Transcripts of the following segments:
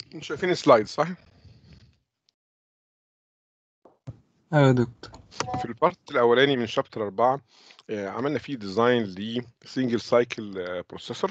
شايفين السلايد صح؟ ايوه يا دكتور في البارت الاولاني من شابتر 4 آه، عملنا فيه ديزاين لسنجل سايكل بروسيسور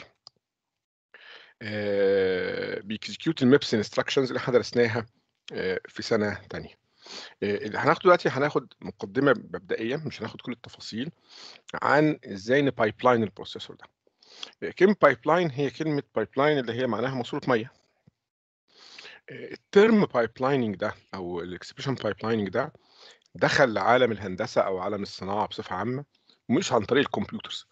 بيكزكيوت الميبس انستراكشنز اللي احنا درسناها آه، في سنه ثانيه اللي هناخده دلوقتي هناخد مقدمه مبدئيه مش هناخد كل التفاصيل عن ازاي نبايب لاين البروسيسور ده آه، كلمه بايب لاين هي كلمه بايب لاين اللي هي معناها ماسوره ميه آه، الترم بايب لايننج ده او الاكسبريشن بايب لايننج ده دخل لعالم الهندسه او عالم الصناعه بصفه عامه مش عن طريق الكمبيوترز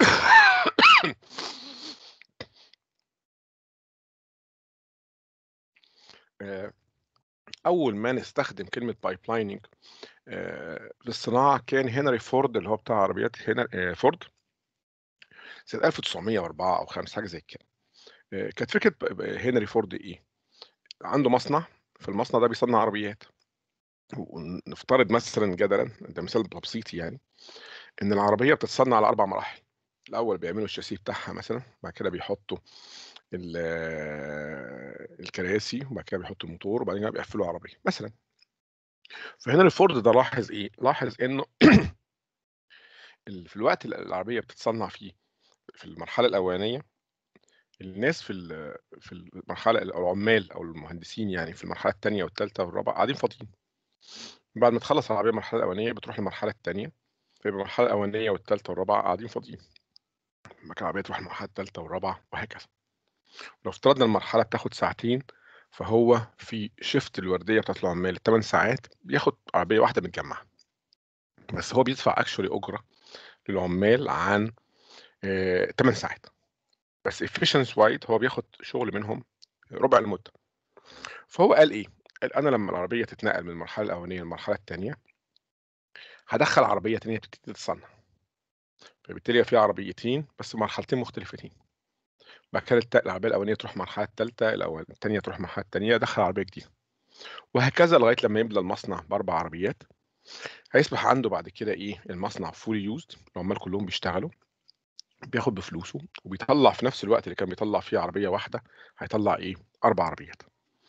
آه، اول ما نستخدم كلمه بايب لايننج للصناعه كان هنري فورد اللي هو بتاع عربيات هنا آه، فورد سنه 1904 او 5 حاجه زي كده آه، كانت فكره ب- ب- هنري فورد ايه عنده مصنع في المصنع ده بيصنع عربيات ونفترض مثلا جدلا ده مثال بسيط يعني ان العربيه بتتصنع على اربع مراحل الاول بيعملوا الشاسيه بتاعها مثلا بعد كده بيحطوا ال- الكراسي وبعد كده بيحطوا الموتور وبعدين كده بيقفلوا العربيه مثلا فهنا الفورد ده لاحظ ايه لاحظ انه ال- في الوقت اللي العربيه بتتصنع فيه في المرحله الاولانيه الناس في ال- في المرحله العمال او المهندسين يعني في المرحله الثانيه والثالثه والرابعه قاعدين فاضيين بعد ما تخلص العربيه المرحله الاولانيه بتروح المرحله الثانيه فيبقى المرحله الاولانيه والثالثه والرابعه قاعدين فاضيين لما كان العربيه تروح المرحله الثالثه والرابعه وهكذا لو افترضنا المرحله بتاخد ساعتين فهو في شيفت الورديه بتاعت العمال الثمان ساعات بياخد عربيه واحده متجمعه بس هو بيدفع اكشولي اجره للعمال عن 8 ساعات بس efficiency وايد هو بياخد شغل منهم ربع المده فهو قال ايه؟ قال انا لما العربيه تتنقل من المرحله الاولانيه للمرحله الثانيه هدخل عربيه ثانيه تبتدي تتصنع فبالتالي في عربيتين بس مرحلتين مختلفتين بعد كده الت- العربيه الاولانيه تروح المرحله الثالثه الاول الثانيه تروح المرحله الثانيه ادخل عربيه جديده وهكذا لغايه لما يملى المصنع باربع عربيات هيصبح عنده بعد كده ايه المصنع فولي يوزد العمال كلهم بيشتغلوا بياخد بفلوسه وبيطلع في نفس الوقت اللي كان بيطلع فيه عربيه واحده هيطلع ايه اربع عربيات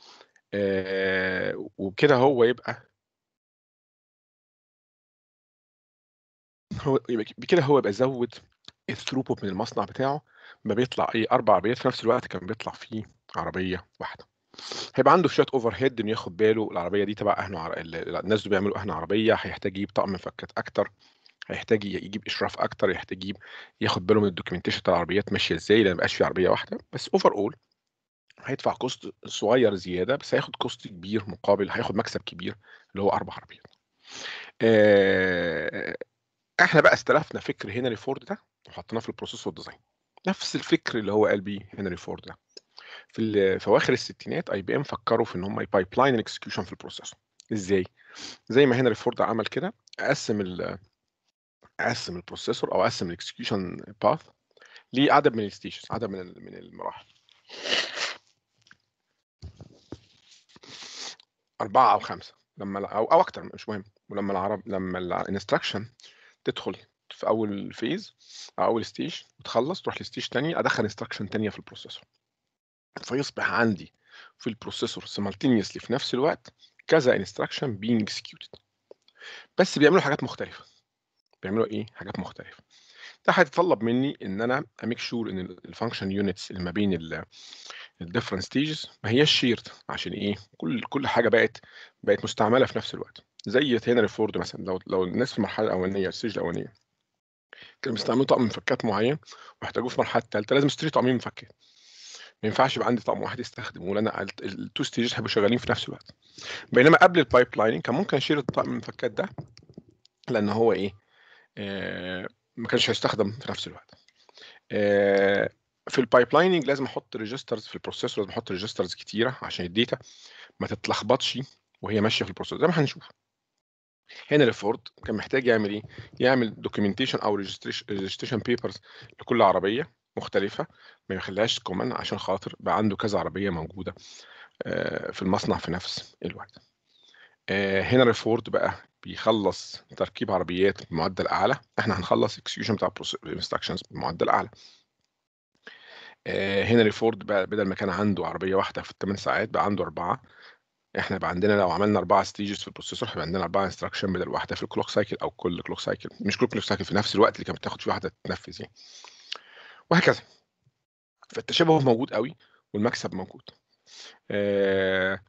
آه وبكده هو يبقى هو يبقى بكده هو يبقى زود الثروبوت من المصنع بتاعه ما بيطلع ايه اربع عربيات في نفس الوقت كان بيطلع فيه عربيه واحده هيبقى عنده شويه اوفر هيد انه ياخد باله العربيه دي تبع اهنه عر... ال- ال- الناس دول بيعملوا اهنه عربيه هيحتاج يجيب طقم مفكات اكتر هيحتاج ي- يجيب اشراف اكتر يحتاج يجيب ياخد باله من الدوكيومنتيشن بتاع العربيات ماشيه ازاي لان ما يبقاش في عربيه واحده بس اوفر اول هيدفع كوست صغير زياده بس هياخد كوست كبير مقابل هياخد مكسب كبير اللي هو اربع عربيات آه، احنا بقى استلفنا فكر هنري فورد ده وحطيناه في البروسيسور ديزاين نفس الفكر اللي هو قال بيه هنري فورد ده في ال- في اواخر الستينات اي بي ام فكروا في ان هم يبايب لاين الاكسكيوشن في البروسيسور ازاي زي ما هنري فورد عمل كده اقسم ال اقسم البروسيسور او اقسم الاكسكيوشن باث لعدد من الستيشنز عدد من ال- من المراحل أربعة أو خمسة لما الع- أو أو أكتر مش مهم ولما العرب لما الانستراكشن تدخل في أول فيز أو أول ستيج وتخلص تروح لستيج تاني أدخل انستراكشن تانية في البروسيسور فيصبح عندي في البروسيسور simultaneously في نفس الوقت كذا انستراكشن being executed بس بيعملوا حاجات مختلفة بيعملوا إيه؟ حاجات مختلفة ده هيتطلب مني ان انا اميك شور ان الفانكشن يونتس اللي ما بين الديفرنت ستيجز ما هياش شيرد عشان ايه كل كل حاجه بقت بقت مستعمله في نفس الوقت زي هنري فورد مثلا لو لو الناس في المرحله الاولانيه الستيج الاولانيه كانوا بيستعملوا طقم مفكات معين واحتاجوه في المرحله الثالثه لازم اشتري طقمين مفكات ما ينفعش يبقى عندي طقم واحد يستخدمه لان التو ستيجز هيبقوا شغالين في نفس الوقت بينما قبل البايب لايننج كان ممكن اشيل الطقم المفكات ده لان هو ايه آه ما كانش هيستخدم في نفس الوقت آه في البايب لايننج لازم احط ريجسترز في البروسيسور لازم احط ريجسترز كتيره عشان الداتا ما تتلخبطش وهي ماشيه في البروسيسور زي ما هنشوف هنا الفورد كان محتاج يعمل ايه يعمل دوكيومنتيشن او ريجستريشن بيبرز لكل عربيه مختلفه ما يخليهاش كومن عشان خاطر بقى عنده كذا عربيه موجوده آه، في المصنع في نفس الوقت آه، هنري فورد بقى بيخلص تركيب عربيات بمعدل اعلى احنا هنخلص اكسكيوشن بتاع انستراكشنز بمعدل اعلى آه، هنري فورد بقى بدل ما كان عنده عربيه واحده في الثمان ساعات بقى عنده اربعه احنا بقى عندنا لو عملنا اربعه ستيجز في البروسيسور هيبقى عندنا اربعه انستراكشن بدل واحده في الكلوك سايكل او كل كلوك سايكل مش كل كلوك سايكل في نفس الوقت اللي كانت بتاخد فيه واحده تنفذ يعني وهكذا فالتشابه موجود قوي والمكسب موجود آه،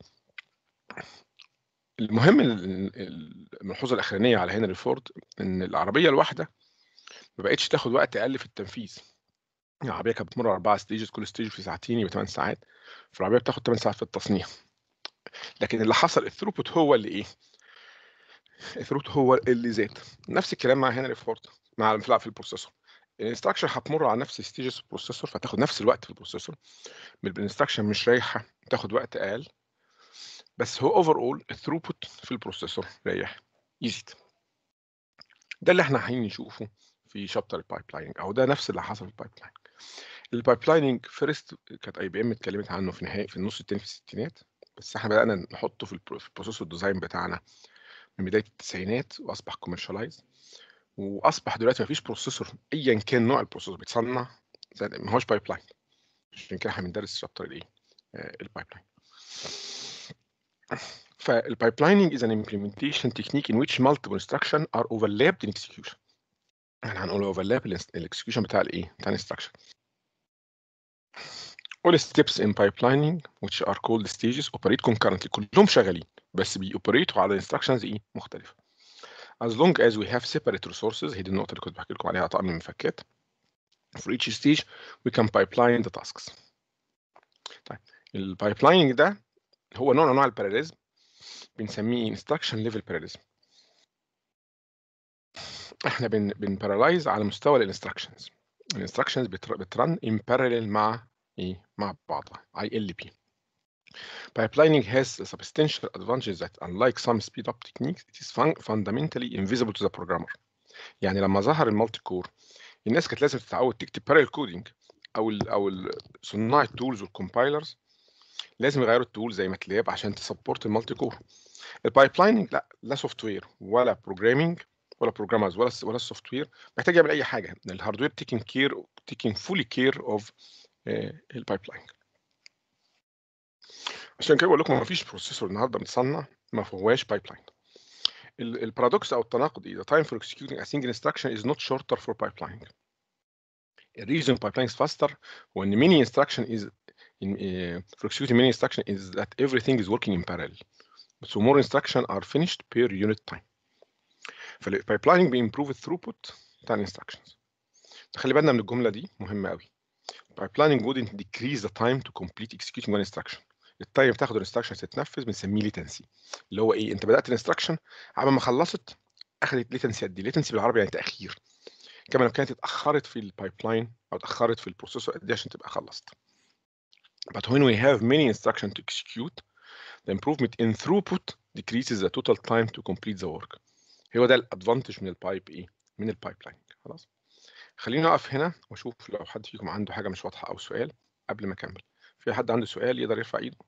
المهم ال- ال- الملحوظه الاخرانيه على هنري فورد ان العربيه الواحده ما بقتش تاخد وقت اقل في التنفيذ العربيه كانت بتمر اربعه ستيجز كل ستيج في ساعتين يبقى 8 ساعات فالعربيه بتاخد 8 ساعات في التصنيع لكن اللي حصل الثروبوت هو اللي ايه الثروبوت هو اللي زاد نفس الكلام مع هنري فورد مع لا في البروسيسور الانستراكشن هتمر على نفس ستيجز في البروسيسور فتاخد نفس الوقت في البروسيسور الانستراكشن مش رايحه تاخد وقت اقل بس هو اوفر اول الثروبوت في البروسيسور رايح يزيد ده اللي احنا رايحين نشوفه في شابتر البايب لايننج او ده نفس اللي حصل في البايب لايننج البايب لايننج فيرست كانت اي بي ام اتكلمت عنه في نهايه في النص التاني في الستينات بس احنا بدانا نحطه في البرو- في البروسيسور ديزاين بتاعنا من بدايه التسعينات واصبح كوميرشالايز واصبح دلوقتي مفيش بروسيسور ايا كان نوع البروسيسور بيتصنع زي- ما هوش بايب لاين عشان كده احنا بندرس شابتر الايه البايب لاين فالبايب لايننج is an implementation technique in which multiple instructions are overlapped in execution احنا هنقول overlap الاكسكيوشن بتاع الايه بتاع الانستراكشن all steps in pipelining which are called stages operate concurrently كلهم شغالين بس بيوبريتوا على instructions ايه مختلفه as long as we have separate resources هي دي النقطه اللي كنت بحكي لكم عليها طقم المفكات for each stage we can pipeline the tasks طيب البايبلايننج ده هو نوع من انواع الباراليزم بنسميه instruction level parallelism احنا بن بنبارالايز على مستوى الانستراكشنز الانستراكشنز بترن in parallel مع ايه مع بعضها ILP Pipelining has a substantial advantage that unlike some speed up techniques it is fun fundamentally invisible to the programmer يعني لما ظهر المالتي كور الناس كانت لازم تتعود تكتب parallel coding او ال او ال صناع التولز والكومبايلرز لازم يغيروا التول زي ماتلاب عشان تسبورت المالتي كور البايبلايننج لا لا سوفت وير ولا بروجرامينج ولا بروجرامرز ولا ولا السوفت وير محتاج يعمل اي حاجه الهاردوير تيكينج كير تيكينج فولي كير اوف البايبلايننج عشان كده بقول لكم ما فيش بروسيسور النهارده متصنع ما فيهواش بايبلاين البارادوكس او التناقض ايه the time for executing a single instruction is not shorter for pipelining the reason pipeline is faster هو ان many instruction is in, uh, for executing many instruction is that everything is working in parallel so more instruction are finished per unit time فالبايبلايننج بيمبروف الثروبوت بتاع الانستراكشنز خلي بالنا من الجمله دي مهمه قوي pipelining wouldn't decrease the time to complete executing one instruction التايم بتاخد الانستراكشن تتنفذ بنسميه ليتنسي اللي هو ايه انت بدات الانستراكشن على ما خلصت اخذت ليتنسي قد ايه ليتنسي بالعربي يعني تاخير كما لو كانت اتاخرت في البايبلاين او اتاخرت في البروسيسور قد ايه عشان تبقى خلصت but when we have many instructions to execute the improvement in throughput decreases the total time to complete the work هو ده الادفانتج من البايب ايه من البايبلاين خلاص خليني اقف هنا واشوف لو حد فيكم عنده حاجه مش واضحه او سؤال قبل ما اكمل في حد عنده سؤال يقدر يرفع ايده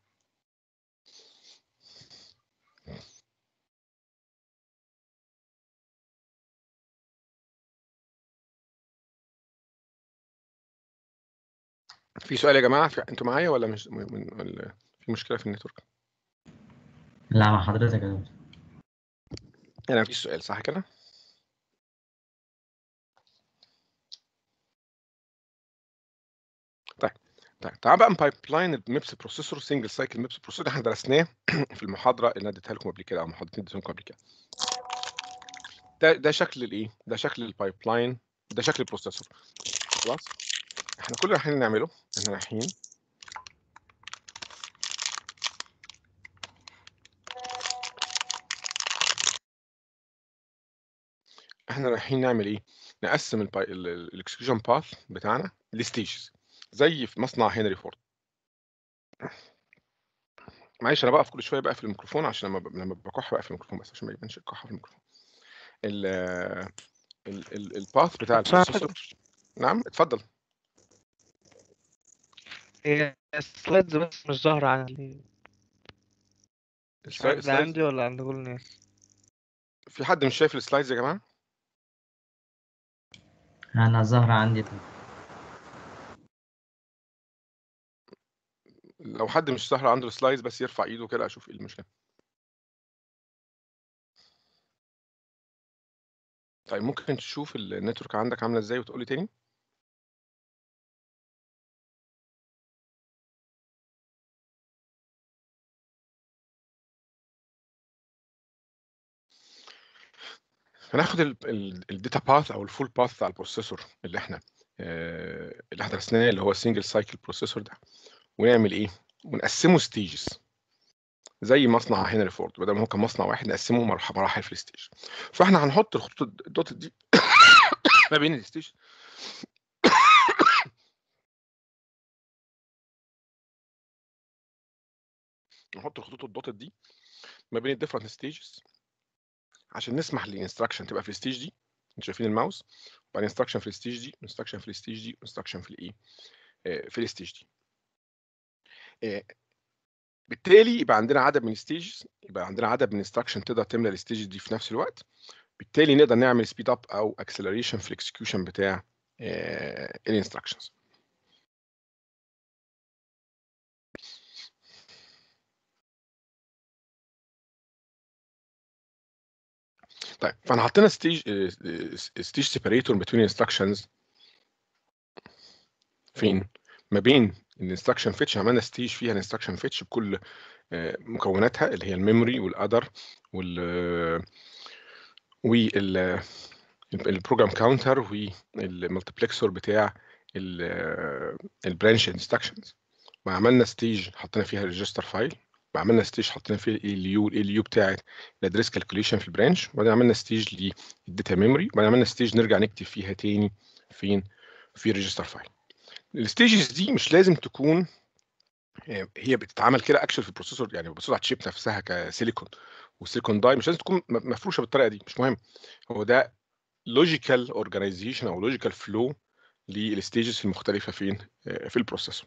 في سؤال يا جماعه في... انتوا معايا ولا مش من... من... ولا في مشكله في النتورك لا مع حضرتك يا دكتور هنا مفيش سؤال صح كده طيب طيب تعال بقى بايب لاين الميبس بروسيسور سنجل سايكل ميبس بروسيسور احنا درسناه في المحاضره اللي انا اديتها لكم قبل كده او محاضرتين اديتها لكم قبل كده ده ده شكل الايه ده شكل البايب لاين ده شكل البروسيسور خلاص احنا كل اللي رايحين نعمله احنا رايحين احنا رايحين نعمل ايه نقسم الاكسكيوشن باث بتاعنا لستيجز زي في مصنع هنري فورد معلش انا بقف كل شويه بقفل الميكروفون عشان لما ب... لما بكح بقفل الميكروفون بس عشان ما يبانش الكحه في الميكروفون ال ال ال الباث بتاع البروسيسور نعم اتفضل هي السلايدز بس مش ظاهرة عندي مش السلايد- عارف ده السلايد- عندي ولا عند كل الناس في حد مش شايف السلايدز يا جماعه انا ظاهرة عندي طبعا لو حد مش سهل عنده السلايدز بس يرفع ايده كده اشوف ايه المشكله طيب ممكن تشوف النتورك عندك عامله ازاي وتقولي تاني هناخد الداتا باث او الفول باث بتاع البروسيسور اللي احنا آه، اللي احنا درسناه اللي هو السنجل سايكل بروسيسور ده ونعمل ايه ونقسمه ستيجز زي مصنع هنري فورد بدل ما هو كان مصنع واحد نقسمه مرح- مراحل في الستيج فاحنا هنحط الخطوط الدوت دي ما بين الستيج نحط الخطوط الدوتد دي ما بين الديفرنت ستيجز عشان نسمح للانستراكشن تبقى في الستيج دي انتوا شايفين الماوس وبعدين انستراكشن في الستيج دي انستراكشن في الستيج دي انستراكشن في الايه آه، في الستيج دي آه، بالتالي يبقى عندنا عدد من الستيجز يبقى عندنا عدد من انستراكشن تقدر تملى الستيج دي في نفس الوقت بالتالي نقدر نعمل سبيد اب او اكسلريشن في الاكسكيوشن بتاع الانستراكشنز طيب فانا حطينا ستيج ستيج سيبريتور بين انستراكشنز فين ما بين الانستراكشن فيتش عملنا ستيج فيها الانستراكشن فيتش بكل آه، مكوناتها اللي هي الميموري والادر وال وال البروجرام كاونتر والمالتيبلكسور بتاع البرانش انستراكشنز وعملنا ستيج حطينا فيها ريجستر فايل وعملنا ستيج حطينا فيه ال يو ال يو بتاعت الادريس كالكوليشن في البرانش وبعدين عملنا ستيج للداتا ميموري وبعدين عملنا ستيج نرجع نكتب فيها تاني فين في ريجستر فايل الستيجز دي مش لازم تكون آه، هي بتتعمل كده اكشن في البروسيسور يعني البروسيسور على الشيب نفسها كسيليكون والسيليكون داي مش لازم تكون م- مفروشه بالطريقه دي مش مهم هو ده لوجيكال اورجانيزيشن او لوجيكال فلو للستيجز المختلفه فين آه، في البروسيسور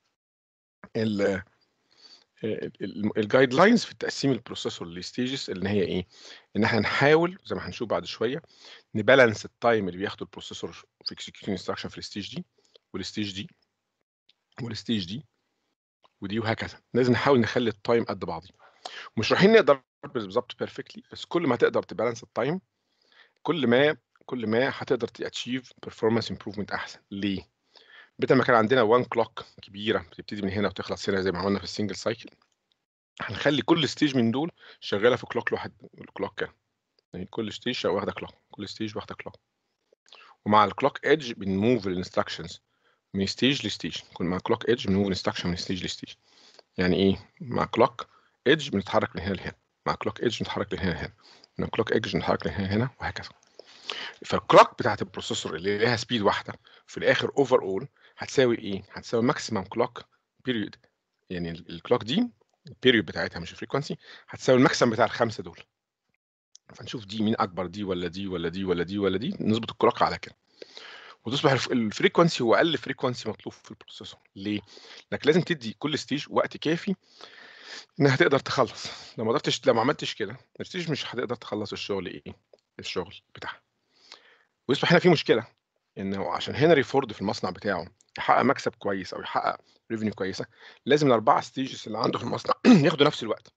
الجايد لاينز في تقسيم البروسيسور لستيجز اللي هي ايه ان احنا نحاول زي ما هنشوف بعد شويه نبالانس التايم اللي بياخده البروسيسور في اكسكيوتنج انستراكشن في الستيج دي والستيج دي والستيج دي ودي وهكذا لازم نحاول نخلي التايم قد بعضه مش رايحين نقدر بالظبط بيرفكتلي بس كل ما تقدر تبالانس التايم كل ما كل ما هتقدر تاتشيف بيرفورمانس امبروفمنت احسن ليه بدل ما كان عندنا وان كلوك كبيره بتبتدي من هنا وتخلص هنا زي ما عملنا في السنجل سايكل هنخلي كل ستيج من دول شغاله في كلوك لوحد الكلوك كده يعني كل ستيج واخده كلوك كل ستيج واخده كلوك ومع الكلوك ايدج بنموف الانستراكشنز من ستيج لستيج كل مع كلوك ايدج بنموف الانستراكشن من ستيج لستيج يعني ايه مع كلوك ايدج بنتحرك من هنا لهنا مع كلوك ايدج بنتحرك من هنا لهنا من كلوك ايدج بنتحرك من هنا لهنا وهكذا فالكلوك بتاعت البروسيسور اللي ليها سبيد واحده في الاخر اوفر اول هتساوي ايه هتساوي ماكسيمم كلوك بيريود يعني ال- الكلوك دي البيريود بتاعتها مش الفريكونسي هتساوي الماكسيمم بتاع الخمسه دول فنشوف دي مين اكبر دي ولا دي ولا دي ولا دي ولا دي نظبط الكلوك على كده وتصبح الف- الفريكونسي هو اقل فريكونسي مطلوب في البروسيسور ليه لانك لازم تدي كل ستيج وقت كافي انها تقدر تخلص لو ما قدرتش لو ما عملتش كده الستيج مش هتقدر تخلص الشغل ايه الشغل بتاعها ويصبح هنا في مشكله انه عشان هنري فورد في المصنع بتاعه يحقق مكسب كويس او يحقق ريفينيو كويسه لازم الاربعه ستيجز اللي عنده في المصنع ياخدوا نفس الوقت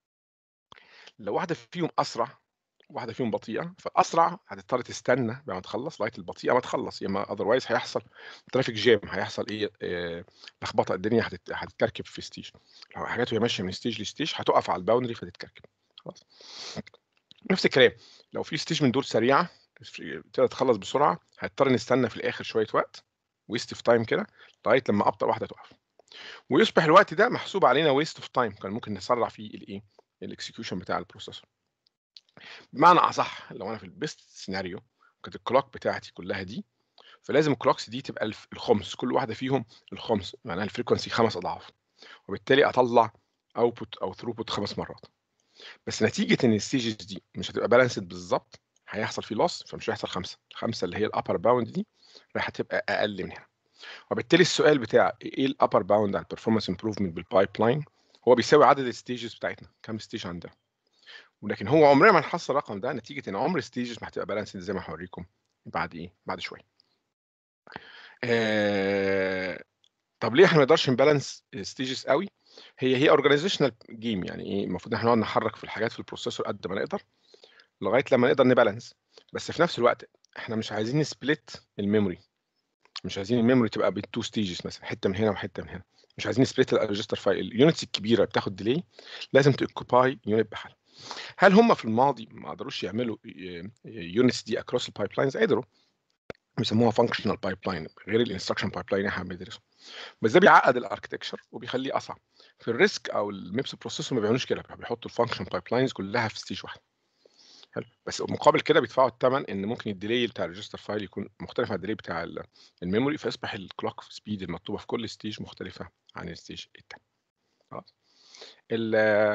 لو واحده فيهم اسرع واحده فيهم بطيئه فالاسرع هتضطر تستنى بعد ما تخلص لغايه البطيئه ما تخلص يا اما اذروايز هيحصل ترافيك جام هيحصل ايه آه، لخبطه الدنيا هتت- هتتكركب في ستيج لو حاجات وهي ماشيه من ستيج لستيج هتقف على الباوندري فتتكركب خلاص نفس الكلام لو في ستيج من دول سريعه تقدر تخلص بسرعه هنضطر نستنى في الاخر شويه وقت ويست اوف تايم كده لغايه لما ابطا واحده تقف ويصبح الوقت ده محسوب علينا ويست اوف تايم كان ممكن نسرع فيه الايه الاكسكيوشن بتاع البروسيسور بمعنى اصح لو انا في البيست سيناريو كانت الكلوك بتاعتي كلها دي فلازم الكلوكس دي تبقى الف- الخمس كل واحده فيهم الخمس معناها الفريكونسي خمس اضعاف وبالتالي اطلع اوتبوت او ثروبوت خمس مرات بس نتيجه ان الستيجز دي مش هتبقى بالانسد بالظبط هيحصل فيه لوس فمش هيحصل خمسه الخمسه اللي هي الابر باوند دي راح تبقى اقل من هنا وبالتالي السؤال بتاع ايه الابر باوند على البرفورمانس امبروفمنت بالبايب لاين هو بيساوي عدد الستيجز بتاعتنا كام ستيج عندنا ولكن هو عمرنا ما نحصل الرقم ده نتيجه ان عمر الستيجز ما هتبقى بالانسد زي ما هوريكم بعد ايه بعد شويه آه طب ليه احنا ما نقدرش نبالانس ستيجز قوي هي هي اورجانيزيشنال جيم يعني ايه المفروض ان احنا نقعد نحرك في الحاجات في البروسيسور قد ما نقدر لغايه لما نقدر نبالانس بس في نفس الوقت احنا مش عايزين نسبليت الميموري مش عايزين الميموري تبقى بالتو ستيجز مثلا حته من هنا وحته من هنا مش عايزين نسبليت الريجستر فايل اليونتس الكبيره اللي بتاخد ديلي لازم توكوباي يونت بحالها هل هم في الماضي ما قدروش يعملوا يونتس دي اكروس البايب لاينز قدروا بيسموها فانكشنال بايب لاين غير الانستراكشن بايب لاين احنا بندرسه بس ده بيعقد الاركتكشر وبيخليه اصعب في الريسك او الميبس بروسيسور ما بيعملوش كده بيحطوا الفانكشن بايب لاينز كلها في ستيج واحد حلو بس مقابل كده بيدفعوا الثمن ان ممكن الديلي بتاع الريجستر فايل يكون مختلف عن الديلي بتاع ال- الميموري فيصبح الكلوك سبيد المطلوبه في كل ستيج مختلفه عن الستيج الثاني خلاص ال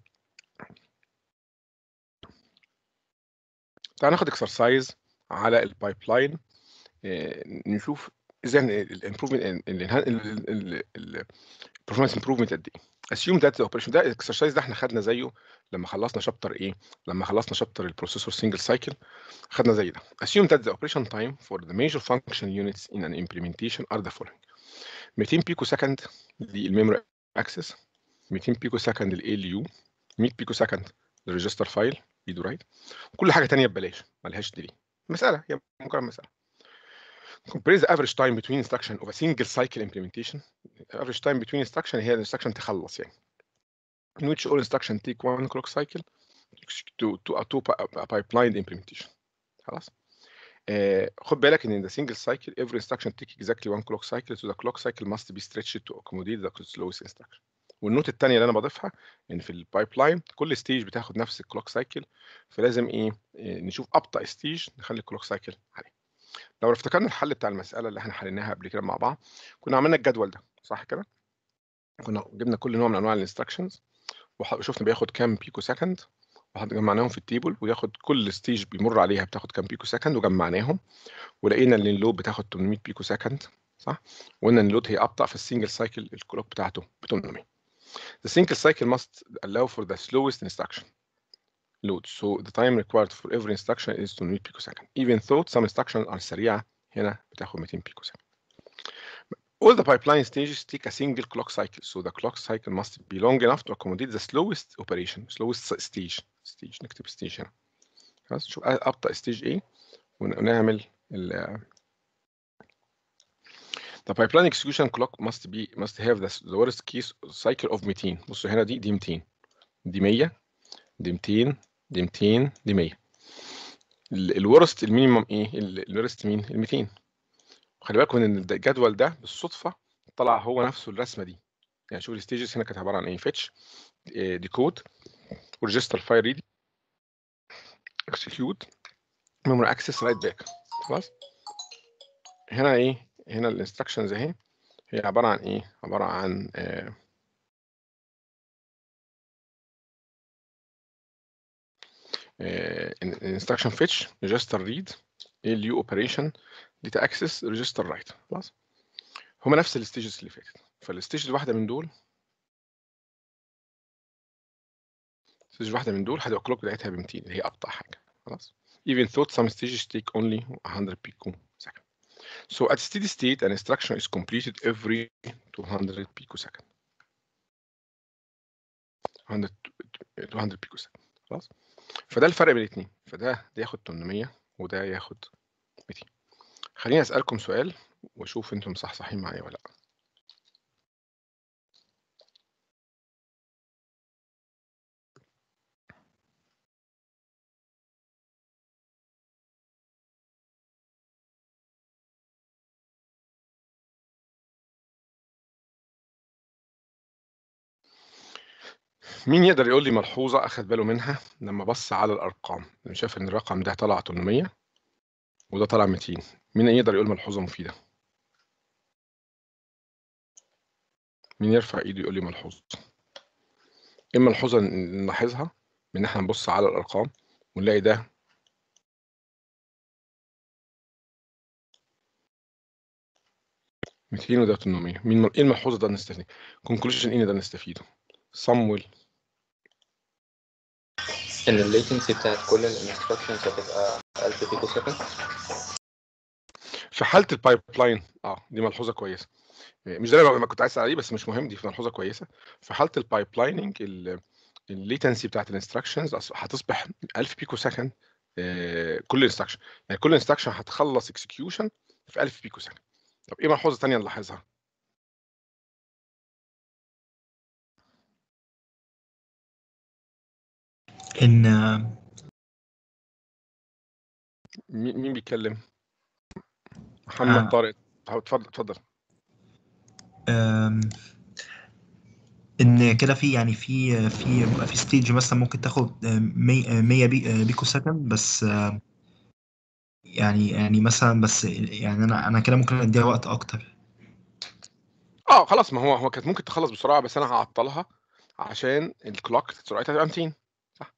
تعال ناخد اكسرسايز على البايب لاين نشوف ازاي الامبروفمنت البرفورمانس امبروفمنت قد ايه assume that the operation ده الاكسرسايز ده احنا خدنا زيه لما خلصنا شابتر ايه لما خلصنا شابتر البروسيسور سنجل سايكل خدنا زي ده assume that the operation time for the major function units in an implementation are the following 200 بيكو سكند للميموري اكسس 200 بيكو سكند لل يو 100 بيكو سكند للريجستر فايل ريد رايت كل حاجه تانية ببلاش ملهاش ديلي مساله هي مجرد مساله compare the average time between instruction of a single cycle implementation average time between instruction هي الانستراكشن تخلص يعني in which all instruction take one clock cycle to to a two a pipeline implementation خلاص آه خد بالك ان in the single cycle every instruction take exactly one clock cycle so the clock cycle must be stretched to accommodate the slowest instruction والنوت الثانيه اللي انا بضيفها ان في البايب لاين كل ستيج بتاخد نفس الكلوك سايكل فلازم ايه آه، نشوف ابطا ستيج نخلي الكلوك سايكل عليه لو افتكرنا الحل بتاع المساله اللي احنا حليناها قبل كده مع بعض كنا عملنا الجدول ده صح كده كنا جبنا كل نوع من انواع الانستراكشنز وشفنا بياخد كام بيكو سكند وجمعناهم في التيبل وياخد كل ستيج بيمر عليها بتاخد كام بيكو سكند وجمعناهم ولقينا ان اللود بتاخد 800 بيكو سكند صح وقلنا ان اللود هي ابطا في السنجل سايكل الكلوك بتاعته ب 800 The single cycle must allow for the slowest instruction load so the time required for every instruction is 200 picosecond even though some instructions are سريعة هنا بتاخد 200 picosecond All the pipeline stages take a single clock cycle so the clock cycle must be long enough to accommodate the slowest operation slowest stage stage نكتب stage هنا خلاص شوف أبطأ stage ايه ونعمل ال The pipeline execution clock must be must have the, the worst case cycle of 200 بصوا هنا دي دي 200 دي 100 دي 200 دي 200 دي 100 الورست المينيمم ايه الورست مين ال 200 خلي بالكم ان الجدول ده بالصدفه طلع هو نفسه الرسمه دي يعني شوف الستيجز هنا كانت عباره عن ايه فيتش ديكود وريجستر فايل ريد اكسكيوت ميموري اكسس رايت باك خلاص هنا ايه هنا الانستراكشنز اهي هي عباره عن ايه عباره عن آه instruction fetch register read lu operation data access register write خلاص هما نفس الستيجز اللي فاتت فالستيج الواحده من دول ستيج واحده من دول هتبقى الكلوك بتاعتها ب 200 اللي هي ابطا حاجه خلاص even though some stages take only 100 picosecond so at steady state an instruction is completed every 200 picosecond 100 200 picosecond خلاص فده الفرق بين الاثنين فده ده ياخد 800 وده ياخد 200 خليني اسالكم سؤال واشوف انتم صحصحين معايا ولا لا مين يقدر يقول لي ملحوظة أخد باله منها لما بص على الأرقام لما شاف إن الرقم ده طلع 800 وده طلع 200 مين يقدر يقول ملحوظة مفيدة مين يرفع إيده يقول لي ملحوظة إيه الملحوظة اللي نلاحظها من إن إحنا نبص على الأرقام ونلاقي ده ميتين وده 800 مين ايه الملحوظة ده نستفيد conclusion ايه ده نستفيده صمول ان الليتنسي بتاعت كل الانستراكشنز هتبقى 1000 بيكو سكند في حالة البايب لاين اه دي ملحوظة كويسة مش ده اللي أنا كنت عايز اسال عليه بس مش مهم دي ملحوظه كويسه في حاله البايب لايننج الليتنسي بتاعت الانستراكشنز هتصبح 1000 بيكو سكند كل انستراكشن يعني كل انستراكشن هتخلص اكسكيوشن في 1000 بيكو سكند طب ايه ملحوظه ثانيه نلاحظها ان مين مين بيتكلم محمد آه. طارق اتفضل اتفضل آم، ان كده في يعني في في في ستيج مثلا ممكن تاخد آم، مي- آه، 100 بي- آه، بيكو سكند بس آم، يعني يعني مثلا بس يعني انا انا كده ممكن اديها وقت اكتر اه خلاص ما هو هو كانت ممكن تخلص بسرعه بس انا هعطلها عشان الكلوك سرعتها تبقى 200 صح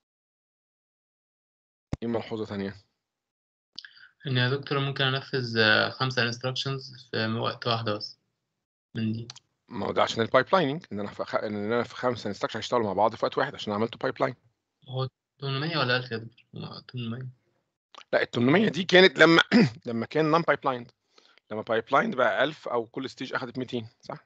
ايه ملحوظه ثانيه إن يا دكتور ممكن أنفذ آه، خمسة instructions في وقت واحدة بس من دي ما هو ده عشان البايب لايننج ان انا في خ... ان انا في خمسه انستراكشن هيشتغلوا مع بعض في وقت واحد عشان عملته بايب لاين هو 800 ولا 1000 يا دكتور؟ آه، 800 لا ال 800 دي كانت لما لما كان نون بايب لاين لما بايب لاين بقى 1000 او كل ستيج اخذت 200 صح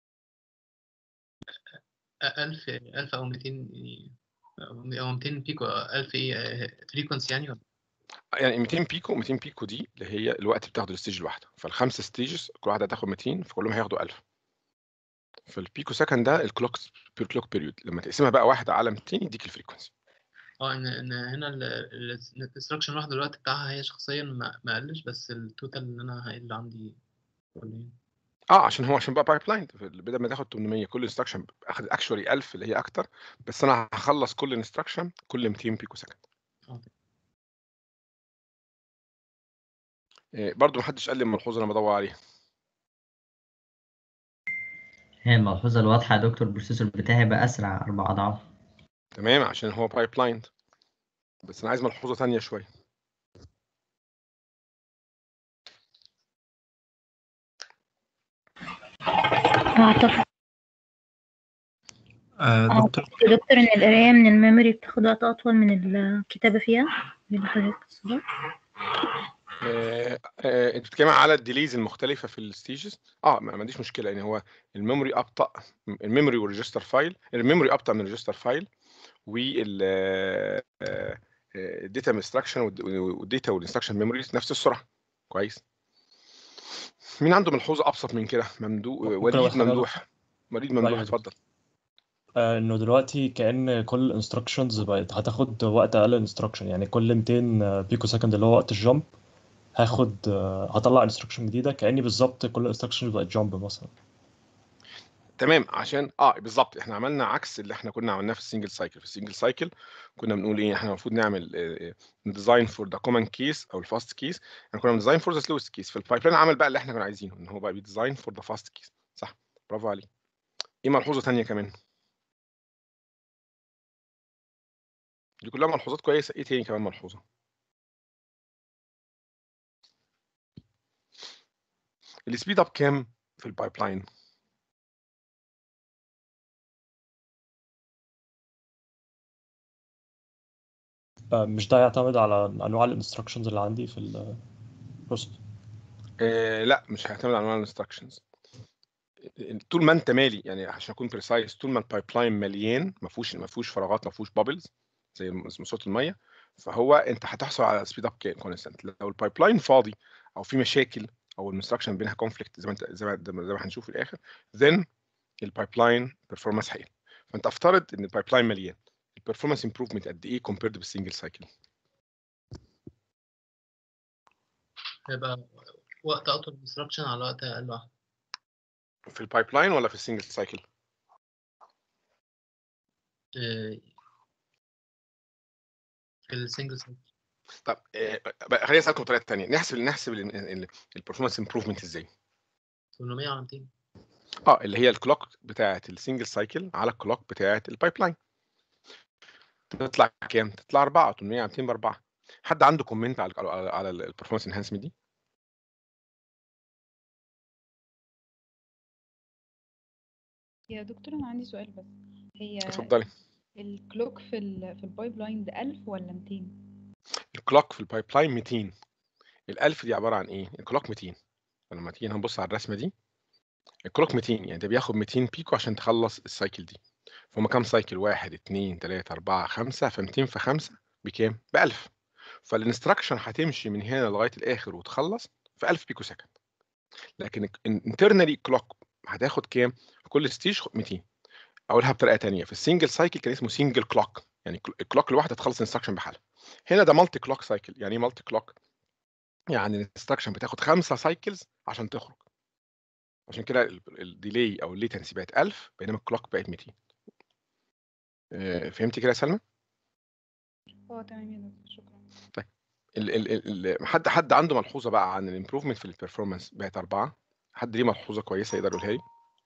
1000 1000 أو 200 يعني أو 200 بيكو 1000 إيه فريكونسي يعني ولا يعني 200 بيكو 200 بيكو دي اللي هي الوقت بتاخده الستيج الواحده فالخمسه ستيجز كل واحده هتاخد 200 فكلهم هياخدوا 1000 فالبيكو سكند ده الكلوك بير كلوك بيريود لما تقسمها بقى واحده على 200 يديك الفريكونسي اه ان ان هنا الانستراكشن الواحده الوقت بتاعها هي شخصيا ما ما قلش بس التوتال اللي انا هيقل عندي قليل. اه عشان هو عشان بقى بايب لاين بدل ما تاخد 800 كل انستراكشن اخد اكشولي 1000 اللي هي اكتر بس انا هخلص كل انستراكشن كل 200 بيكو سكند اه إيه برضو محدش قال لي الملحوظه انا بدور عليها هي الملحوظة الواضحة يا دكتور البروسيسور بتاعي بقى أسرع أربع أضعاف تمام عشان هو بايب لاين بس انا عايز ملحوظه ثانيه شويه أعتقد آه، دكتور يا دكتور إن القراية من الميموري بتاخد وقت أطول من الكتابة فيها اللي حضرتك قصدها. آه، آه، انت بتتكلم على الديليز المختلفه في الستيجز اه ما ما عنديش مشكله يعني هو الميموري ابطا الميموري والريجستر فايل الميموري ابطا من الريجستر فايل وال الداتا انستراكشن والداتا والانستراكشن ميموريز نفس السرعه كويس مين عنده ملحوظه ابسط من كده ممدوح ممكن وليد أقول حاجة ممدوح وليد ممدوح طيب. اتفضل آه، انه دلوقتي كأن كل انستراكشنز بقت هتاخد وقت اقل انستراكشن يعني كل 200 بيكو سكند اللي هو وقت الجامب هاخد آه، هطلع انستراكشن جديده كأني بالظبط كل انستراكشن بقت جامب مثلا تمام عشان اه بالظبط احنا عملنا عكس اللي احنا كنا عملناه في السنجل سايكل في السنجل سايكل كنا بنقول ايه احنا المفروض نعمل ديزاين فور ذا كومن كيس او الفاست كيس احنا كنا ديزاين فور ذا سلوست كيس في البايب لاين عمل بقى اللي احنا كنا عايزينه ان هو بقى بيديزاين فور ذا فاست كيس صح برافو عليك ايه ملحوظه ثانيه كمان دي كلها ملحوظات كويسه ايه تاني كمان ملحوظه السبيد اب كام في البايب لاين آه، مش ده يعتمد على انواع الانستراكشنز اللي عندي في البروسيس آه لا مش هيعتمد على انواع الانستراكشنز طول ما انت مالي يعني عشان اكون بريسايز طول ما البايب لاين مليان ما فيهوش ما فيهوش فراغات ما فيهوش بابلز زي صوت الميه فهو انت هتحصل على سبيد اب كونستنت لو البايب لاين فاضي او في مشاكل او الانستراكشن بينها كونفليكت زي ما انت زي ما زي ما هنشوف في الاخر then البايب لاين بيرفورمانس هيقل فانت افترض ان البايب لاين مليان البرفورمانس امبروفمنت قد ايه كومبيرد بالسنجل سايكل هيبقى وقت اطول انستراكشن على وقت اقل واحد في البايب لاين ولا في السنجل سايكل آه، في السنجل سايكل طب آه، بقى خليني اسالكم بطريقه ثانيه نحسب نحسب البرفورمانس امبروفمنت ازاي 800 على 200 اه اللي هي الكلوك بتاعه السنجل سايكل على الكلوك بتاعه البايب لاين تطلع كام تطلع 4 800 200 ب 4 حد عنده كومنت على على, على البرفورمانس انهانسمنت دي يا دكتور انا عندي سؤال بس هي اتفضلي الكلوك في ال في البايب لاين ده 1000 ولا 200 الكلوك في البايب لاين 200 ال1000 دي عباره عن ايه الكلوك 200 فلما تيجي هنبص على الرسمه دي الكلوك 200 يعني ده بياخد 200 بيكو عشان تخلص السايكل دي فهم كام سايكل 1 2 3 4 5 ف 200 في 5 بكام؟ ب 1000 فالانستراكشن هتمشي من هنا لغايه الاخر وتخلص في 1000 بيكو سكند لكن انترنالي كلوك هتاخد كام؟ في كل ستيج 200 اقولها بطريقه ثانيه في السنجل سايكل كان اسمه سنجل كلوك يعني الكلوك الواحده تخلص انستراكشن بحالها هنا ده مالتي كلوك سايكل يعني ايه مالتي كلوك؟ يعني الانستراكشن بتاخد خمسه سايكلز عشان تخرج عشان كده الديلي او الليتنسي بقت 1000 بينما الكلوك بقت 200 آه، فهمتي كده يا سلمى؟ اه تمام يا دكتور شكرا طيب ال ال ال حد حد عنده ملحوظه بقى عن الامبروفمنت في البرفورمانس بقت اربعه حد ليه ملحوظه كويسه يقدر يقولها لي؟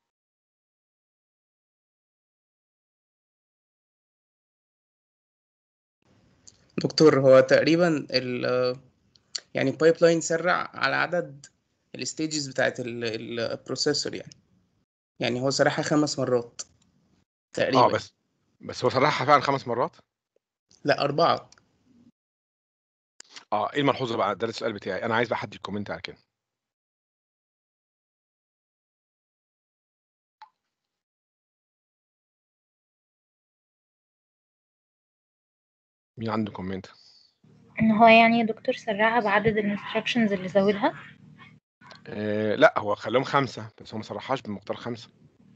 دكتور هو تقريبا ال يعني البايب لاين سرع على عدد الستيجز بتاعت البروسيسور يعني يعني هو سرعها خمس مرات تقريبا اه بس بس هو صراحه فعلا خمس مرات لا أربعة اه ايه الملحوظه بقى ده السؤال بتاعي انا عايز بقى حد يكومنت على كده مين عنده كومنت ان هو يعني يا دكتور سرعها بعدد الانستراكشنز اللي زودها آه لا هو خلاهم خمسه بس هو ما صرحهاش بمقدار خمسه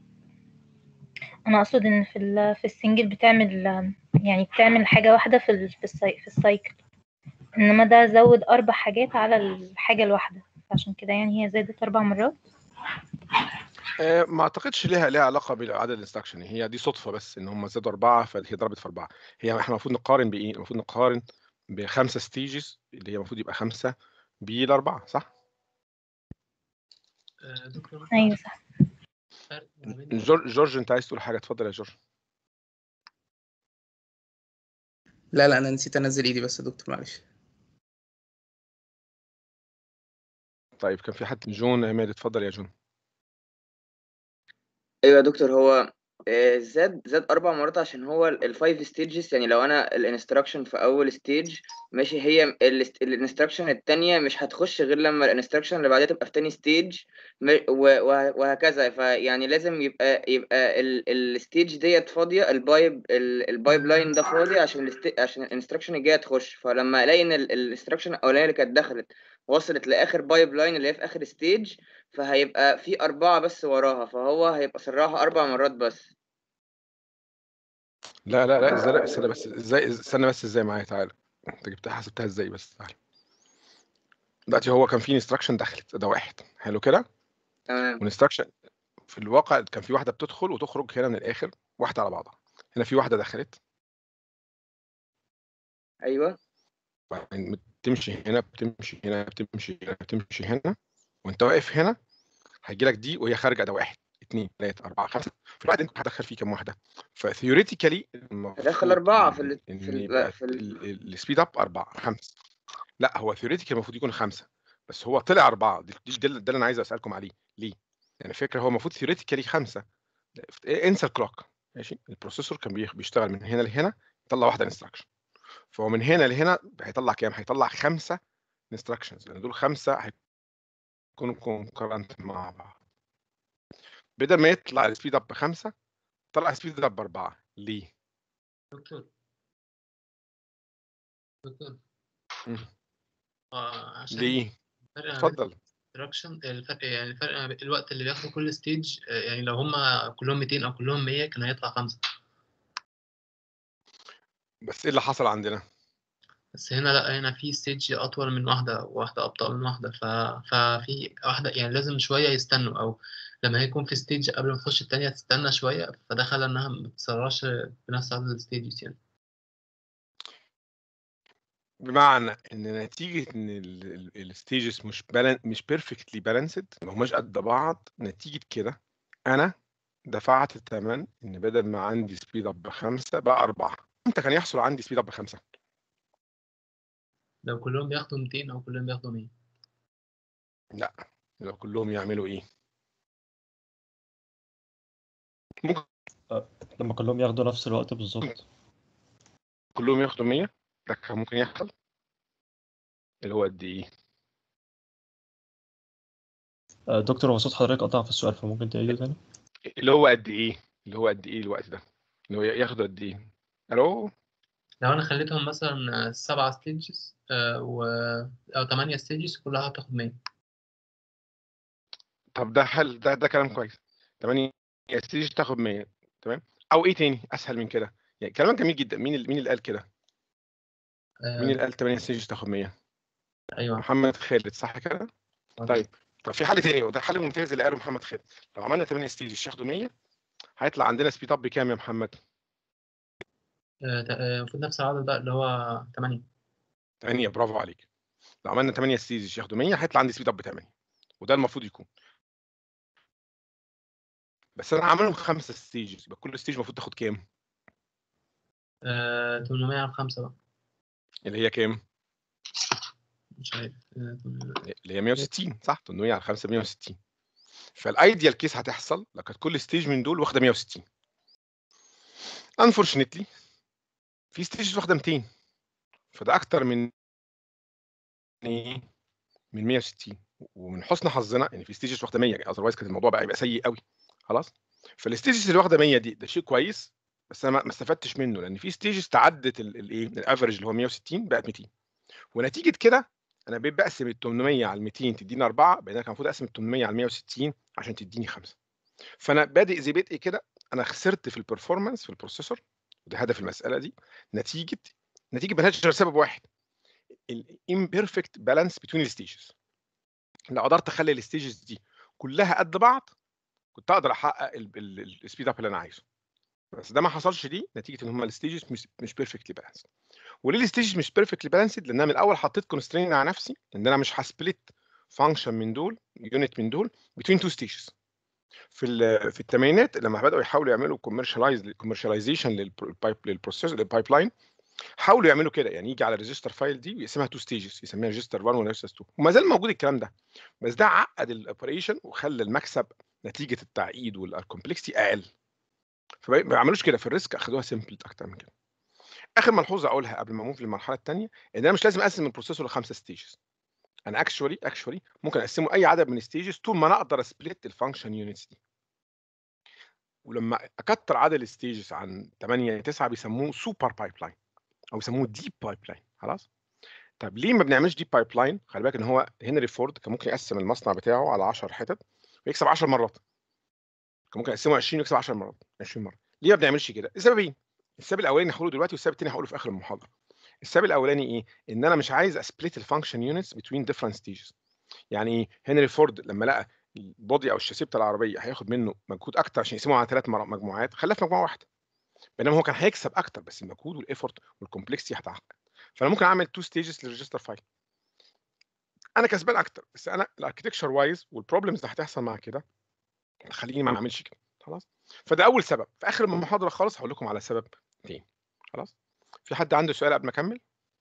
انا اقصد ان في ال في السنجل بتعمل يعني بتعمل حاجة واحدة في ال في, الساي في السايكل انما ده زود اربع حاجات على الحاجة الواحدة عشان كده يعني هي زادت اربع مرات آه ما اعتقدش ليها ليها علاقه بعدد الانستراكشن هي دي صدفه بس ان هم زادوا اربعه فهي ضربت في اربعه هي احنا المفروض نقارن بايه؟ المفروض نقارن بخمسه ستيجز اللي هي المفروض يبقى خمسه بالاربعه صح؟ آه، دكتور ايوه صح فرق ما بين جورج جورج انت عايز تقول حاجه اتفضل يا جورج لا لا أنا نسيت أنزل إيدي بس يا دكتور معلش طيب كان في حد جون عماد اتفضل يا جون ايوه يا دكتور هو آه، زاد زاد اربع مرات عشان هو الفايف ستيجز يعني لو انا الانستراكشن في اول ستيج ماشي هي الانستراكشن التانية مش هتخش غير لما الانستراكشن اللي بعدها تبقى في تاني ستيج وهكذا فيعني لازم يبقى يبقى الستيج ديت فاضيه البايب البايب لاين ده فاضي عشان الست- عشان الانستراكشن الجايه تخش فلما الاقي ان الانستراكشن الاولانيه اللي كانت دخلت وصلت لاخر بايب لاين اللي هي في اخر ستيج فهيبقى في اربعه بس وراها فهو هيبقى سرعها اربع مرات بس لا لا لا ازاي لا استنى بس ازاي استنى بس ازاي معايا تعالى انت جبتها حسبتها ازاي بس تعالى دلوقتي هو كان في انستراكشن دخلت ده واحد حلو كده تمام والانستراكشن في الواقع كان في واحده بتدخل وتخرج هنا من الاخر واحده على بعضها هنا في واحده دخلت ايوه بعدين بتمشي هنا بتمشي هنا بتمشي هنا بتمشي هنا وانت واقف هنا هيجي لك دي وهي خارجه ده واحد اثنين ثلاثة أربعة خمسة في الواحد أنت هتدخل فيه كام واحدة؟ فثيوريتيكالي هدخل اربعه في ال... إن في ال... يبقى في ال... السبيد أب أربعة خمسة لا هو ثيوريتيكال المفروض يكون خمسة بس هو طلع أربعة دي دي- ده اللي أنا عايز أسألكم عليه ليه؟ يعني فكرة هو المفروض ثيوريتيكالي خمسة انسى الكلوك ماشي البروسيسور كان بي- بيشتغل من هنا لهنا يطلع واحدة انستراكشن فهو من هنا لهنا هيطلع كام؟ هيطلع خمسة انستراكشنز لأن دول خمسة هيكونوا كونكرنت مع بعض بدل ما يطلع السبيد اب بخمسة طلع السبيد اب بأربعة ليه؟ دكتور دكتور مم. آه عشان ليه؟ الفرق ما بين اتفضل الانستراكشن الفرق يعني الفرق ما بين الوقت اللي بياخده كل ستيج يعني لو هما كلهم 200 او كلهم 100 كان هيطلع خمسة بس ايه اللي حصل عندنا؟ بس هنا لا هنا في ستيج اطول من واحده وواحده ابطا من واحده ف... ففي واحده يعني لازم شويه يستنوا او لما هيكون في ستيج قبل ما تخش التانية تستنى شويه فده خلى انها ما تتسرعش بنفس عدد الستيجز يعني بمعنى ان نتيجه ان الستيجز مش بالان مش بيرفكتلي بالانسد ما هماش قد بعض نتيجه كده انا دفعت الثمن ان بدل ما عندي سبيد اب بخمسه بقى اربعه امتى كان يحصل عندي سبيد اب بخمسه؟ لو كلهم بياخدوا 200 او كلهم بياخدوا 100 لا لو كلهم يعملوا ايه؟ ممكن لما كلهم ياخدوا نفس الوقت بالظبط كلهم ياخدوا 100 ده كان ممكن يحصل اللي هو قد ايه؟ آه، دكتور هو صوت حضرتك قطع في السؤال فممكن تعيده تاني اللي هو قد ايه اللي هو قد ايه الوقت ده اللي هو ياخد قد ايه الو لو انا خليتهم مثلا سبعة ستيجز و او تمانية ستيجز كلها هتاخد 100 طب ده حل ده ده كلام كويس 8 ستيج تاخد 100 تمام او ايه تاني اسهل من كده يعني كلام جميل جدا مين اللي مين اللي قال كده مين اللي قال 8 ستيج تاخد 100 ايوه محمد خالد صح كده طيب طب في حل تاني وده حل ممتاز اللي قاله محمد خالد لو عملنا 8 ستيج ياخدوا 100 هيطلع عندنا سبيد اب بكام يا محمد آه، ت- آه، المفروض نفس العدد بقى اللي هو 8 8 برافو عليك لو عملنا 8 ستيج ياخدوا 100 هيطلع عندي سبيد اب ب 8 وده المفروض يكون بس انا عاملهم خمسه ستيجز يبقى كل ستيج المفروض تاخد كام 800 على 5 بقى اللي هي كام مش عارف آه، 800. اللي هي 160 صح 800 على 5 160 فالايديال كيس هتحصل لو كانت كل ستيج من دول واخده 160 انفورشنتلي في ستيجز واخده 200 فده اكتر من ايه من 160 ومن حسن حظنا ان في ستيجز واخده 100 اذروايز كان الموضوع بقى يبقى سيء قوي خلاص فالستيجز اللي واخده 100 دي ده شيء كويس بس انا ما ما استفدتش منه لان في ستيجز تعدت الايه الافرج اللي هو 160 بقت 200 ونتيجه كده انا بقيت بقسم ال 800 على ال 200 تديني 4 بينما كان المفروض اقسم ال 800 على ال 160 عشان تديني 5 فانا بادئ زي بدء كده انا خسرت في البرفورمانس في البروسيسور وده هدف المساله دي نتيجه نتيجه ملهاش غير سبب واحد الامبيرفكت بالانس بين الستيجز لو قدرت اخلي الستيجز دي كلها قد بعض كنت اقدر احقق السبيد اب اللي انا عايزه بس ده ما حصلش دي نتيجه ان هم الستيجز مش مش بيرفكتلي بالانسد وليه الستيجز مش بيرفكتلي بالانسد لان انا من الاول حطيت كونسترين على نفسي ان انا مش هسبلت فانكشن من دول يونت من دول بين تو ستيجز في ال- في الثمانينات لما بداوا يحاولوا يعملوا كوميرشاليز كوميرشاليزيشن للبايب للبروسيس للبايب لاين حاولوا يعملوا كده يعني يجي على الريجستر فايل دي ويقسمها تو ستيجز يسميها ريجستر 1 وريجستر 2 وما زال موجود الكلام ده بس ده عقد الاوبريشن وخلى المكسب نتيجه التعقيد والكومبلكسيتي اقل فما ما عملوش كده في الريسك اخدوها سيمبل اكتر من كده اخر ملحوظه اقولها قبل ما اموف للمرحله الثانيه ان انا مش لازم اقسم البروسيسور لخمسه ستيجز انا اكشولي اكشولي ممكن اقسمه اي عدد من الستيجز طول ما انا اقدر اسبليت الفانكشن يونتس دي ولما اكتر عدد الستيجز عن 8 9 بيسموه سوبر بايب لاين او يسموه ديب بايب لاين خلاص طب ليه ما بنعملش ديب بايب لاين خلي بالك ان هو هنري فورد كان ممكن يقسم المصنع بتاعه على 10 حتت ويكسب 10 مرات كان ممكن يقسمه 20 ويكسب 10 مرات 20 مره ليه ما بنعملش كده السببين السبب الاولاني هقوله دلوقتي والسبب الثاني هقوله في اخر المحاضره السبب الاولاني ايه ان انا مش عايز اسبليت الفانكشن يونتس بتوين ديفرنت ستيجز يعني ايه هنري فورد لما لقى البودي او الشاسيه بتاع العربيه هياخد منه مجهود اكتر عشان يقسمه على ثلاث مجموعات خلاه في مجموعه واحده بينما هو كان هيكسب اكتر بس المجهود والايفورت والكومبلكسيتي هتعقد فانا ممكن اعمل تو ستيجز للريجستر فايل انا كسبان اكتر بس انا الاركتكشر وايز والبروبلمز اللي هتحصل مع كده تخليني ما اعملش كده خلاص فده اول سبب في اخر المحاضره خالص هقول لكم على سبب تاني خلاص في حد عنده سؤال قبل ما اكمل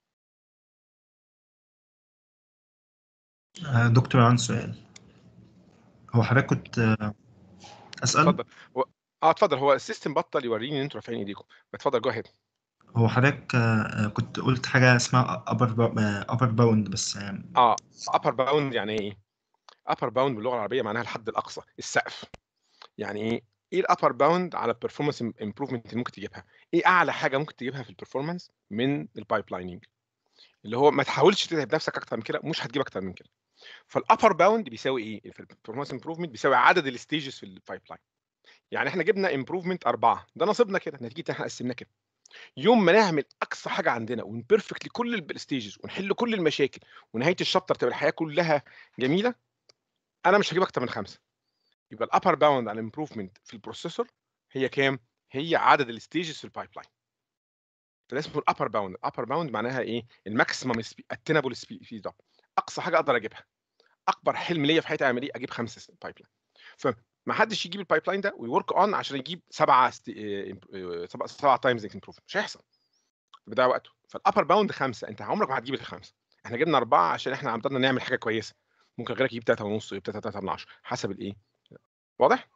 آه، دكتور عن سؤال هو حضرتك كنت آه، اسال اتفضل هو اه اتفضل هو السيستم بطل يوريني ان انتوا رافعين ايديكم اتفضل جو اهيد هو حضرتك آه، كنت قلت حاجه اسمها upper bou- آه، upper bound بس آه، اه upper bound يعني ايه upper bound باللغه العربيه معناها الحد الاقصى السقف يعني ايه ايه الابر باوند على البرفورمانس امبروفمنت اللي ممكن تجيبها ايه اعلى حاجه ممكن تجيبها في البرفورمانس من البايب لايننج اللي هو ما تحاولش تتعب نفسك اكتر من كده مش هتجيب اكتر من كده فالابر باوند بيساوي ايه في البرفورمانس امبروفمنت بيساوي عدد الستيجز في البايب لاين يعني احنا جبنا امبروفمنت اربعه ده نصيبنا كده نتيجه ان احنا قسمناه كده يوم ما نعمل اقصى حاجه عندنا ونبرفكت لكل الستيجز ونحل كل المشاكل ونهايه الشابتر تبقى الحياه كلها جميله انا مش هجيب اكتر من خمسه يبقى الابر باوند على الامبروفمنت في البروسيسور هي كام؟ هي عدد الستيجز في البايب لاين فده اسمه الابر باوند الابر باوند معناها ايه؟ الماكسيمم اتنبل سبيد اب اقصى حاجه اقدر اجيبها اكبر حلم ليا في حياتي اعمل ايه؟ اجيب خمسه بايب لاين فما حدش يجيب البايب لاين ده ويورك اون عشان يجيب سبعه ست... سبعه سبعه تايمز امبروف مش هيحصل بيضيع وقته فالابر باوند خمسه انت عمرك ما هتجيب الخمسه احنا جبنا اربعه عشان احنا عملنا نعمل حاجه كويسه ممكن غيرك يجيب 3 ونص يجيب 3 3 من 10 حسب الايه واضح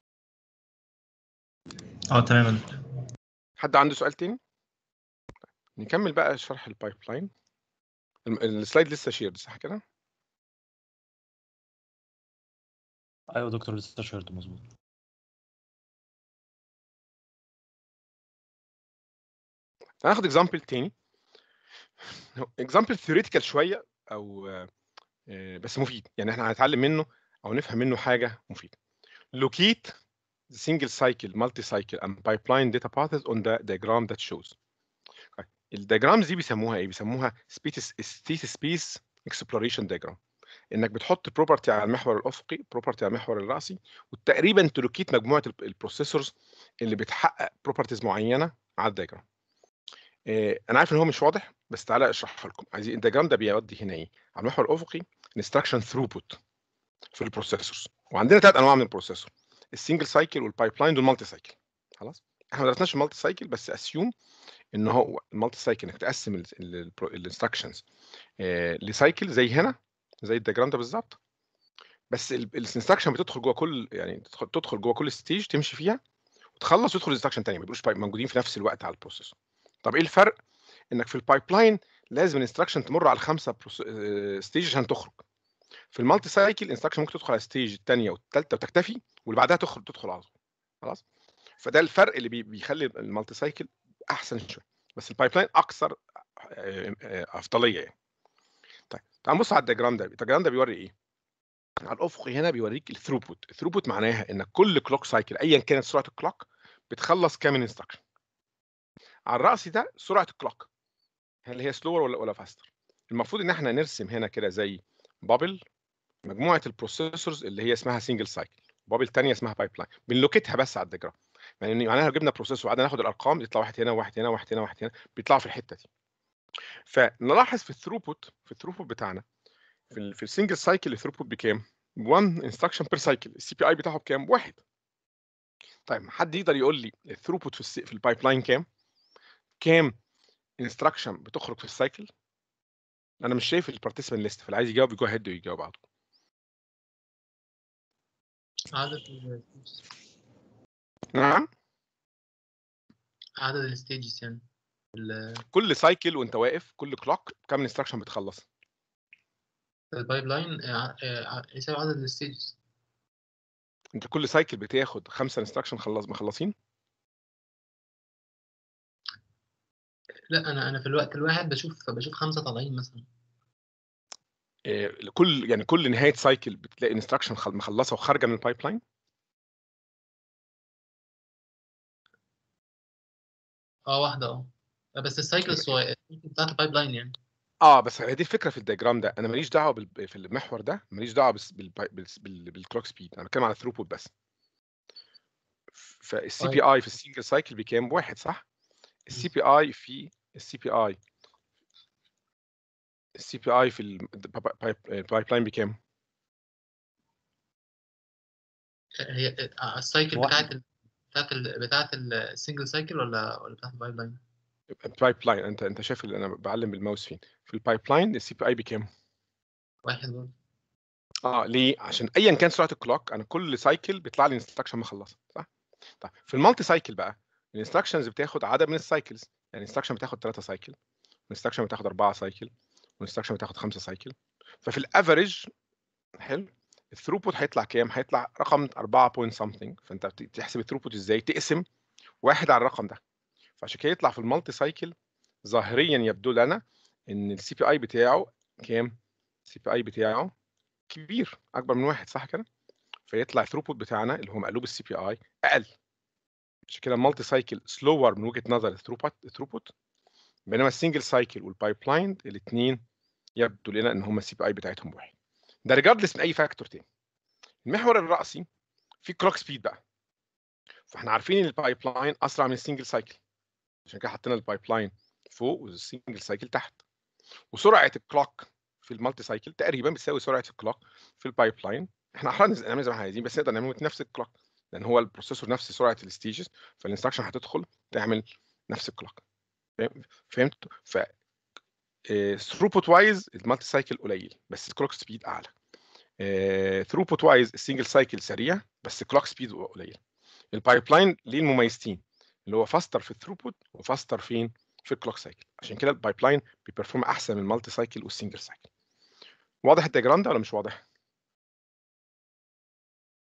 اه تمام حد عنده سؤال تاني نكمل بقى شرح البايب لاين السلايد لسه شير صح كده ايوه دكتور لسه شهرته مظبوط هناخد اكزامبل تاني اكزامبل ثيوريتيكال شويه او آه، بس مفيد يعني احنا هنتعلم منه او نفهم منه حاجه مفيده locate the single cycle multi cycle and pipeline data paths on the diagram that shows الدياجرامز دي بيسموها ايه بيسموها state space exploration diagram انك بتحط بروبرتي على المحور الافقي بروبرتي على المحور الراسي وتقريبا تلوكيت مجموعه البروسيسورز اللي بتحقق بروبرتيز معينه على الدياجرام إيه انا عارف ان هو مش واضح بس تعالى اشرحها لكم عايزين الدياجرام ده بيودي هنا ايه على المحور الافقي انستراكشن ثروبوت في البروسيسورز وعندنا ثلاث انواع من البروسيسور السنجل سايكل والبايب لاين والمالتي سايكل خلاص احنا ما درسناش المالتي سايكل بس اسيوم ان هو المالتي سايكل انك تقسم الانستراكشنز لسايكل زي هنا زي الدياجرام ده بالظبط بس الانستراكشن بتدخل جوه كل يعني تدخل تدخل جوه كل ستيج تمشي فيها وتخلص وتدخل انستراكشن تاني ما يبقوش موجودين في نفس الوقت على البروسيسور طب ايه الفرق انك في البايب لاين لازم الانستراكشن تمر على خمسه ستيج عشان تخرج في المالتي سايكل الانستراكشن ممكن تدخل على الستيج الثانيه والثالثه وتكتفي واللي بعدها تخرج تدخل على طول خلاص فده الفرق اللي بي- بيخلي المالتي سايكل احسن شويه بس البايب لاين اكثر آه، آه، افضليه يعني طيب تعال نبص على الدياجرام ده الدياجرام ده بيوري ايه على الافق هنا بيوريك الثروبوت الثروبوت معناها ان كل كلوك سايكل ايا كانت سرعه الكلوك بتخلص كام انستراكشن على الراس ده سرعه الكلوك هل هي سلور ولا ولا فاستر المفروض ان احنا نرسم هنا كده زي بابل مجموعه البروسيسورز اللي هي اسمها سنجل سايكل بابل ثانيه اسمها بايب لاين بنلوكيتها بس على الدياجرام يعني يعني لو جبنا بروسيسور وقعدنا ناخد الارقام يطلع واحد هنا واحد هنا واحد هنا واحد هنا بيطلعوا في الحته دي فنلاحظ في الثروبوت في الثروبوت بتاعنا في ال في السنجل سايكل الثروبوت بكام 1 انستراكشن بير سايكل السي بي اي بتاعه بكام واحد طيب حد يقدر يقول لي الثروبوت في الس- في البايب لاين كام كام انستراكشن بتخرج في السايكل انا مش شايف البارتيسيبنت ليست فاللي عايز يجاوب يجو هيد ويجاوب على طول عدد ال نعم عدد الستيجز يعني ال- كل سايكل وانت واقف كل كلوك كام انستراكشن بتخلص البايب لاين آه، آه، يساوي عدد الستيجز انت كل سايكل بتاخد خمسه انستراكشن خلص مخلصين لا انا انا في الوقت الواحد بشوف بشوف خمسه طالعين مثلا إيه، كل يعني كل نهايه سايكل بتلاقي انستراكشن مخلصه وخارجه من البايب لاين اه واحده اه بس السايكل الصغير بتاعت البايب لاين يعني اه بس هي دي الفكره في الدياجرام ده انا ماليش دعوه بال... في المحور ده ماليش دعوه بس بال... بال... بال... بالكلوك سبيد انا بتكلم على الثروبوت بس فالسي بي اي في السنجل سايكل بكام واحد صح السي بي اي في السي بي اي السي بي اي في البايب لاين بكام هي آه، السايكل واحد. بتاعت ال... بتاعت ال... بتاعت السنجل سايكل ولا ولا بتاعت البايب لاين البايب لاين انت انت شايف اللي انا بعلم بالماوس فين في البايب لاين السي بي اي بكام واحد برضه اه ليه عشان ايا كان سرعه الكلوك انا كل سايكل بيطلع لي انستراكشن مخلصه صح طيب في المالتي سايكل بقى الانستراكشنز بتاخد عدد من السايكلز يعني الانستراكشن بتاخد 3 سايكل والانستراكشن بتاخد 4 سايكل والانستراكشن بتاخد 5 سايكل ففي الافريج حلو الثروبوت هيطلع كام هيطلع رقم 4 بوينت سمثينج فانت بت- تحسب الثروبوت ازاي تقسم واحد على الرقم ده فعشان كده يطلع في المالتي سايكل ظاهريا يبدو لنا ان السي بي اي بتاعه كام السي بي اي بتاعه كبير اكبر من واحد صح كده فيطلع الثروبوت بتاعنا اللي هو مقلوب السي بي اي اقل عشان كده المالتي سايكل سلور من وجهه نظر الثروبوت الثروبوت بينما السنجل سايكل والبايب لاين الاثنين يبدو لنا ان هم السي بي اي بتاعتهم واحد ده ريجاردلس من اي فاكتور تاني المحور الرئيسي في كلوك سبيد بقى فاحنا عارفين ان البايب لاين اسرع من السنجل سايكل عشان كده حطينا البايب لاين فوق والسنجل سايكل تحت وسرعه الكلوك في المالتي سايكل تقريبا بتساوي سرعه الكلوك في البايب لاين احنا احرار نعمل زي ما احنا عايزين بس نقدر نعمله نفس الكلوك لان هو البروسيسور نفس سرعه الستيجز فالانستراكشن هتدخل تعمل نفس الكلوك فاهم- فهمت ف ثروبوت وايز المالتي سايكل قليل بس الكلوك سبيد اعلى ثروبوت وايز السنجل سايكل سريع بس الكلوك سبيد قليل البايب لاين ليه المميزتين اللي هو فاستر في الثروبوت وفاستر فين في الكلوك سايكل عشان كده البايب لاين بيبرفورم احسن من المالتي سايكل والسنجل سايكل واضح الدياجرام ده ولا مش واضح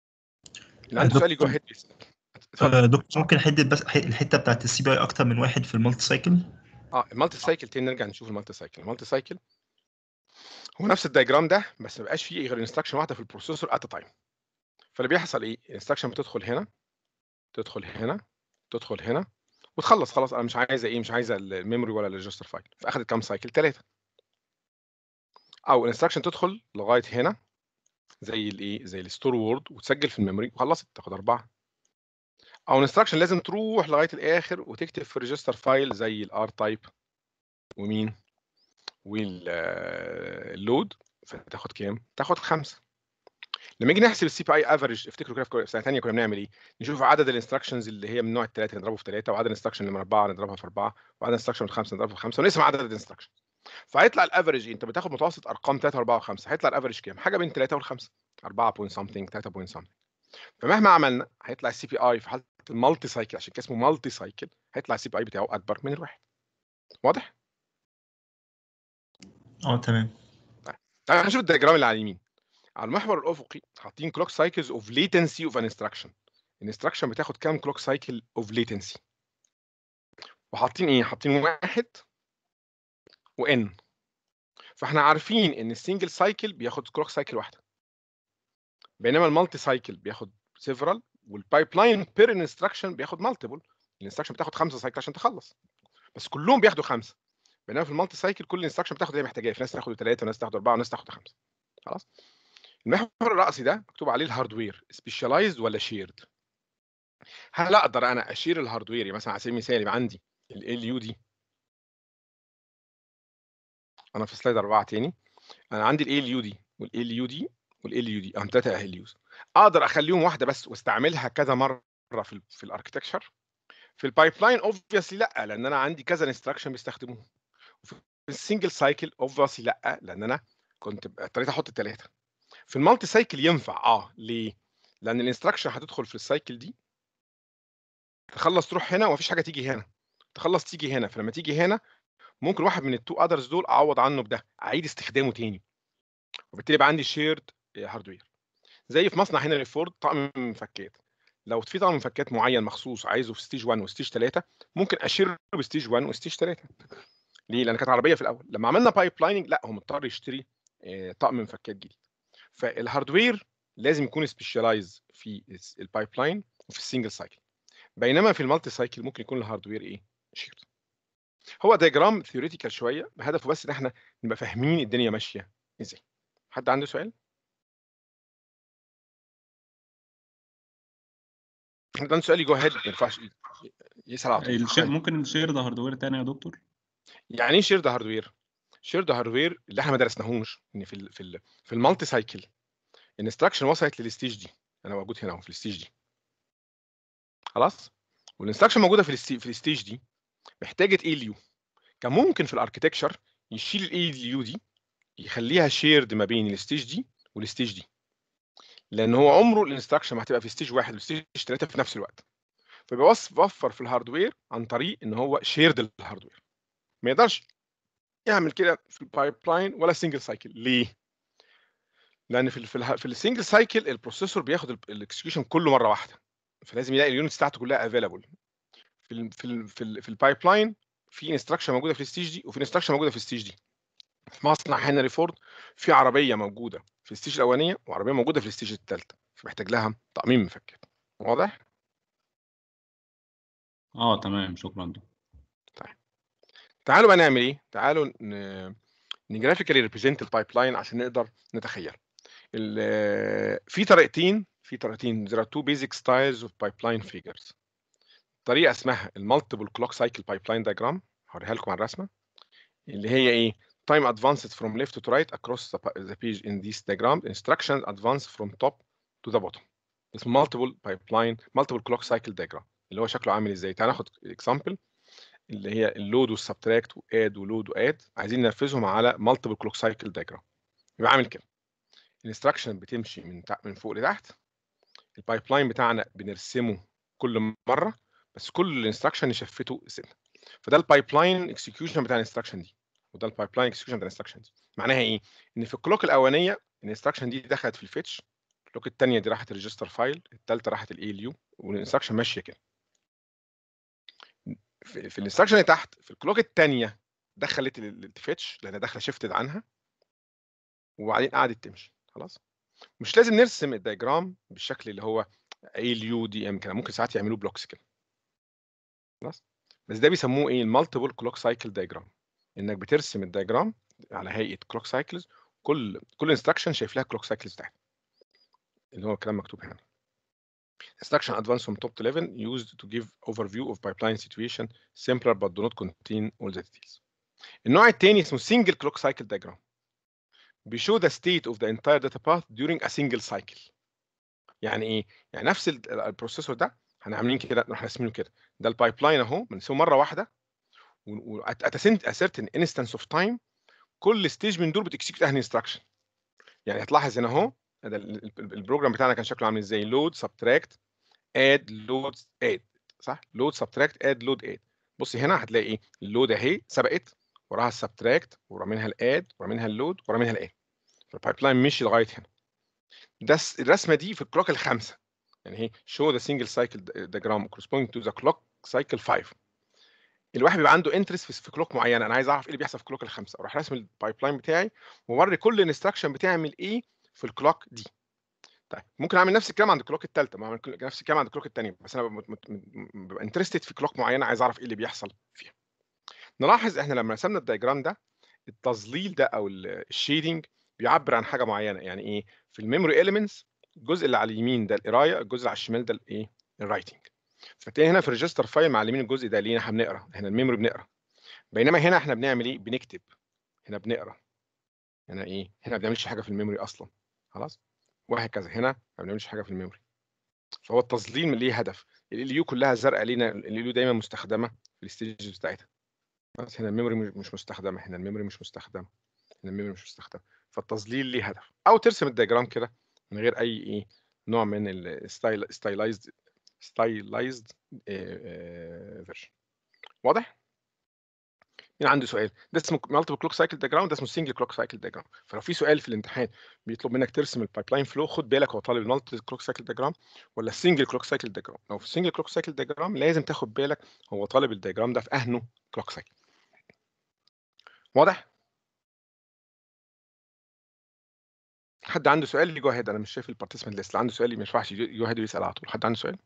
اللي عنده سؤال يجو دكتور هيد يسال اتفضل آه، دكتور ممكن احدد بس الحته بتاعت السي بي اي اكتر من واحد في المالتي سايكل اه المالتي سايكل تاني نرجع نشوف المالتي سايكل المالتي سايكل هو نفس الدايجرام ده بس ما بقاش فيه غير انستراكشن واحده في البروسيسور ات تايم فاللي بيحصل ايه الانستراكشن بتدخل هنا تدخل هنا تدخل هنا وتخلص خلاص انا مش عايزه ايه مش عايزه الميموري ولا الريجستر فايل فاخدت كام سايكل ثلاثه او الانستراكشن تدخل لغايه هنا زي الايه زي الستور وورد وتسجل في الميموري وخلصت تاخد اربعه او الانستراكشن لازم تروح لغايه الاخر وتكتب في ريجستر فايل زي الار تايب ومين واللود فتاخد كام؟ تاخد خمسه لما نيجي نحسب السي بي اي افريج افتكروا كده في سنه ثانيه كنا بنعمل ايه؟ نشوف عدد الانستراكشنز اللي هي من نوع الثلاثه نضربه في ثلاثه وعدد الانستراكشن اللي من اربعه نضربها في اربعه وعدد الانستراكشن من خمسه نضربها في خمسه ونقسم عدد الانستراكشن فهيطلع الافريج انت بتاخد متوسط ارقام 3 4 و5 هيطلع الافريج كام؟ حاجه بين 3 وال5 4 بوينت سمثينج 3 بوينت سمثينج فمهما عملنا هيطلع السي بي اي في حاله المالتي سايكل عشان كده اسمه مالتي سايكل هيطلع السي بي اي بتاعه اكبر من الواحد واضح؟ اه تمام تعال نشوف الدياجرام اللي على اليمين على المحور الافقي حاطين كلوك سايكلز اوف ليتنسي اوف ان انستراكشن الانستراكشن بتاخد كام كلوك سايكل اوف ليتنسي وحاطين ايه حاطين واحد وان فاحنا عارفين ان السنجل سايكل بياخد كلوك سايكل واحده بينما المالتي سايكل بياخد سيفرال والبايب لاين بير انستراكشن بياخد مالتيبل الانستراكشن بتاخد خمسه سايكل عشان تخلص بس كلهم بياخدوا خمسه بينما في المالتي سايكل كل انستراكشن بتاخد زي ما محتاجاه في ناس تاخد ثلاثه وناس تاخد اربعه وناس تاخد خمسه خلاص المحور الرأسي ده مكتوب عليه الهاردوير سبيشاليزد ولا شيرد هل اقدر انا اشير الهاردوير يعني مثلا على سبيل المثال يبقى عندي ال يو دي انا في سلايد اربعه تاني انا عندي ال يو دي والال يو دي والال يو دي اهم ثلاثه ال يوز اقدر اخليهم واحده بس واستعملها كذا مره في ال في الاركتكشر في البايب لاين اوبفيسلي لا لان انا عندي كذا انستراكشن بيستخدموه وفي السنجل سايكل اوبفيسلي لا لان انا كنت اضطريت احط الثلاثه في المالتي سايكل ينفع اه ليه؟ لان الانستراكشن هتدخل في السايكل دي تخلص تروح هنا ومفيش حاجه تيجي هنا تخلص تيجي هنا فلما تيجي هنا ممكن واحد من التو اذرز دول اعوض عنه بده اعيد استخدامه تاني وبالتالي يبقى عندي شيرد هاردوير زي في مصنع هنري فورد طقم مفكات لو في طقم مفكات معين مخصوص عايزه في ستيج 1 وستيج 3 ممكن اشيره بستيج 1 وستيج 3 ليه؟ لان كانت عربيه في الاول لما عملنا بايب لايننج لا هو مضطر يشتري طقم مفكات جديد فالهاردوير لازم يكون سبيشالايز في البايب لاين وفي السنجل سايكل بينما في المالتي سايكل ممكن يكون الهاردوير ايه شيرد هو دياجرام ثيوريتيكال شويه بهدفه بس ان احنا نبقى فاهمين الدنيا ماشيه ازاي حد عنده سؤال حد عنده سؤال يجو هيد ما ينفعش يسال على طول الشير ممكن نشير ده هاردوير تاني يا دكتور يعني ايه شيرد هاردوير شيرد هاردوير اللي احنا ما درسناهوش ان في ال في ال في المالتي سايكل الانستراكشن وصلت للستيج دي انا موجود هنا اهو في الستيج دي خلاص والانستراكشن موجوده في الستي في الستيج دي محتاجه اي اليو كان ممكن في الاركتكشر يشيل الاي اليو دي يخليها شيرد ما بين الستيج دي والستيج دي لان هو عمره الانستراكشن ما هتبقى في ستيج واحد وستيج ثلاثه في نفس الوقت فبيوفر في الهاردوير عن طريق ان هو شيرد الهاردوير ما يقدرش يعمل كده في البايب لاين ولا سنجل سايكل ليه؟ لان في ال في, ال في السنجل سايكل البروسيسور بياخد الاكسكيوشن كله مره واحده فلازم يلاقي اليونتس بتاعته كلها افيلابل في ال في ال في, ال في البايب لاين في انستراكشن موجوده في الستيج دي وفي انستراكشن موجوده في الستيج دي في مصنع هنري فورد في عربيه موجوده في الستيج الاولانيه وعربيه موجوده في الستيج الثالثه فمحتاج لها تقميم مفكك واضح؟ اه تمام شكرا دكتور طيب تعالوا بقى نعمل ايه؟ تعالوا نجرافيكالي ريبريزنت البايب لاين عشان نقدر نتخيل. في طريقتين في طريقتين there are two basic styles of pipeline figures. طريقه اسمها المالتيبل كلوك سايكل بايب لاين diagram هوريها لكم على الرسمه اللي هي ايه؟ time advances from left to right across the, the page in this diagram instructions advance from top to the bottom. اسمه multiple pipeline multiple clock cycle diagram اللي هو شكله عامل ازاي؟ تعال ناخد اكزامبل اللي هي اللود والسبتراكت واد ولود واد عايزين ننفذهم على مالتيبل كلوك سايكل دايجرام يبقى عامل كده الانستراكشن بتمشي من من فوق لتحت البايب لاين بتاعنا بنرسمه كل مره بس كل انستراكشن نشفته سنه فده البايب لاين اكسكيوشن بتاع الانستراكشن دي وده البايب لاين اكسكيوشن بتاع الانستراكشن دي معناها ايه ان في الكلوك الاولانيه الانستراكشن دي دخلت في الفيتش الكلوك الثانيه دي راحت الريجستر فايل الثالثه راحت الاي ال يو والانستراكشن ماشيه كده في, في الانستراكشن اللي تحت في الكلوك الثانيه دخلت الفيتش لان داخله شيفتد عنها وبعدين قعدت تمشي خلاص مش لازم نرسم الدايجرام بالشكل اللي هو اي اليو دي ام كده ممكن ساعات يعملوه بلوكس كده خلاص بس ده بيسموه ايه المالتيبل كلوك سايكل دايجرام انك بترسم الدايجرام على هيئه كلوك سايكلز كل كل انستراكشن شايف لها كلوك سايكلز بتاعتها اللي هو الكلام مكتوب هنا Instruction advanced from top to 11 used to give overview of pipeline situation simpler but do not contain all the details. النوع الثاني اسمه single clock cycle diagram. بيشو the state of the entire data path during a single cycle. يعني ايه؟ يعني نفس ال- ال- البروسيسور ده احنا عاملين كده احنا راسمينه كده ده البايب لاين اهو بنسيبه مره واحده و at at a cent- a certain instance of time كل ستيج من دول بتكسكيوت انهي انستراكشن يعني هتلاحظ هنا اهو ده ال- ال- البروجرام بتاعنا كان شكله عامل ازاي لود سبتراكت اد لود اد صح لود سبتراكت اد لود اد بصي هنا هتلاقي ايه اللود اهي سبقت وراها السبتراكت ورا منها الاد ورا منها اللود ورا منها الاد فالبايب لاين مشي لغايه هنا ده الس- الرسمه دي في الكلوك الخامسه يعني هي show the single cycle diagram corresponding to the clock cycle 5 الواحد بيبقى عنده انترست في في كلوك معينه انا عايز اعرف ايه اللي بيحصل في الكلوك الخامسه اروح راسم البايب لاين بتاعي واوري كل انستراكشن بتعمل ايه في الكلوك دي طيب ممكن اعمل نفس الكلام عند الكلوك الثالثه ما اعمل كل- نفس الكلام عند الكلوك الثانيه بس انا ببقى مت- مت- ببقى انترستد في كلوك معينه عايز اعرف ايه اللي بيحصل فيها نلاحظ احنا لما رسمنا الدايجرام ده التظليل ده او الشيدنج بيعبر عن حاجه معينه يعني ايه في الميموري اليمنتس الجزء اللي على اليمين ده القرايه الجزء اللي على الشمال ده الايه الرايتنج فتلاقي هنا في الريجستر فايل معلمين الجزء ده ليه احنا بنقرا هنا الميموري بنقرا بينما هنا احنا بنعمل ايه بنكتب هنا بنقرا هنا ايه هنا ما بنعملش حاجه في الميموري اصلا خلاص وهكذا هنا ما بنعملش حاجه في الميموري فهو التظليل من ليه هدف ال يو كلها زرقاء لينا ال يو دايما مستخدمه في الستيجز بتاعتها بس هنا الميموري مش مش مستخدمه هنا الميموري مش مستخدمه هنا الميموري مش مستخدمه فالتظليل ليه هدف او ترسم الدياجرام كده من غير اي ايه نوع من الستايل ستايلايزد ستايلايزد فيرجن واضح مين عنده سؤال ده اسمه مالتيبل كلوك سايكل دياجرام ده اسمه سنجل كلوك سايكل دياجرام فلو في سؤال في الامتحان بيطلب منك ترسم البايب لاين فلو خد بالك هو طالب المالتي كلوك سايكل دياجرام ولا السنجل كلوك سايكل دياجرام لو في السنجل كلوك سايكل دياجرام لازم تاخد بالك هو طالب الدياجرام ده في اهنه كلوك سايكل واضح حد عنده سؤال يجو اهيد انا مش شايف البارتيسيبنت ليست عنده سؤال ما ينفعش يجو اهيد ويسال على طول حد عنده سؤال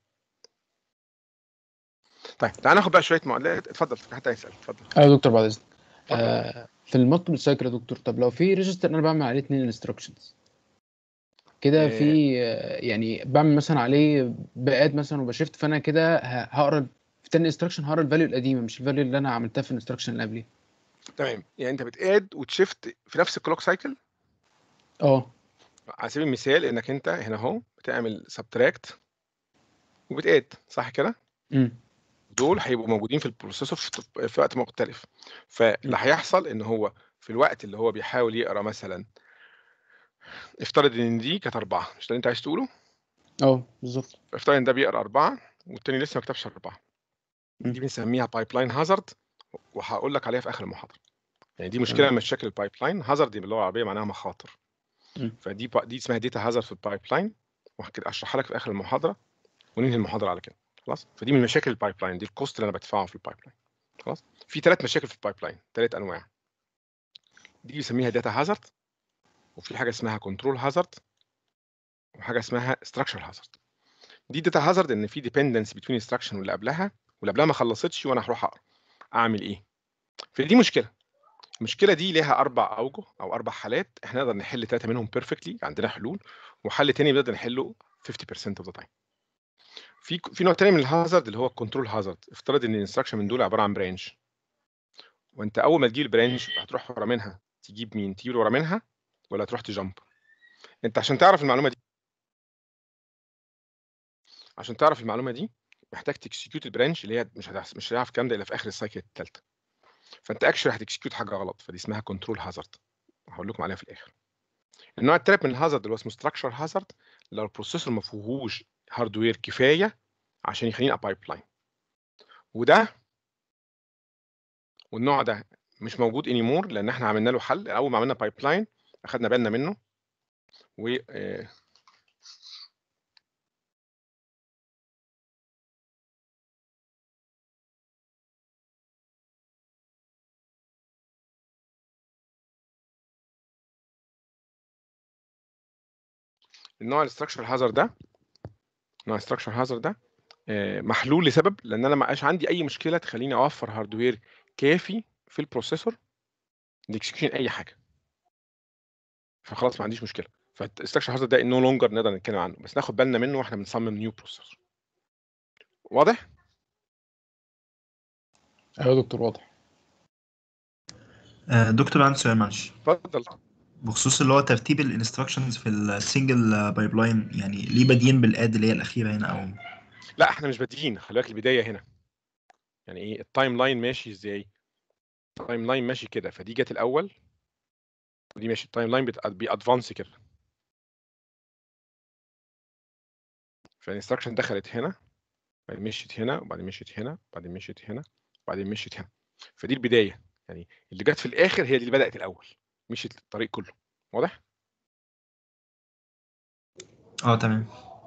طيب تعال ناخد بقى شويه معادلات اتفضل في حد هيسال اتفضل ايوه يا دكتور بعد اذنك آه في المالتيبل سايكل يا دكتور طب لو في ريجستر انا بعمل عليه اتنين انستراكشنز كده في آه، يعني بعمل مثلا عليه باقات مثلا وبشفت فانا كده ه- هقرا في تاني انستراكشن هقرا الفاليو القديمه مش الفاليو اللي انا عملتها في الانستراكشن اللي قبليه تمام يعني انت بتاد وتشفت في نفس الكلوك سايكل اه على سبيل المثال انك انت هنا اهو بتعمل سبتراكت وبتاد صح كده امم دول هيبقوا موجودين في البروسيسور في في وقت مختلف فاللي هيحصل ان هو في الوقت اللي هو بيحاول يقرا مثلا افترض ان دي كانت اربعه مش ده اللي انت عايز تقوله؟ اه بالظبط افترض ان ده بيقرا اربعه والتاني لسه ما كتبش اربعه دي بنسميها بايب لاين هازارد وهقول لك عليها في اخر المحاضره يعني دي مشكله تمام. من مشاكل البايب لاين هازارد باللغه العربيه معناها مخاطر مم. فدي با- دي اسمها داتا هازارد في البايب لاين واشرحها لك في اخر المحاضره وننهي المحاضره على كده خلاص فدي من مشاكل البايب لاين دي الكوست اللي انا بدفعه في البايب لاين خلاص في ثلاث مشاكل في البايب لاين ثلاث انواع دي بيسميها داتا هازارد وفي حاجه اسمها كنترول هازارد وحاجه اسمها ستراكشر هازارد دي داتا هازارد ان في ديبندنس بين انستراكشن واللي قبلها واللي قبلها ما خلصتش وانا هروح اقرا اعمل ايه فدي مشكله المشكله دي ليها اربع اوجه او اربع حالات احنا نقدر نحل ثلاثه منهم بيرفكتلي عندنا حلول وحل تاني بنقدر نحله 50% اوف ذا تايم في في نوع تاني من الهازارد اللي هو الكنترول هازارد افترض ان الانستراكشن من دول عباره عن برانش وانت اول ما تجيب البرانش هتروح ورا منها تجيب مين تجيب ورا منها ولا تروح تجامب انت عشان تعرف المعلومه دي عشان تعرف المعلومه دي محتاج تكسكيوت البرانش اللي هي مش هتحس... مش هتعرف الكلام ده الا في اخر السايكل الثالثه فانت اكشلي هتكسكيوت حاجه غلط فدي اسمها كنترول هازارد هقول لكم عليها في الاخر النوع الثالث من الهازارد اللي هو اسمه ستراكشر هازارد لو البروسيسور ما فيهوش هاردوير كفايه عشان يخليني بايب لاين وده والنوع ده مش موجود انيمور لان احنا عملنا له حل اول ما عملنا بايب لاين اخدنا بالنا منه و آه، النوع الاستراكشر هازر ده نوع الاستراكشر هازر ده آه، محلول لسبب لان انا ما بقاش عندي اي مشكله تخليني اوفر هاردوير كافي في البروسيسور لاكسكيوشن اي حاجه فخلاص ما عنديش مشكله فالاستراكشر هازر ده نو لونجر نقدر نتكلم عنه بس ناخد بالنا منه واحنا بنصمم نيو بروسيسور واضح ايوه يا دكتور واضح آه، دكتور عندي سؤال معلش اتفضل بخصوص اللي هو ترتيب الانستراكشنز في السنجل بايب لاين يعني ليه بادئين بالاد اللي هي الاخيره هنا او لا احنا مش بادئين خلي بالك البدايه هنا يعني ايه التايم لاين ماشي ازاي التايم لاين ماشي كده فدي جت الاول ودي ماشي التايم لاين بيادفانس كده فالانستراكشن دخلت هنا بعدين مشيت هنا وبعدين مشيت هنا وبعدين مشيت هنا وبعدين مشيت هنا فدي البدايه يعني اللي جت في الاخر هي دي اللي بدات الاول مشيت الطريق كله واضح اه تمام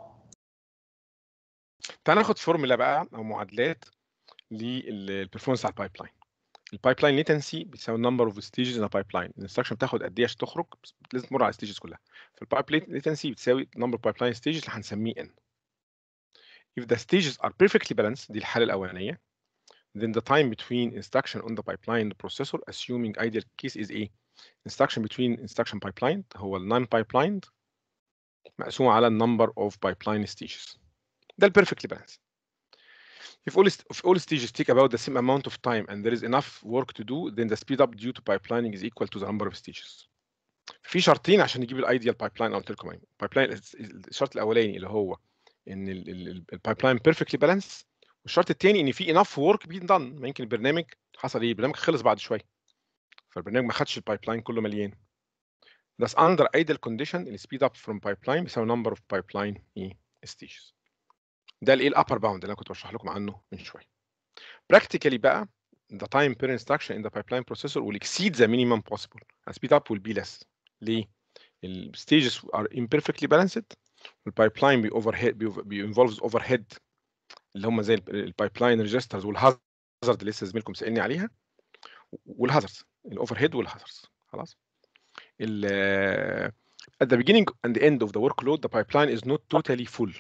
تعال ناخد فورمولا بقى او معادلات للبرفورمانس على البايب لاين البايب لاين ليتنسي بتساوي النمبر اوف ستيجز ان بايب لاين الانستراكشن بتاخد قد ايه عشان تخرج بس لازم تمر على الستيجز كلها فالبايب ليتنسي بتساوي نمبر بايب لاين ستيجز اللي هنسميه n if the stages are perfectly balanced دي الحاله الاولانيه then the time between instruction on the pipeline the processor assuming ideal case is a instruction between instruction pipeline هو ال non pipelined مقسوم على number of pipeline stages ده ال perfectly balanced If all, if all stages take about the same amount of time and there is enough work to do, then the speed up due to pipelining is equal to the number of stages. في شرطين عشان نجيب الايديال بايب لاين او التلكومين بايب لاين الشرط الاولاني اللي هو ان البايب لاين بيرفكتلي بالانس والشرط الثاني ان في انف ورك بين دان ما يمكن البرنامج حصل ايه البرنامج خلص بعد شويه فالبرنامج ما خدش البايب لاين كله مليان Thus under ideal condition ال speed up from pipeline بيساوي number of pipeline ايه stages ده الايه الابر باوند اللي انا كنت بشرح لكم عنه من شويه practically بقى the time per instruction in the pipeline processor will exceed the minimum possible and speed up will be less ليه ال stages are imperfectly balanced والبايبلاين بي overhead بي, بي involves overhead اللي هم زي البايبلاين ريجسترز والهازارد اللي لسه زميلكم سالني عليها والهازاردز الاوفر هيد والهازاردز خلاص ال at the beginning and the end of the workload the pipeline is not totally full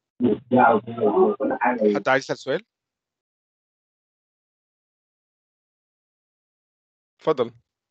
حد عايز يسال سؤال اتفضل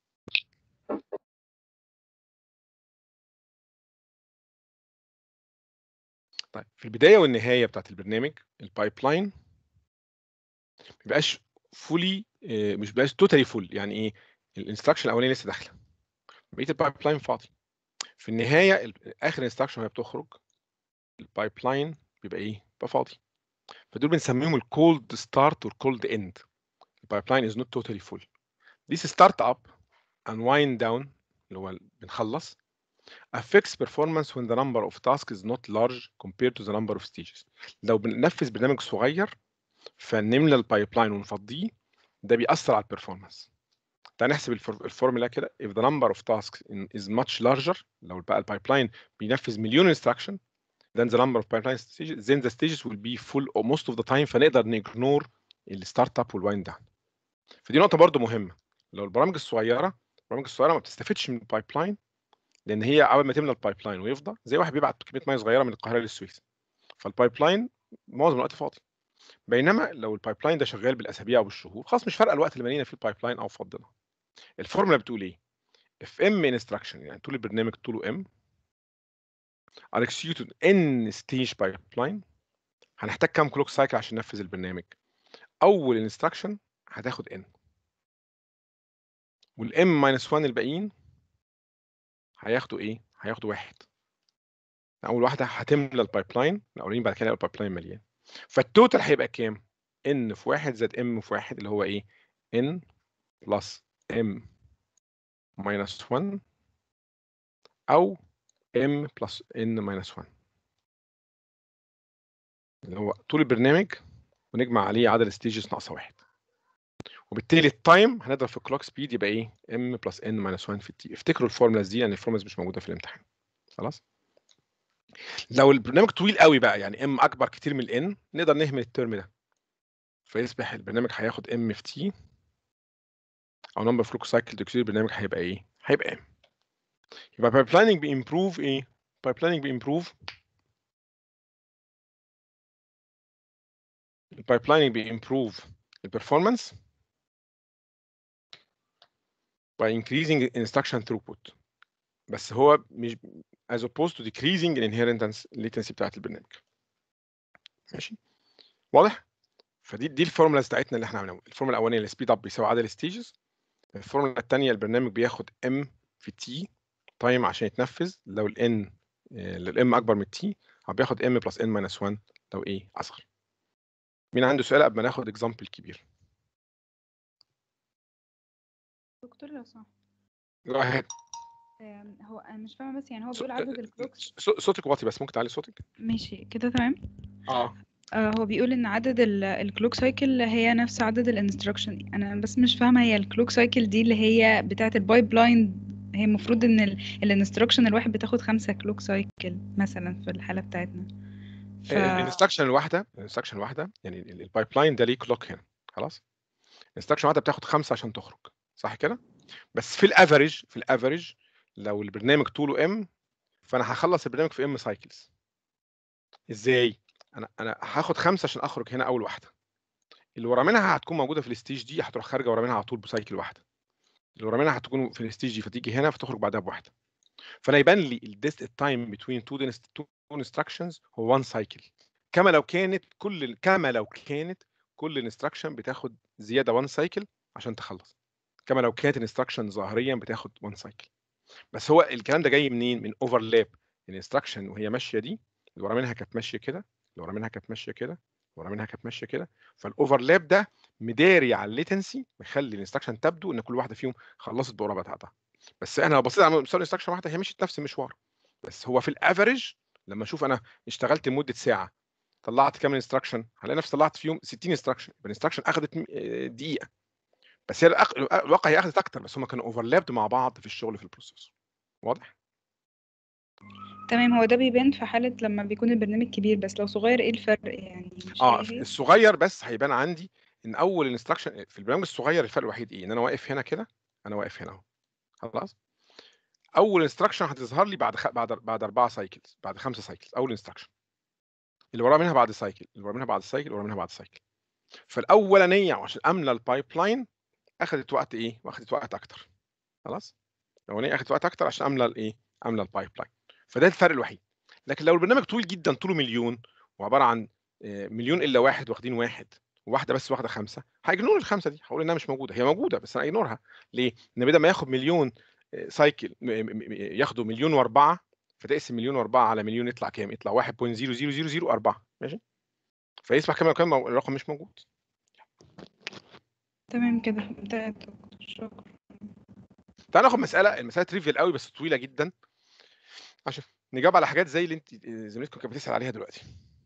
طيب في البدايه والنهايه بتاعت البرنامج البايب لاين ما بيبقاش فولي مش بيبقاش توتالي فول يعني ايه الانستراكشن الاولانيه لسه داخله بقيه البايب لاين فاضي في النهايه ال- اخر انستراكشن وهي بتخرج البايب لاين بيبقى ايه بيبقى فاضي فدول بنسميهم الكولد ستارت والكولد اند البايب لاين is not totally full this start up and wind down اللي هو بنخلص affects performance when the number of tasks is not large compared to the number of stages لو بننفذ برنامج صغير فنملى البايب لاين ونفضيه ده بيأثر على البرفورمانس تعال نحسب الفور- الفورمولا كده if the number of tasks in- is much larger لو بقى البايب لاين بينفذ مليون instruction then the number of pipeline stages then the stages will be full most of the time فنقدر نجنور الستارت اب والوايند داون فدي نقطه برضو مهمه لو البرامج الصغيره البرامج الصغيره ما بتستفدش من البايب لاين لان هي اول ما تملى البايب لاين ويفضى زي واحد بيبعت كميه ميه صغيره من القاهره للسويس فالبايب لاين معظم الوقت فاضي بينما لو البايب لاين ده شغال بالاسابيع او بالشهور خلاص مش فارقه الوقت اللي ملينا فيه البايب لاين او فضيناه الفورمولا بتقول ايه if m instruction يعني طول البرنامج طوله m are executed n stage pipeline هنحتاج كام كلوك سايكل عشان ننفذ البرنامج اول انستراكشن هتاخد n والm ماينس 1 الباقيين هياخدوا ايه هياخدوا واحد اول واحده هتملى البايب لاين الاولانيين بعد كده البايب لاين مليان فالتوتال هيبقى كام n في واحد زائد m في واحد اللي هو ايه n بلس m ماينس 1 او m بلس n ماينس 1 اللي هو طول البرنامج ونجمع عليه عدد الستيجز ناقصه واحد وبالتالي التايم هنضرب في الكلوك سبيد يبقى ايه m بلس n ماينس 1 في التي افتكروا الفورمولاز دي يعني الفورمولاز مش موجوده في الامتحان خلاص لو البرنامج طويل قوي بقى يعني m اكبر كتير من ال n نقدر نهمل الترم ده فيصبح البرنامج هياخد m في t او نمبر فلوك سايكل تكسير البرنامج هيبقى ايه هيبقى m يبقى بايب بلاننج بيمبروف ايه البايبلايننج بيمبروف البايبلايننج بيمبروف البرفورمانس by increasing instruction throughput بس هو مش as opposed to decreasing the inheritance latency بتاعت البرنامج ماشي واضح فدي دي الفورمولا بتاعتنا اللي احنا عملناها الفورمولا الاولانيه السبيد اب بيساوي عدد الستيجز الفورمولا الثانيه البرنامج بياخد ام في تي تايم عشان يتنفذ لو الان الام اكبر من التي او بياخد ام بلس ان ماينس 1 لو ايه اصغر مين عنده سؤال قبل ما ناخد اكزامبل كبير دكتور لو سمحت جو اهيد آم، هو انا مش فاهمه بس يعني هو بيقول عدد الكلوكس صوتك واطي بس ممكن تعلي صوتك ماشي كده تمام اه آه هو بيقول ان عدد الكلوك سايكل هي نفس عدد الانستراكشن انا بس مش فاهمه هي الكلوك سايكل دي اللي هي بتاعه البايب لاين هي المفروض ان الانستراكشن الواحد بتاخد خمسة كلوك سايكل مثلا في الحاله بتاعتنا ف... الانستراكشن الواحده الانستراكشن الواحده يعني البايب لاين ده ليه كلوك هنا خلاص الانستراكشن واحده بتاخد خمسه عشان تخرج صح كده بس في الافريج في الافريج لو البرنامج طوله ام فانا هخلص البرنامج في ام سايكلز ازاي انا انا هاخد خمسه عشان اخرج هنا اول واحده اللي ورا منها هتكون موجوده في الستيج دي هتروح خارجه ورا منها على طول بسايكل واحده اللي ورا منها هتكون في الستيج دي فتيجي هنا فتخرج بعدها بواحده فانا يبان لي الديست التايم بتوين تو انستراكشنز هو 1 سايكل كما لو كانت كل كما لو كانت كل انستراكشن بتاخد زياده 1 سايكل عشان تخلص كما لو كانت الانستراكشن ظاهريا بتاخد 1 سايكل بس هو الكلام ده جاي منين من اوفرلاب الانستراكشن وهي ماشيه دي اللي ورا منها كانت ماشيه كده اللي ورا منها كانت ماشيه كده اللي ورا منها كانت ماشيه كده فالاوفرلاب ده مداري على الليتنسي مخلي الانستراكشن تبدو ان كل واحده فيهم خلصت بقرابه بتاعتها بس احنا لو بصيت على مستوى الانستراكشن واحده هي مشيت نفس المشوار بس هو في الافريج لما اشوف انا اشتغلت لمده ساعه طلعت كام انستراكشن هلاقي نفسي طلعت فيهم 60 انستراكشن يبقى الانستراكشن اخذت دقيقه بس هي الواقع هي اخذت اكتر بس هم كانوا اوفرلابد مع بعض في الشغل في البروسيس واضح تمام هو ده بيبان في حالة لما بيكون البرنامج كبير بس لو صغير ايه الفرق يعني مش اه هي هي الصغير بس هيبان عندي ان اول انستراكشن في البرنامج الصغير الفرق الوحيد ايه ان انا واقف هنا كده انا واقف هنا اهو خلاص اول انستراكشن هتظهر لي بعد خ... بعد بعد اربعه سايكلز بعد خمسه سايكلز اول انستراكشن اللي وراها منها بعد سايكل اللي وراها منها بعد سايكل اللي وراها منها بعد سايكل فالاولانيه عشان املى البايب لاين اخذت وقت ايه واخذت وقت اكتر خلاص الاولانيه اخذت وقت اكتر عشان املى الايه املى البايب لاين فده الفرق الوحيد لكن لو البرنامج طويل جدا طوله مليون وعباره عن آه، مليون الا واحد واخدين واحد وواحده بس واخده خمسه هاجنور الخمسه دي هقول انها مش موجوده هي موجوده بس انا اجنورها ليه؟ ان بدل ما ياخد مليون آه، سايكل م- م- م- ياخدوا مليون واربعه فتقسم مليون واربعه على مليون يطلع كام؟ يطلع 1.00004 ماشي؟ فيصبح كما لو كان مو- الرقم مش موجود تمام كده انتهت دكتور شكرا تعال ناخد مساله المساله تريفيال قوي بس طويله جدا عشان نجاوب على حاجات زي اللي انت آه، زميلتكم كانت بتسال عليها دلوقتي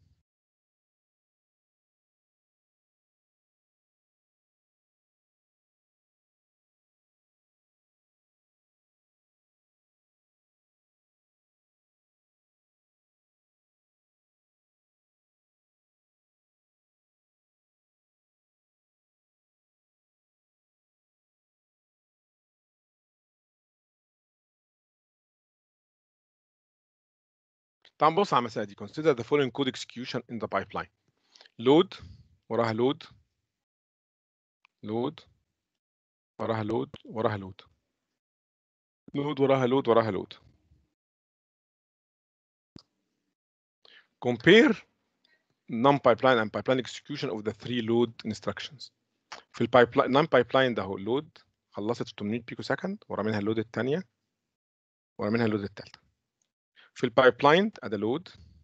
طبعا بص على المساله دي consider the following code execution in the pipeline load وراها load load وراها load وراها load load وراها load وراها load compare non-pipeline and pipeline execution of the three load instructions في البايبلاين non pipeline ده هو load خلصت 800 بيكو سكند ورا منها اللود الثانيه ورا منها اللود الثالثه في البايبلاين ادي لود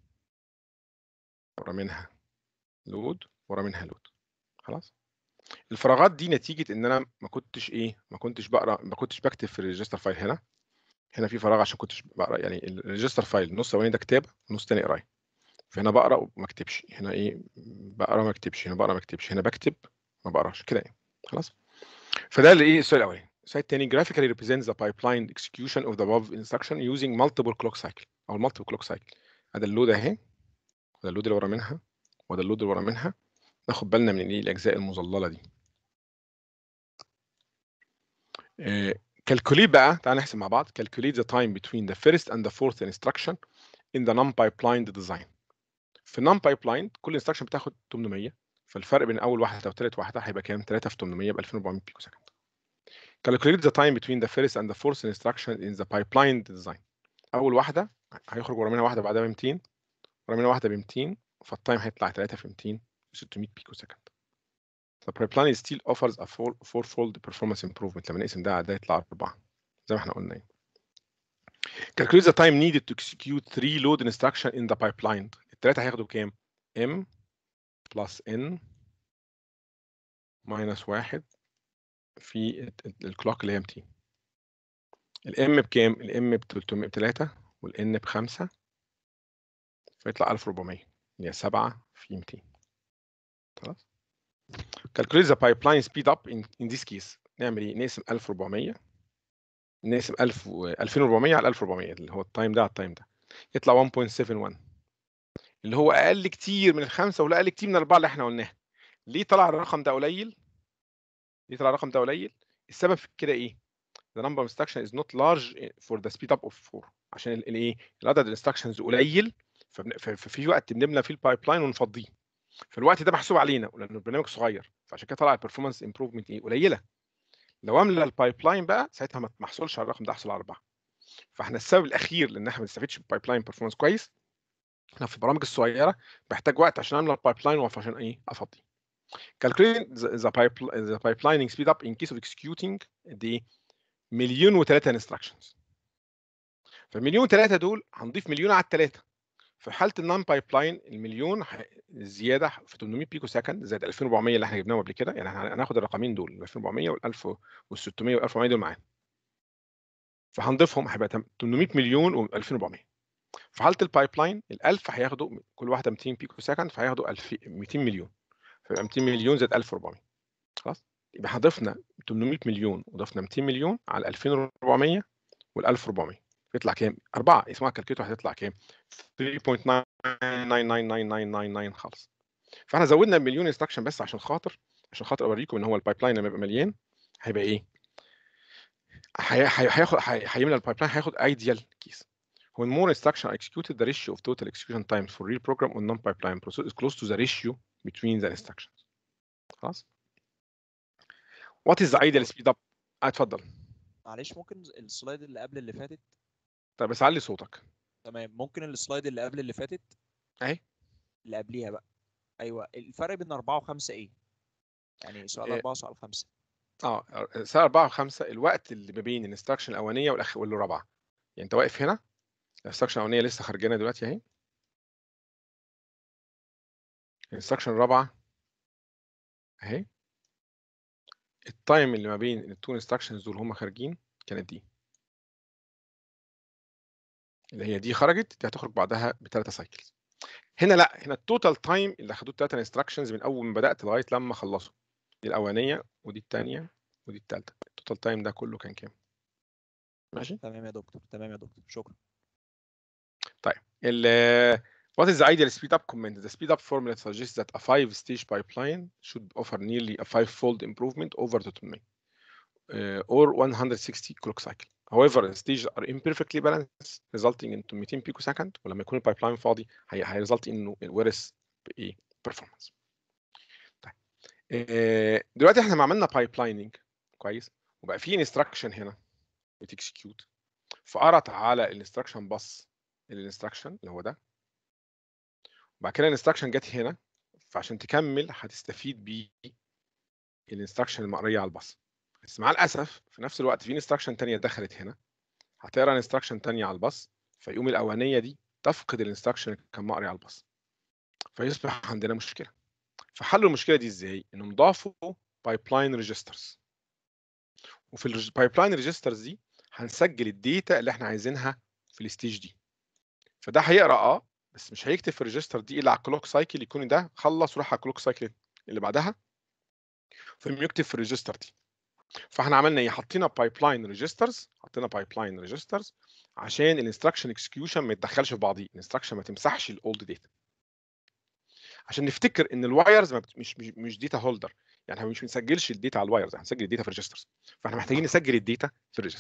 ورا منها لود ورا منها لود خلاص الفراغات دي نتيجه ان انا ما كنتش ايه ما كنتش بقرا ما كنتش بكتب في الريجستر فايل هنا هنا في فراغ عشان كنتش بقرا يعني الريجستر فايل نص الاولاني ده كتاب ونص تاني قرايه فهنا بقرا وما اكتبش هنا ايه بقرا ما اكتبش هنا بقرا ما اكتبش هنا بكتب ما بقراش كده يعني خلاص فده اللي ايه السؤال الاولاني السؤال الثاني graphically represents the pipeline execution of the above instruction using multiple clock cycle او multiple clock cycle ادي اللود اهي وده اللود اللي ورا منها وده اللود اللي ورا منها ناخد بالنا من الايه الاجزاء المظلله دي كالكوليت بقى تعال نحسب مع بعض calculate the time between the first and the fourth instruction in the non pipelined design في non pipelined كل instruction بتاخد 800 فالفرق بين اول واحده وثالث واحده هيبقى كام 3 في 800 ب 2400 بيكو سكند calculate the time between the first and the fourth instruction in the pipelined design اول واحده هيخرج ورا منها واحده بعدها ب 200 ورا منها واحده ب 200 فالتايم هيطلع 3 في 200 600 بيكو سكند The pipeline still offers a four fourfold performance improvement لما نقسم ده على ده يطلع 4 زي ما احنا قلنا يعني. Calculate the time needed to execute three load instruction in the pipeline. التلاتة هياخدوا بكام؟ M plus N minus واحد في الكلوك اللي هي 200. الام بكام؟ الام ب 300 بتلاتة والان بخمسة فيطلع 1400 اللي هي 7 في 200 خلاص؟ Calculate the pipeline speed up in, in this case نعمل ايه؟ نقسم 1400 نقسم 1000 و 2400 على 1400 اللي هو التايم ده على التايم ده يطلع 1.71 اللي هو اقل كتير من الخمسه ولا اقل كتير من الاربعه اللي احنا قلناها ليه طلع الرقم ده قليل؟ ليه طلع الرقم ده قليل؟ السبب في كده ايه؟ the number of instruction is not large for the speed up of 4 عشان الايه؟ العدد الانستراكشنز قليل فبن- ف- ففي وقت بنملى فيه البايب لاين ونفضيه فالوقت ده محسوب علينا لان البرنامج صغير فعشان كده طلع البرفورمانس امبروفمنت ايه قليله لو املى البايب لاين بقى ساعتها ما ما احصلش على الرقم ده احصل على اربعه فاحنا السبب الاخير لان احنا ما بنستفدش بالبايب لاين برفورمانس كويس احنا في البرامج الصغيره بحتاج وقت عشان املى البايب لاين واقف عشان ايه افضي calculate the, the, pipe, the pipelining speed up in case of executing دي مليون وثلاثة انستراكشنز فالمليون وثلاثة دول هنضيف مليون على الثلاثة في حالة النون بايب لاين المليون ح- الزيادة في 800 بيكو سكند زائد 2400 اللي احنا جبناهم قبل كده يعني هن- هناخد الرقمين دول ال 2400 وال 1600 وال 1400 دول معانا فهنضيفهم هيبقى تم- 800 مليون و 2400 في حالة البايب لاين ال 1000 هياخدوا كل واحدة 200 بيكو سكند فهياخدوا 1000 200 مليون فيبقى 200 مليون زائد 1400 خلاص يبقى احنا ضفنا 800 مليون وضفنا 200 مليون على 2400 وال 1400 يطلع كام؟ أربعة اسمها كالكيتو هتطلع كام؟ 3.9999999 خالص فاحنا زودنا مليون انستراكشن بس عشان خاطر عشان خاطر اوريكم ان هو البايب لاين لما يبقى مليان هيبقى ايه؟ هي- هي- هياخد هي- هيملى البايب لاين هياخد ايديال كيس When more instruction are executed, the ratio of total execution times for real program on non-pipeline process is close to the ratio between the instructions. خلاص؟ What is the ideal speed up؟ آه، اتفضل. معلش ممكن السلايد اللي قبل اللي فاتت طيب بس علي صوتك. تمام ممكن السلايد اللي قبل اللي فاتت اهي اللي قبليها بقى ايوه الفرق بين أربعة وخمسة ايه؟ يعني سؤال إيه. أربعة وسؤال خمسة اه الساعه 4 و5 الوقت اللي ما بين الانستراكشن الاولانيه والاخ والرابعه يعني انت واقف هنا الانستراكشن الاولانيه لسه خارجانا دلوقتي اهي الانستراكشن الرابعه اهي التايم اللي ما بين التو انستراكشنز دول هم خارجين كانت دي اللي هي دي خرجت دي هتخرج بعدها بثلاثه سايكلز هنا لا هنا التوتال تايم اللي اخدوه الثلاثه انستراكشنز من اول ما بدات لغايه لما خلصوا دي الاولانيه ودي الثانيه ودي الثالثه التوتال تايم ده كله كان كام ماشي تمام يا دكتور تمام يا دكتور شكرا طيب ال what is the ideal speed up comment the speed up formula suggests that a five stage pipeline should offer nearly a five fold improvement over the time uh, or 160 clock cycle however the stages are imperfectly balanced resulting in 200 picosecond ولما يكون البايب لاين فاضي هي هيرزلت انه الورث بايه performance طيب آه، دلوقتي احنا ما عملنا بايب لايننج كويس وبقى في انستراكشن هنا بتكسكيوت فقرت على الانستراكشن باص الانستراكشن اللي هو ده وبعد كده الانستراكشن جت هنا فعشان تكمل هتستفيد بيه الانستراكشن المقريه على الباص بس مع الاسف في نفس الوقت في انستراكشن تانية دخلت هنا هتقرا انستراكشن تانية على الباص فيقوم الاولانيه دي تفقد الانستراكشن اللي كان مقري على الباص فيصبح عندنا مشكله فحلوا المشكله دي ازاي انهم ضافوا بايب لاين ريجسترز وفي البايب لاين ريجسترز دي هنسجل الداتا اللي احنا عايزينها في الستيج دي فده هيقرا اه بس مش هيكتب في الريجستر دي الا على الكلوك سايكل يكون ده خلص وراح على الكلوك سايكل اللي بعدها فيقوم يكتب في الريجستر دي فاحنا عملنا ايه حطينا بايب لاين ريجسترز حطينا بايب لاين ريجسترز عشان الانستراكشن اكسكيوشن ما يتدخلش في بعضيه الانستراكشن ما تمسحش الاولد داتا عشان نفتكر ان الوايرز ما بت- مش مش, مش داتا هولدر يعني احنا مش بنسجلش الداتا على الوايرز هنسجل الداتا في الريجسترز فاحنا محتاجين نسجل الداتا في الريجسترز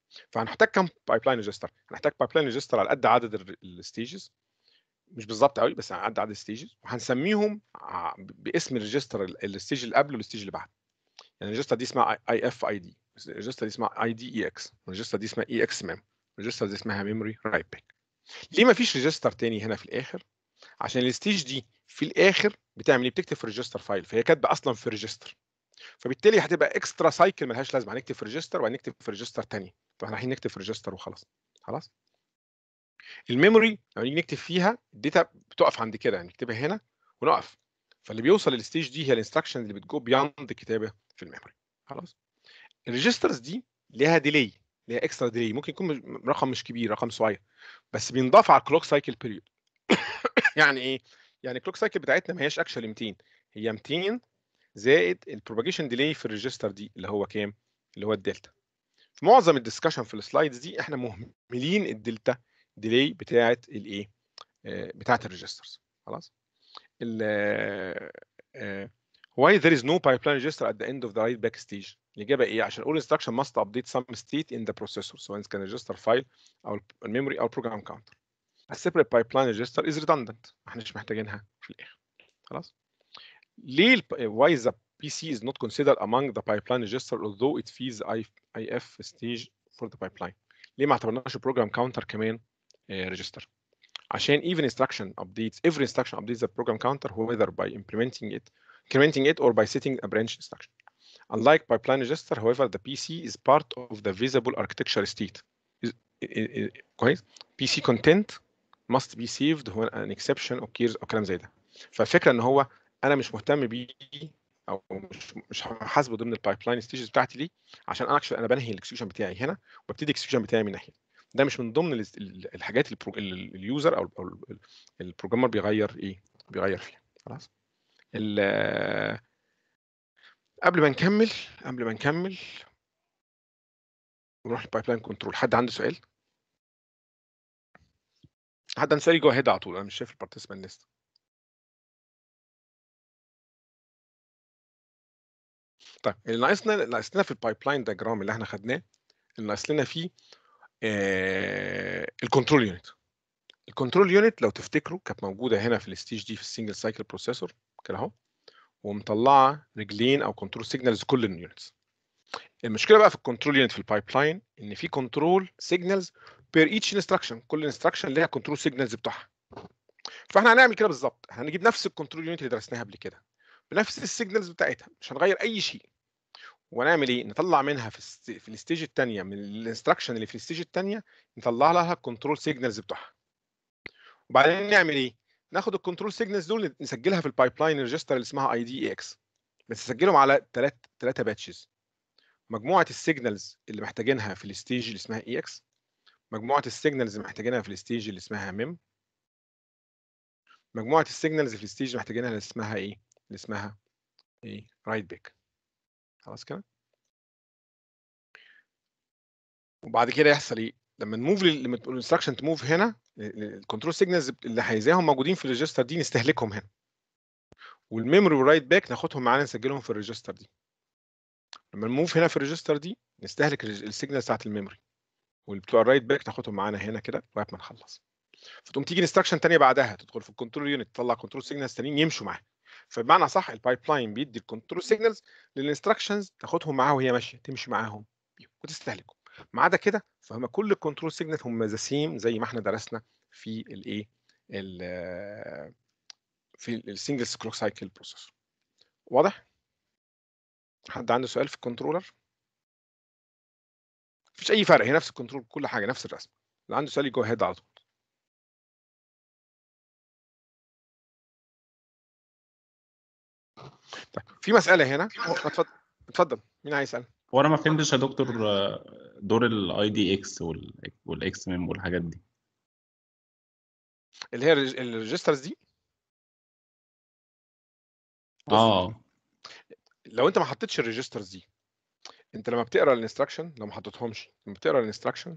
فهنحتاج كام بايب لاين ريجستر هنحتاج بايب لاين ريجستر على قد عدد الستيجز مش بالظبط قوي بس على قد عدد الستيجز وهنسميهم ع- باسم الريجستر الستيج اللي قبله والستيج اللي بعده يعني الريجستر دي اسمها اي اف اي دي الريجستر دي اسمها اي دي اي اكس والريجستر دي اسمها اي اكس ميم الريجستر دي اسمها ميموري رايت باك ليه ما فيش ريجستر تاني هنا في الاخر عشان الستيج دي في الاخر بتعمل ايه بتكتب في ريجستر فايل فهي كاتبه اصلا في ريجستر فبالتالي هتبقى اكسترا سايكل ملهاش لازمه هنكتب في ريجستر وهنكتب في ريجستر تاني فاحنا رايحين نكتب في ريجستر وخلاص خلاص الميموري لما نيجي نكتب فيها الداتا بتقف عند كده يعني نكتبها هنا ونقف فاللي بيوصل للستيج دي هي الانستراكشن اللي بتجو بياند الكتابه في الميموري خلاص الريجسترز دي ليها ديلي ليها اكسترا ديلي ممكن يكون مش- رقم مش كبير رقم صغير بس بينضاف على الكلوك سايكل بيريود يعني ايه يعني الكلوك سايكل بتاعتنا ما هياش اكشلي 200 هي 200 زائد البروباجيشن ديلي في الريجستر دي اللي هو كام اللي هو الدلتا في معظم الدسكشن في السلايدز دي احنا مهملين الدلتا ديلي بتاعه الايه آه، بتاعه الريجسترز خلاص ال آه، why there is no pipeline register at the end of the write back stage الإجابة إيه؟ عشان all instruction must update some state in the processor سواء كان register file أو الميموري أو program counter. A separate pipeline register is redundant ما احناش محتاجينها في الآخر. خلاص؟ ليه ال why the PC is not considered among the pipeline register although it feeds I- IF stage for the pipeline؟ ليه ما اعتبرناش program counter كمان آه، register؟ عشان even instruction updates every instruction updates the program counter whether by implementing it incrementing it or by setting a branch instruction. Unlike pipeline register, however, the PC is part of the visible architecture state. Is- i- i- i- كويس؟ PC content must be saved when an exception occurs أو كلام زي ده. فالفكرة إن هو أنا مش مهتم بيه أو مش مش هحاسبه ضمن البايب ستيجز بتاعتي دي عشان أنا actually أنا بنهي الاكسكيوشن بتاعي هنا وببتدي الاكسكيوشن بتاعي من ناحية. ده مش من ضمن ال- ال- الحاجات اللي البرو- ال- ال- اليوزر أو أو ال- البروجرامر بيغير إيه؟ بيغير فيها. خلاص؟ ال- قبل ما نكمل قبل ما نكمل نروح البايب لاين كنترول حد عنده سؤال حد عنده سؤال جو اهيد على طول انا مش شايف البارتيسيبانت ليست طيب اللي ناقصنا اللي ناقصنا في البايب لاين دياجرام اللي احنا خدناه اللي ناقص لنا فيه آه الكنترول يونت الكنترول يونت لو تفتكروا كانت موجوده هنا في الستيج دي في السنجل سايكل بروسيسور كده اهو ومطلعه رجلين او كنترول سيجنالز كل اليونتس المشكله بقى في الكنترول يونت في البايب لاين ان في كنترول سيجنالز بير ايتش انستراكشن كل انستراكشن ليها كنترول سيجنالز بتوعها فاحنا هنعمل كده بالظبط هنجيب نفس الكنترول يونت اللي درسناها قبل كده بنفس السيجنالز بتاعتها مش هنغير اي شيء ونعمل ايه نطلع منها في الست... في الستيج الثانيه من الانستراكشن اللي في الستيج الثانيه نطلع لها الكنترول سيجنالز بتوعها وبعدين نعمل ايه ناخد الكنترول سيجنالز دول نسجلها في البايب لاين ريجستر اللي اسمها اي دي اكس بس نسجلهم على ثلاث ثلاثه باتشز مجموعه السيجنالز اللي محتاجينها في الستيج اللي اسمها اي اكس مجموعه السيجنالز اللي محتاجينها في الستيج اللي اسمها ميم مجموعه السيجنالز في الستيج اللي محتاجينها اللي اسمها ايه اللي اسمها ايه رايت باك خلاص كده وبعد كده يحصل ايه لما نموف لما تقول الانستراكشن تموف هنا الكنترول سيجنالز اللي عايزاهم موجودين في الريجستر دي نستهلكهم هنا والميموري والرايت باك ناخدهم معانا نسجلهم في الريجستر دي لما نموف هنا في الريجستر دي نستهلك السيجنال بتاعت الميموري واللي بتوع الرايت باك ناخدهم معانا هنا كده لغايه ما نخلص فتقوم تيجي انستراكشن ثانيه بعدها تدخل في الكنترول يونت تطلع كنترول سيجنالز ثانيين يمشوا معاها فبمعنى صح البايب لاين بيدي الكنترول سيجنالز للانستراكشنز تاخدهم معاها وهي ماشيه تمشي معاهم بيهم وتستهلكهم ما عدا كده فهم كل الكنترول سيجنال هم ذا سيم زي ما احنا درسنا في الايه ال- في السنجل كلوك سايكل بروسيسور واضح حد عنده سؤال في الكنترولر مفيش اي فرق هي نفس الكنترول كل حاجه نفس الرسم اللي عنده سؤال يجو هيد على طول طيب في مساله هنا اتفضل اتفضل مين عايز يسال هو انا ما فهمتش يا دكتور آه، دور الاي دي اكس والاكس ميم والحاجات دي اللي هي الريج- الريجسترز دي اه لو انت ما حطيتش الريجسترز دي انت لما بتقرا الانستراكشن لو ما حطيتهمش لما بتقرا الانستراكشن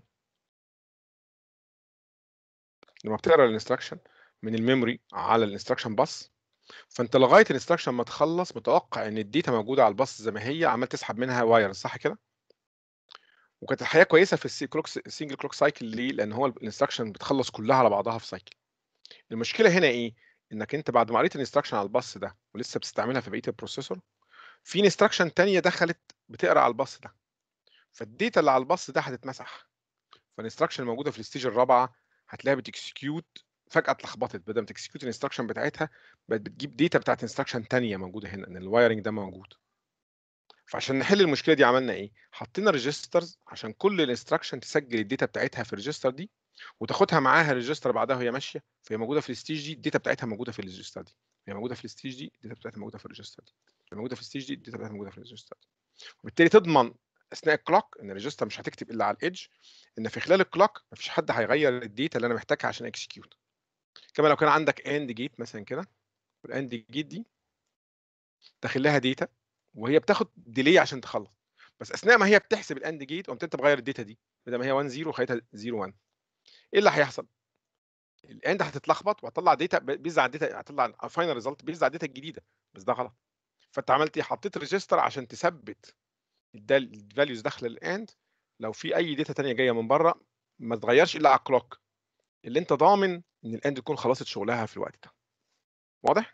لما بتقرا الانستراكشن من الميموري على الانستراكشن باص فانت لغايه الانستراكشن ما تخلص متوقع ان الداتا موجوده على الباص زي ما هي عمال تسحب منها وايرز صح كده وكانت الحقيقه كويسه في السي كلوك السنجل كلوك سايكل ليه لان هو الانستراكشن بتخلص كلها على بعضها في سايكل المشكله هنا ايه انك انت بعد ما قريت الانستراكشن على الباص ده ولسه بتستعملها في بقيه البروسيسور في انستراكشن تانية دخلت بتقرا على الباص ده فالداتا اللي على الباص ده هتتمسح فالانستراكشن الموجوده في الستيج الرابعه هتلاقيها بتكسكيوت فجاه اتلخبطت بدل ما تكسكيوت الانستراكشن بتاعتها بقت بتجيب داتا بتاعت انستراكشن تانية موجوده هنا ان الوايرنج ده موجود فعشان نحل المشكله دي عملنا ايه حطينا ريجسترز عشان كل الانستراكشن تسجل الداتا بتاعتها في الريجستر دي وتاخدها معاها الريجستر بعدها وهي ماشيه فهي موجوده في الستيج دي الداتا بتاعتها موجوده في الريجستر دي هي موجوده في الستيج دي الداتا بتاعتها موجوده في الريجستر دي هي موجوده في الستيج دي الداتا بتاعتها موجوده في الريجستر دي وبالتالي تضمن اثناء الكلوك ان الريجستر مش هتكتب الا على الايدج ان في خلال الكلوك مفيش حد هيغير الداتا اللي انا محتاجها عشان اكسكيوت كما لو كان عندك اند جيت مثلا كده والاند جيت دي داخل لها داتا وهي بتاخد ديلي عشان تخلص بس اثناء ما هي بتحسب الاند جيت قمت انت مغير الداتا دي بدل ما هي 1 0 خليتها 0 1 ايه اللي هيحصل؟ الاند هتتلخبط وهتطلع داتا بيزع الداتا هتطلع فاينل ريزلت بيزع الداتا الجديده بس ده غلط فانت عملت ايه؟ حطيت ريجستر عشان تثبت الفاليوز داخل الاند لو في اي داتا ثانيه جايه من بره ما تتغيرش الا على الكلوك اللي انت ضامن ان الاند تكون خلصت شغلها في الوقت ده واضح؟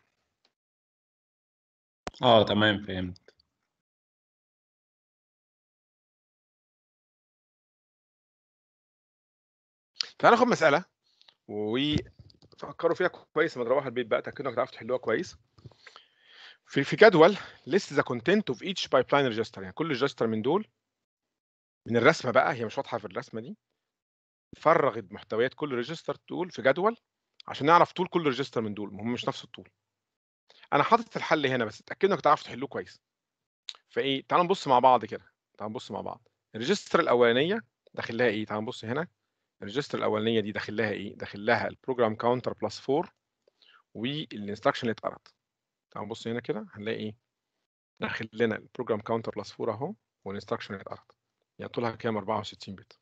اه تمام فهمت تعالى ناخد مساله وفكروا فيها كويس لما تروحوا البيت بقى تاكدوا انك تعرفوا تحلوها كويس في في جدول list the content of each pipeline register يعني كل ريجستر من دول من الرسمه بقى هي مش واضحه في الرسمه دي فرغ محتويات كل ريجستر طول في جدول عشان نعرف طول كل ريجستر من دول هم مش نفس الطول انا حاطط الحل هنا بس اتاكدوا انك تعرفوا تحلوه كويس فايه تعالوا نبص مع بعض كده تعالوا نبص مع بعض الريجستر الاولانيه داخل لها ايه تعالوا نبص هنا الريجستر الاولانيه دي داخل لها ايه داخل لها البروجرام كاونتر بلس 4 والانستراكشن اللي اتقرت تعالوا نبص هنا كده هنلاقي ايه داخل لنا البروجرام كاونتر بلس 4 اهو والانستراكشن اللي اتقرت يعني طولها كام 64 بت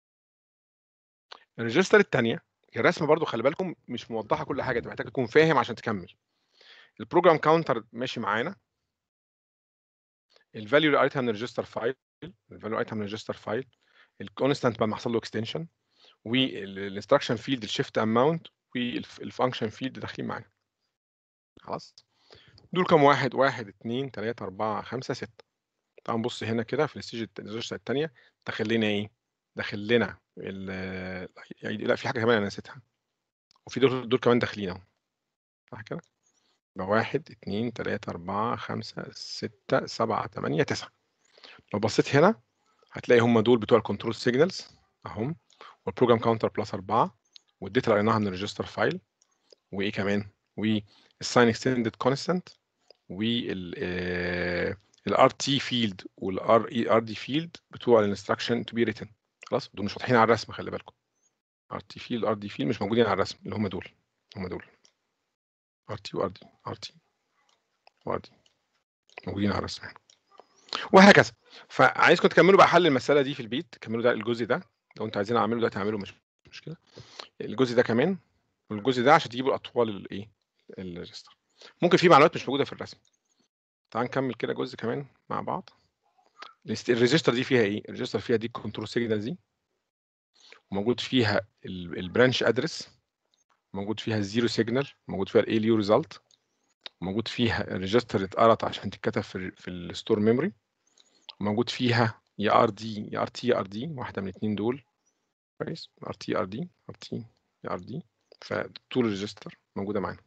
الريجستر الثانيه الرسمه برضو خلي بالكم مش موضحه كل حاجه انت محتاج تكون فاهم عشان تكمل البروجرام كاونتر ماشي معانا الفاليو اللي قريتها من الريجستر فايل الفاليو اللي قريتها من الريجستر فايل الكونستانت بعد ما حصل له اكستنشن والانستراكشن فيلد الشيفت اماونت والفانكشن فيلد داخلين معانا خلاص دول كام واحد واحد اتنين تلاتة أربعة خمسة ستة تعال نبص هنا كده في الستيج الريجستر التانية داخل لنا ايه؟ داخل لنا لا في حاجة كمان أنا نسيتها وفي دول دول كمان داخلين اهو صح كده؟ يبقى واحد اتنين تلاتة أربعة خمسة ستة سبعة تمانية تسعة لو بصيت هنا هتلاقي هم دول بتوع الكنترول سيجنالز اهم والبروجرام كاونتر بلس 4 والداتا اللي قريناها من الريجستر فايل وايه كمان والساين اكستندد كونستانت وال الار تي فيلد والار اي ار دي فيلد بتوع الانستراكشن تو بي ريتن خلاص دول مش واضحين على الرسم خلي بالكم ار تي فيلد ار دي فيلد مش موجودين على الرسم اللي هم دول هم دول ار تي وار دي ار تي وار دي موجودين على الرسم هنا وهكذا فعايزكم تكملوا بقى حل المساله دي في البيت كملوا ده الجزء ده لو انتوا عايزين اعمله دلوقتي اعمله مش مشكله الجزء ده كمان والجزء ده عشان تجيبوا الاطوال الايه الريجستر ممكن في معلومات مش موجوده في الرسم تعال نكمل كده جزء كمان مع بعض الريجستر دي فيها ايه الريجستر فيها دي كنترول سيجنال دي وموجود فيها البرانش ادرس موجود فيها الزيرو سيجنال موجود فيها الاي ليو ريزلت موجود فيها الريجستر اللي اتقرت عشان تتكتب في في الستور ميموري موجود فيها يا ار دي يا ار تي يا ار دي واحده من الاثنين دول كويس ار تي ار دي ار تي يا ار دي فطول الريجستر موجوده معانا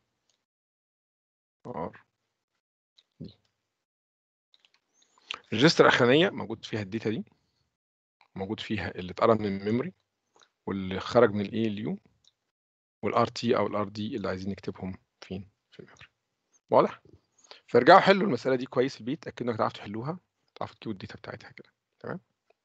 ار دي الريجستر الاخرانيه موجود فيها الداتا دي موجود فيها اللي اتقرا من الميموري واللي خرج من الاي ال يو والار تي او الار دي اللي عايزين نكتبهم فين في الميموري واضح فارجعوا حلوا المساله دي كويس البيت اتاكدوا انك تعرفوا تحلوها تعرفوا تجيبوا الداتا بتاعتها كده تمام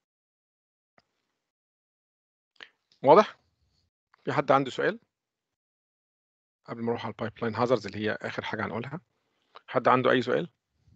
واضح في حد عنده سؤال قبل ما نروح على البايب لاين هازاردز اللي هي اخر حاجه هنقولها حد عنده اي سؤال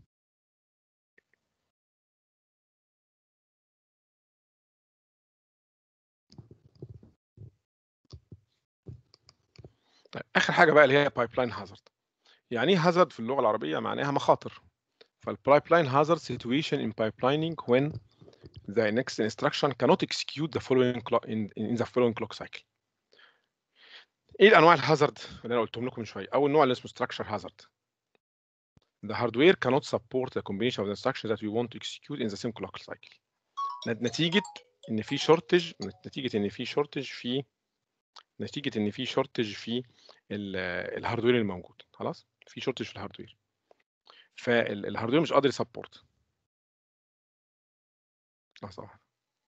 طيب اخر حاجه بقى اللي هي بايب لاين هازارد يعني ايه هازارد في اللغه العربيه معناها مخاطر فالبايب لاين هازارد situation in pipelining when the next instruction cannot execute the following clock in, in the following clock cycle ايه الانواع الهازارد اللي انا قلتهم لكم من شويه اول نوع اللي اسمه structure hazard the hardware cannot support the combination of the instructions that we want to execute in the same clock cycle نتيجه ان في شورتج نتيجه ان في شورتج في نتيجه ان في شورتج في الهاردوير الموجود خلاص في شورتج في الهاردوير فالهاردوير مش قادر يسبورت لحظه واحده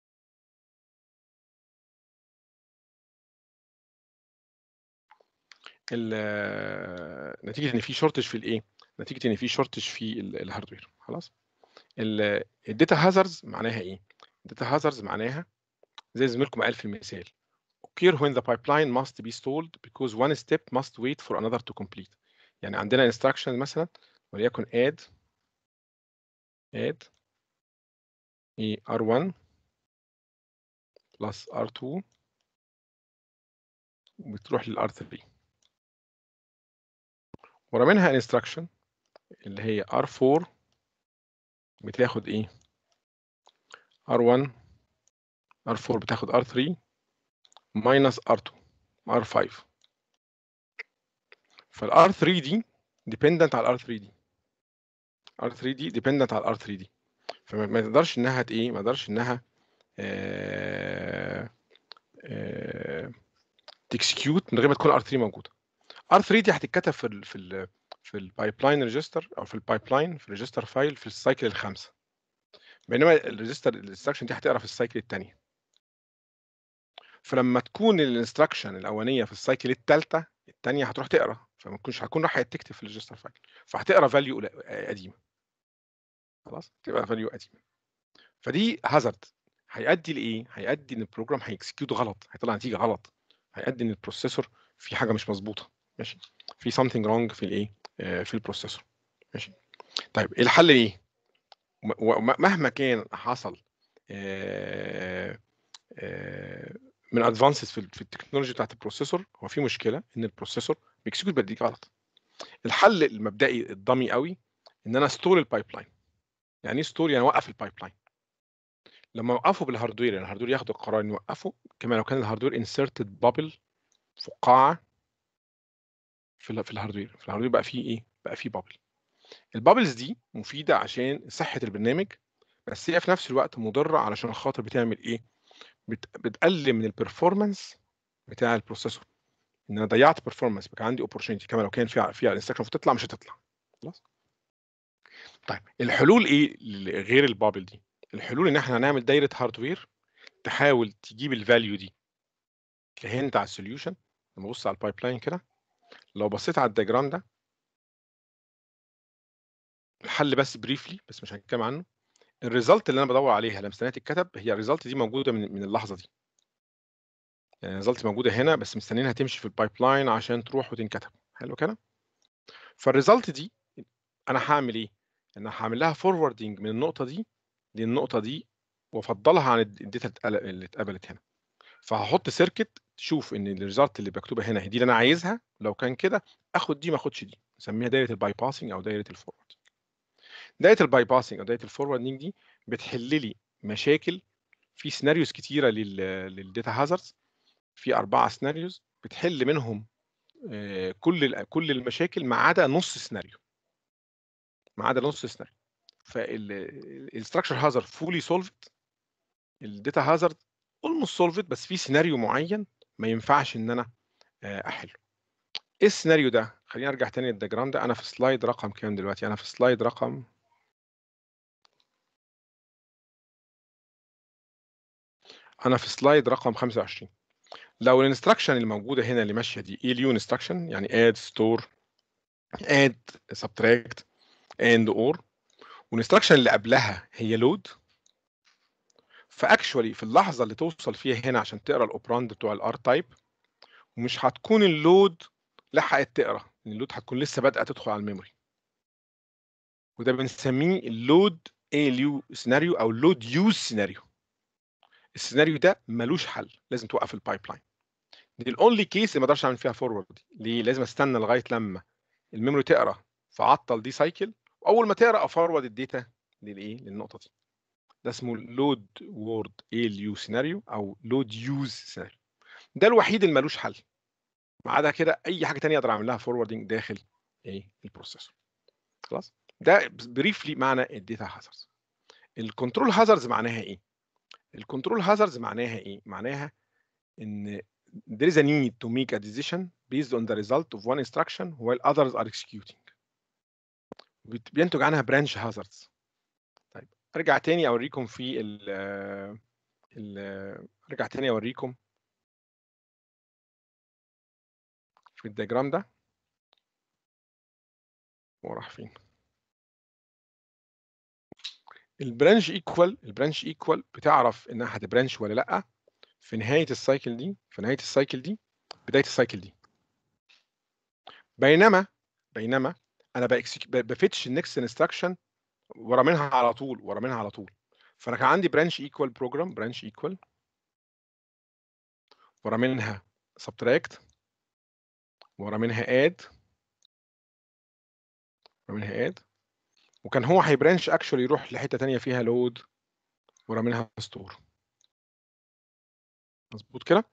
نتيجه ان في شورتج في الايه نتيجه ان في شورتج في الهاردوير خلاص الداتا هازاردز معناها ايه الداتا هازاردز معناها زي زميلكم قال في المثال occur when the pipeline must be stalled because one step must wait for another to complete يعني عندنا instruction مثلا وليكن add add ايه r1 plus r2 بتروح لل r3 ورا منها instruction اللي هي r4 بتاخد ايه r1 r4 بتاخد r3 minus r2 r5 فال r3 دي dependent على r3 دي r3 دي dependent على r3 دي فما تقدرش انها ايه ما تقدرش انها تكسكيوت من غير ما تكون r3 موجوده r3 دي هتتكتب في ال في ال في البايبلاين ريجستر او في البايبلاين في الريجستر فايل في السايكل الخامسه بينما الريجستر الانستراكشن دي هتقرا في السايكل الثانيه فلما تكون الانستراكشن الاولانيه في السايكل الثالثه الثانيه هتروح تقرا فما تكونش هتكون راح تكتب في الريجستر فايل فهتقرا فاليو قديمه خلاص تبقى فاليو قديمه فدي هازارد هيؤدي لايه هيؤدي ان البروجرام هيكسكيوت غلط هيطلع نتيجه غلط هيؤدي ان البروسيسور في حاجه مش مظبوطه ماشي في something wrong في الايه في البروسيسور ماشي طيب الحل ايه مهما كان حصل من ادفانسز في التكنولوجي بتاعت البروسيسور هو في مشكله ان البروسيسور بيكسكيوت بديك غلط الحل المبدئي الضمي قوي ان انا ستور البايب لاين يعني ايه ستور يعني اوقف البايب لاين لما اوقفه بالهاردوير يعني الهاردوير ياخد القرار انه يوقفه كما لو كان الهاردوير انسرتد بابل فقاعه في في الهاردوير في الهاردوير بقى فيه ايه بقى فيه بابل البابلز دي مفيده عشان صحه البرنامج بس هي في نفس الوقت مضره علشان خاطر بتعمل ايه بت... بتقلل من البرفورمانس بتاع البروسيسور ان انا ضيعت برفورمانس بقى عندي اوبورتونيتي كما لو كان فيها فيها الانستراكشن تطلع مش هتطلع خلاص طيب الحلول ايه غير البابل دي الحلول ان احنا هنعمل دايره هاردوير تحاول تجيب الفاليو دي كهنت على السوليوشن لما ابص على البايب لاين كده لو بصيت على الدياجرام ده الحل بس بريفلي بس مش هنتكلم عنه الريزلت اللي انا بدور عليها لما مستنيها تتكتب هي الريزلت دي موجوده من من اللحظه دي يعني الريزلت موجوده هنا بس مستنيينها تمشي في البايب لاين عشان تروح وتنكتب حلو كده فالريزلت دي انا هعمل ايه انا هعمل لها فوروردنج من النقطه دي للنقطه دي وافضلها عن الداتا اللي اتقبلت هنا فهحط سيركت تشوف ان الريزلت اللي مكتوبه هنا هي دي اللي انا عايزها لو كان كده اخد دي ما اخدش دي نسميها دايره الباي باسنج او دايره الفورورد دايره الباي باسنج او دايره الفوروردنج دي بتحل لي مشاكل في سيناريوز كتيره للداتا هازاردز في اربعه سيناريوز بتحل منهم كل كل المشاكل ما عدا نص سيناريو ما عدا نص سيناريو فالستراكشر هازارد فولي سولفد الداتا هازارد اولموست سولفد بس في سيناريو معين ما ينفعش ان انا احله ايه السيناريو ده خلينا ارجع تاني للدياجرام ده انا في سلايد رقم كام دلوقتي انا في سلايد رقم انا في سلايد رقم 25 لو الانستراكشن الموجوده هنا اللي ماشيه دي ايه اليو انستراكشن يعني اد ستور اد سبتراكت اند اور والانستراكشن اللي قبلها هي لود فاكشولي في اللحظه اللي توصل فيها هنا عشان تقرا الاوبراند بتوع الار تايب ومش هتكون اللود لحقت تقرا اللود هتكون لسه بادئه تدخل على الميموري وده بنسميه اللود اي اليو سيناريو او اللود يوز سيناريو السيناريو ده ملوش حل لازم توقف البايب لاين دي الاونلي كيس اللي ما اقدرش اعمل فيها فورورد ليه لازم استنى لغايه لما الميموري تقرا فعطل دي سايكل واول ما تقرا افورورد الداتا للايه للنقطه دي ده اسمه لود وورد ال يو سيناريو او لود يوز سيناريو ده الوحيد اللي ملوش حل ما عدا كده اي حاجه تانية اقدر اعمل لها فوروردنج داخل ايه البروسيسور خلاص ده بريفلي معنى الداتا هازاردز الكنترول هازاردز معناها ايه الكنترول هازاردز معناها ايه معناها ان there is a need to make a decision based on the result of one instruction while others are executing بت- بينتج عنها branch hazards طيب ارجع تاني اوريكم في ال ال ارجع تاني اوريكم في الدياجرام ده هو راح فين البرانش ايكوال البرانش ايكوال بتعرف انها هتبرانش ولا لا في نهايه السايكل دي في نهايه السايكل دي بدايه السايكل دي بينما بينما انا بأكسك- ب- بفتش النكست انستراكشن ورا منها على طول ورا منها على طول فانا كان عندي برانش ايكوال بروجرام برانش ايكوال ورا منها سبتراكت ورا منها اد ورا منها اد وكان هو هيبرانش اكشوال يروح لحته تانية فيها لود ورا منها ستور مظبوط كده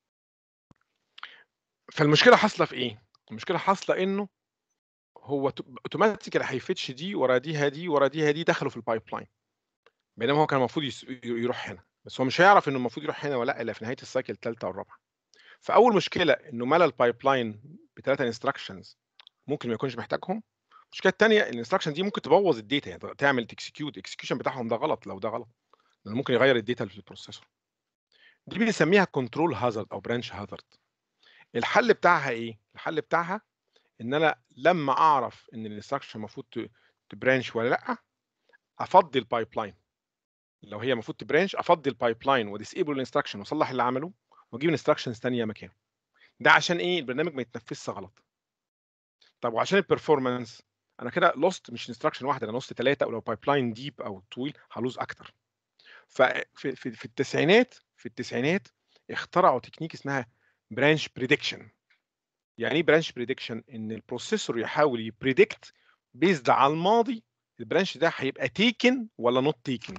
فالمشكله حاصله في ايه المشكله حاصله انه هو اوتوماتيكالي هيفتش دي ورا دي دي ورا دي دي دخلوا في البايب لاين بينما هو كان المفروض يس- يروح هنا بس هو مش هيعرف انه المفروض يروح هنا ولا لا الا في نهايه السايكل الثالثه والرابعه فاول مشكله انه ملى البايب لاين بثلاثه انستراكشنز ممكن ما يكونش محتاجهم المشكله الثانيه الانستراكشن دي ممكن تبوظ الداتا يعني تعمل تكسكيوت الاكسكيوشن بتاعهم ده غلط لو ده غلط لانه ممكن يغير الداتا اللي في البروسيسور دي بنسميها كنترول هازارد او برانش هازارد الحل بتاعها ايه الحل بتاعها ان انا لما اعرف ان الانستراكشن المفروض ت- تبرانش ولا لا افضي البايب لاين لو هي المفروض تبرانش افضي البايب لاين وديسيبل الانستراكشن واصلح اللي عمله واجيب انستراكشنز ثانيه مكانه ده عشان ايه البرنامج ما يتنفذش غلط طب وعشان البرفورمانس انا كده لوست مش انستراكشن واحده انا لوست ثلاثه ولو بايب لاين ديب او طويل هلوز اكتر ففي في, في التسعينات في التسعينات اخترعوا تكنيك اسمها برانش بريدكشن يعني ايه برانش بريدكشن ان البروسيسور يحاول يبريدكت بيزد على الماضي البرانش ده هيبقى تيكن ولا نوت تيكن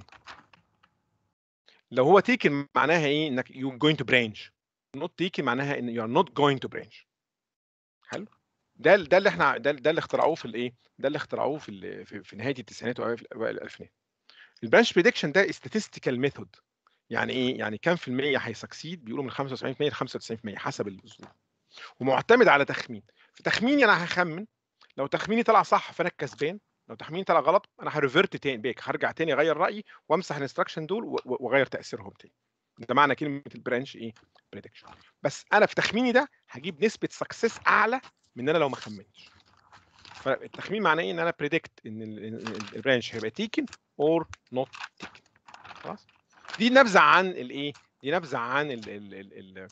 لو هو تيكن معناها ايه انك يو جوينج تو برانش نوت تيكن معناها ان يو ار نوت جوينج تو برانش حلو ده ده اللي احنا ده, ده اللي اخترعوه في الايه ده اللي اخترعوه في ال- في, في نهايه التسعينات واوائل الالفينات البرانش بريدكشن ده statistical ميثود يعني ايه يعني كام في المية هيسكسيد بيقولوا من 75% ل 95% حسب الاسلوب ومعتمد على تخمين في تخميني انا هخمن لو تخميني طلع صح فانا الكسبان لو تخميني طلع غلط انا هريفرت تاني بيك هرجع تاني اغير رايي وامسح الانستراكشن دول و- و- واغير تاثيرهم تاني ده معنى كلمه البرانش ايه بريدكشن بس انا في تخميني ده هجيب نسبه سكسس اعلى من ان انا لو ما خمنتش فالتخمين معناه ايه ان انا بريدكت ان ال- ال- ال- البرانش هيبقى تيكن اور نوت تيكن خلاص دي نبذه عن الايه دي نبذه عن ال ال ال ال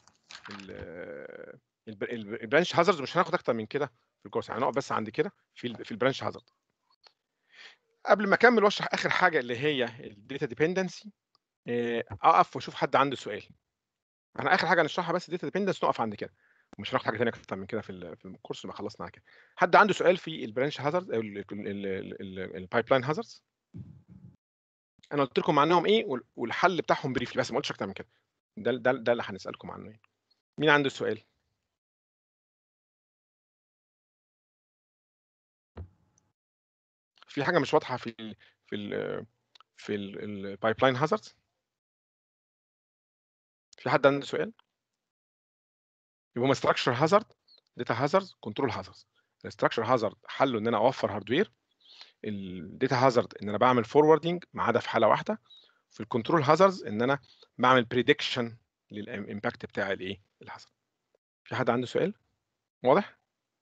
ال الب- الب- البرانش هازارد مش هناخد اكتر من كده في الكورس يعني هنقف بس عند كده في ال- في البرانش هازارد قبل ما اكمل واشرح اخر حاجه اللي هي الداتا ديبندنسي اقف واشوف حد عنده سؤال احنا اخر حاجه هنشرحها بس الداتا ديبندنس نقف عند كده مش هناخد حاجه ثانيه اكتر من كده في ال- في الكورس ما خلصنا على كده حد عنده سؤال في البرانش هازارد او البايب لاين هازاردز انا قلت لكم عنهم ايه وال- والحل بتاعهم بريفلي بس ما قلتش اكتر من كده ده ده ده اللي هنسالكم عنه يعني. مين عنده سؤال في حاجه مش واضحه في ال في ال في البايب لاين هازاردز في حد عنده سؤال يبقى هما ستراكشر هازارد داتا هازارد كنترول هازارد الستراكشر هازارد حله ان انا اوفر هاردوير الداتا هازارد ان انا بعمل فوروردنج ما عدا في حاله واحده في الكنترول هازاردز ان انا بعمل بريدكشن للامباكت بتاع الايه الهازارد في حد عنده سؤال واضح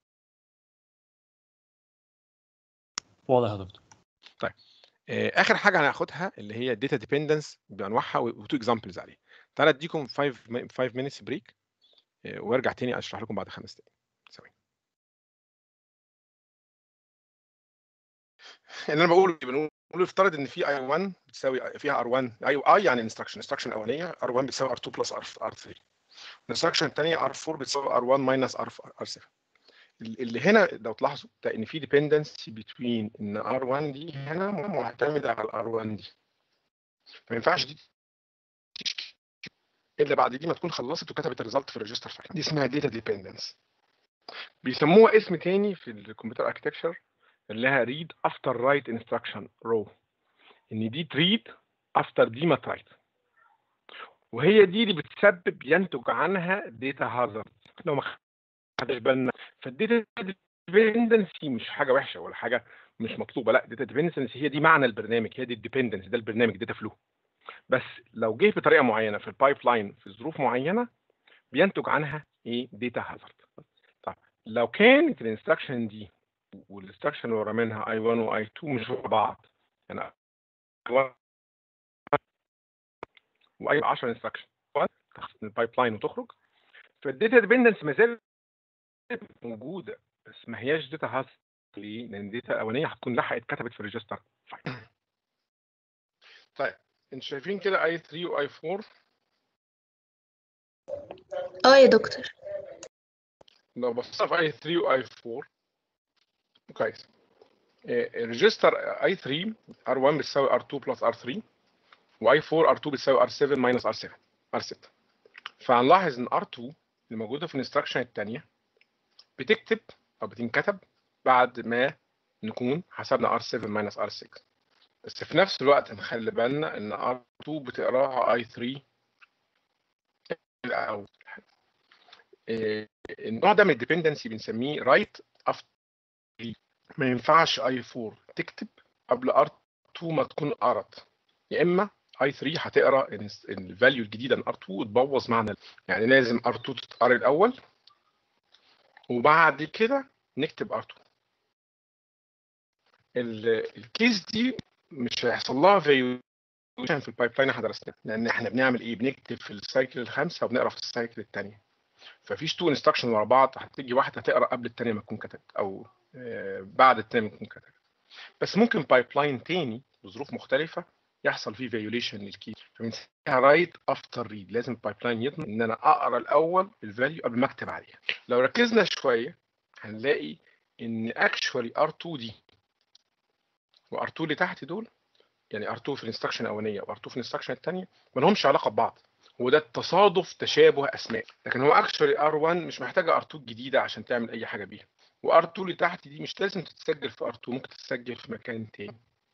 واضح يا دكتور طيب آه، اخر حاجه هناخدها اللي هي الداتا ديبندنس بانواعها وتو اكزامبلز عليها تعالى اديكم 5 5 مينتس بريك وارجع تاني اشرح لكم بعد خمس دقائق ثواني اللي انا بقوله بنقول بنقول افترض ان في اي 1 بتساوي فيها ار 1 اي اي يعني انستراكشن انستراكشن الاولانيه ار 1 بتساوي ار 2 بلس ار 3 الانستراكشن الثانيه ار 4 بتساوي ار 1 ماينس ار 7 اللي هنا لو تلاحظوا ده ان في ديبندنسي بين ان ار 1 دي هنا معتمده على الار 1 دي ما ينفعش دي الا بعد دي ما تكون خلصت وكتبت الريزلت في الريجستر فايل دي اسمها داتا ديبندنس بيسموها اسم تاني في الكمبيوتر اركتكتشر اللي هي ريد افتر رايت انستراكشن رو ان دي تريد افتر دي ما ترايت وهي دي اللي بتسبب ينتج عنها داتا هازارد لو ما خدش بالنا فالداتا ديبندنسي مش حاجه وحشه ولا حاجه مش مطلوبه لا داتا ديبندنسي هي دي معنى البرنامج هي دي الديبندنس ده البرنامج داتا فلو بس لو جه بطريقه معينه في البايب لاين في ظروف معينه بينتج عنها ايه داتا هازارد طيب لو كانت الانستراكشن دي والانستراكشن اللي ورا منها اي 1 واي 2 مش ورا بعض يعني واي 10 انستراكشن البايب لاين وتخرج فالداتا ديبندنس ما زالت موجوده بس ما هياش داتا هاز ليه؟ لان الداتا الاولانيه هتكون لحقت اتكتبت في الريجستر طيب انتوا شايفين كده اي 3 واي 4 اه يا دكتور لو بصينا في اي 3 واي 4 كويس الريجستر اي 3 ار1 بتساوي ار2 بلس ار3 واي 4 ار2 بتساوي ار7 ماينس ار7 ار6 فهنلاحظ ان ار2 اللي موجوده في الانستراكشن الثانيه بتكتب او بتنكتب بعد ما نكون حسبنا ار7 ماينس ار6 بس في نفس الوقت نخلي بالنا ان ار2 بتقراها اي 3 الاول إيه، النوع ده من الديبندنسي بنسميه رايت افتر ما ينفعش اي 4 تكتب قبل ار 2 ما تكون قرت يا اما اي 3 هتقرا الفاليو الجديده من ار 2 وتبوظ معنى يعني لازم ار 2 تتقرا الاول وبعد كده نكتب ار 2 الكيس دي مش هيحصل لها فاليوشن في البايب لاين احنا درسناه لان احنا بنعمل ايه بنكتب في السايكل الخامسه وبنقرا في السايكل الثانيه ففيش تو انستراكشن ورا بعض هتيجي واحده تقرا قبل الثانيه ما تكون كتبت او آه، بعد الثانيه ما تكون كتبت بس ممكن بايب لاين تاني بظروف مختلفه يحصل فيه فيوليشن للكي فبنسميها رايت افتر ريد لازم البايب لاين يضمن ان انا اقرا الاول الفاليو قبل ما اكتب عليها لو ركزنا شويه هنلاقي ان اكشوالي ار 2 دي وار 2 اللي تحت دول يعني ار 2 في الانستراكشن الاولانيه وار 2 في الانستراكشن الثانيه ما لهمش علاقه ببعض هو ده التصادف تشابه اسماء لكن هو اكشولي ار 1 مش محتاجه ار 2 جديده عشان تعمل اي حاجه بيها وار 2 اللي تحت دي مش لازم تتسجل في ار 2 ممكن تتسجل في مكان تاني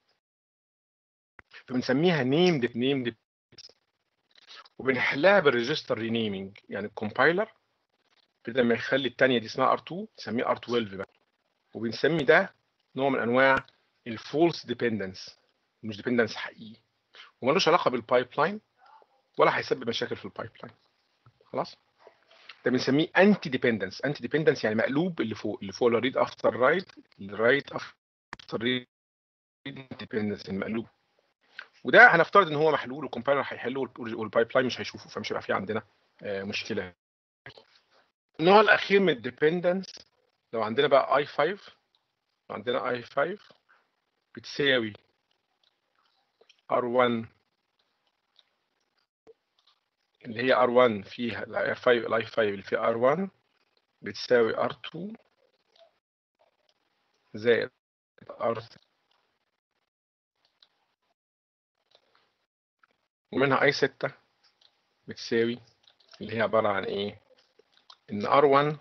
فبنسميها نيمد نيمد وبنحلها بالريجستر رينيمينج يعني الكومبايلر بدل ما يخلي الثانيه دي اسمها ار 2 نسميها ار 12 بقى وبنسمي ده نوع من انواع الفولس ديبندنس مش ديبندنس حقيقي وملوش علاقه بالبايب لاين ولا هيسبب مشاكل في البايب لاين خلاص ده بنسميه انتي ديبندنس انتي ديبندنس يعني مقلوب اللي فوق اللي فوق الريد افتر رايت الرايت افتر ريد ديبندنس المقلوب وده هنفترض ان هو محلول والكومبايلر هيحله والبايب لاين مش هيشوفه فمش هيبقى في عندنا آه، مشكله النوع الاخير من الديبندنس لو عندنا بقى اي 5 لو عندنا اي 5 بتساوي R1 اللي هي R1 فيها ال I5 ال I5 اللي فيها R1 بتساوي R2 زائد R3 ومنها I6 بتساوي اللي هي عبارة عن إيه؟ إن R1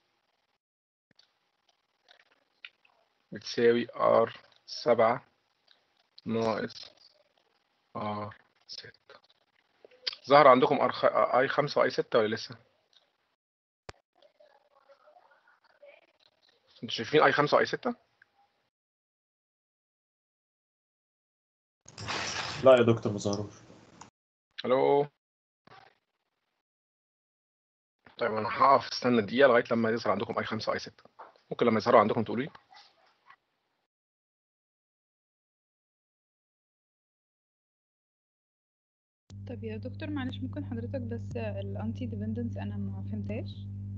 بتساوي R7 ناقص R6 ظهر عندكم ار اي 5 واي 6 ولا لسه؟ انتوا شايفين اي 5 واي 6؟ لا يا دكتور ما ظهروش الو طيب انا هقف استنى دقيقة لغاية لما يظهر عندكم اي 5 واي 6 ممكن لما يظهروا عندكم تقولوا لي طب يا دكتور معلش ممكن حضرتك بس الانتي ديبندنس انا ما فهمتهاش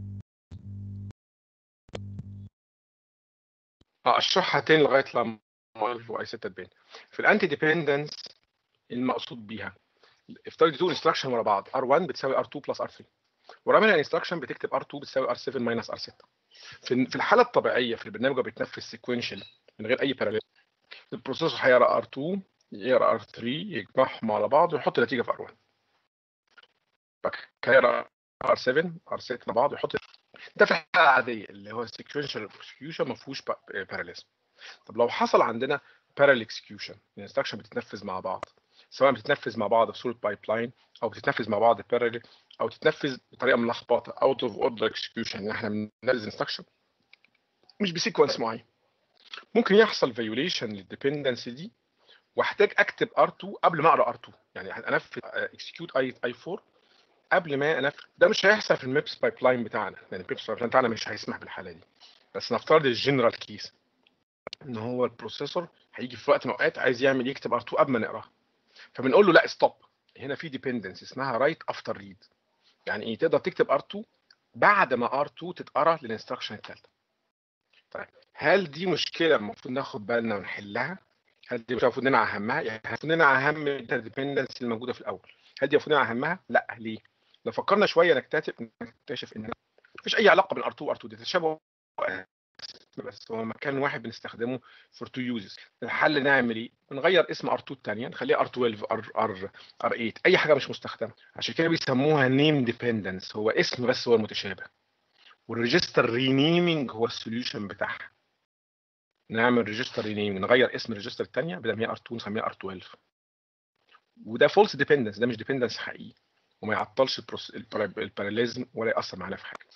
اه اشرحها تاني لغاية لما اي 6 تبان في الانتي ديبندنس المقصود بيها افترض تو انستراكشن ورا بعض R1 بتساوي R2 بلس R3 ورا منها انستراكشن بتكتب R2 بتساوي R7 ماينس R6 في في الحالة الطبيعية في البرنامج اللي بيتنفذ سيكونشال من غير أي باراليل البروسيسور هيقرا R2 يقرا ار 3 يجمعهم على بعض ويحط نتيجه في ار 1 بعد كده يقرا ار 7 ار 6 مع بعض ويحط ده في الحاله العاديه اللي هو سيكونشال اكسكيوشن ما فيهوش باراليزم طب لو حصل عندنا بارال اكسكيوشن الانستراكشن بتتنفذ مع بعض سواء بتتنفذ مع بعض في صوره بايب لاين او بتتنفذ مع بعض باراليل او تتنفذ بطريقه ملخبطه اوت اوف اوردر اكسكيوشن ان احنا بننفذ انستراكشن مش بسيكونس معين ممكن يحصل فيوليشن للديبندنسي دي واحتاج اكتب ار2 قبل ما اقرا ار2 يعني انفذ اكسكيوت اي اي 4 قبل ما انفذ ده مش هيحصل في الميبس بايب لاين بتاعنا يعني الميبس بايب لاين بتاعنا مش هيسمح بالحاله دي بس نفترض الجنرال كيس ان هو البروسيسور هيجي في وقت من الاوقات عايز يعمل يكتب ار2 قبل ما نقراها فبنقول له لا ستوب هنا في ديبندنس اسمها رايت افتر ريد يعني ايه تقدر تكتب ار2 بعد ما ار2 تتقرا للانستراكشن الثالثه طيب هل دي مشكله المفروض ناخد بالنا ونحلها هل دي مشكله المفروض ننعى اهمها يعني المفروض ننعى اهم الديبندنس الموجوده في الاول هل دي المفروض ننعى اهمها لا ليه لو فكرنا شويه نكتشف نكتشف ان مفيش اي علاقه بين ار2 وار2 ده تشابه بس هو مكان واحد بنستخدمه فور تو يوزز الحل نعمل ايه بنغير اسم ار2 الثانيه نخليها ار12 ار ار ار8 اي حاجه مش مستخدمه عشان كده بيسموها نيم ديبندنس هو اسم بس هو المتشابه والريجستر رينيمينج هو السوليوشن بتاعها نعمل ريجستر رينيمينج نغير اسم الريجستر الثانيه بدل ما هي ار2 نسميها ار12 وده فولس ديبندنس ده مش ديبندنس حقيقي وما يعطلش الباراليزم ولا ياثر معانا في حاجه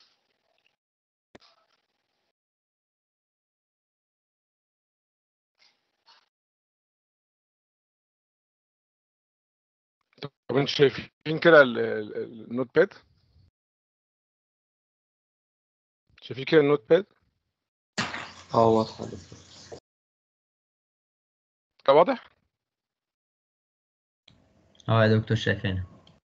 طب انتوا شايفين كده النوت باد شايفين كده النوت باد اه واضحة ده واضح اه يا دكتور شايفينها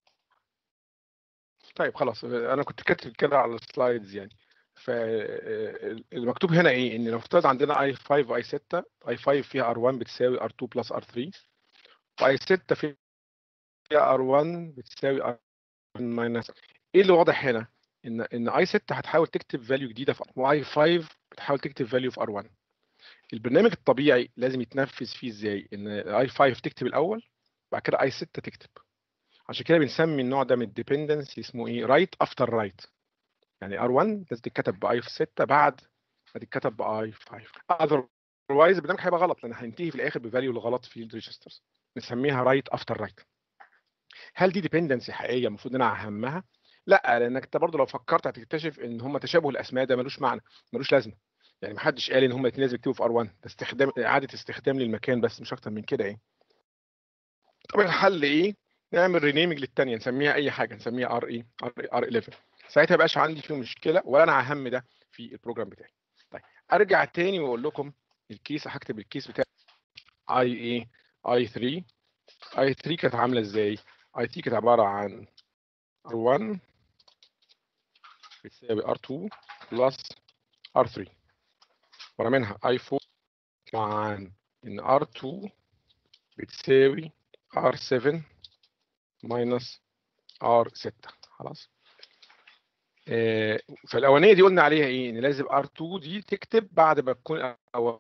طيب خلاص انا كنت كاتب كده على السلايدز يعني فالمكتوب هنا ايه ان نفترض عندنا اي 5 واي 6 اي 5 فيها ار1 بتساوي ار2 بلس ار3 واي 6 فيها ار1 بتساوي ار ماينس ايه اللي واضح هنا ان ان اي 6 هتحاول تكتب فاليو جديده في واي 5 بتحاول تكتب فاليو في ار1 البرنامج الطبيعي لازم يتنفذ فيه ازاي ان اي 5 تكتب الاول بعد كده اي 6 تكتب عشان كده بنسمي النوع ده من الديبندنسي اسمه ايه رايت افتر رايت يعني ار1 لازم تتكتب باي 6 بعد ما تتكتب باي 5 اذروايز البرنامج هيبقى غلط لان هينتهي في الاخر بفاليو الغلط في الريجسترز نسميها رايت افتر رايت هل دي ديبندنسي حقيقيه المفروض ان انا اهمها لا لانك انت برضه لو فكرت هتكتشف ان هم تشابه الاسماء ده ملوش معنى ملوش لازمه يعني ما حدش قال ان هم الاثنين لازم يكتبوا في ار1 ده استخدام اعاده استخدام للمكان بس مش اكتر من كده يعني طب الحل ايه نعمل رينيمنج للثانيه نسميها اي حاجه نسميها ار ايه ار 11 ساعتها ما يبقاش عندي فيه مشكله ولا انا اهم ده في البروجرام بتاعي طيب ارجع تاني واقول لكم الكيس هكتب الكيس بتاعي اي ايه اي 3 اي 3 كانت عامله ازاي اي 3 كانت عباره عن R1 بتساوي R2 بلس R3 ورا منها I4 عن إن R2 بتساوي R7 minus R6 خلاص آه فالأولانية دي قلنا عليها إيه؟ إن لازم R2 دي تكتب بعد ما تكون أول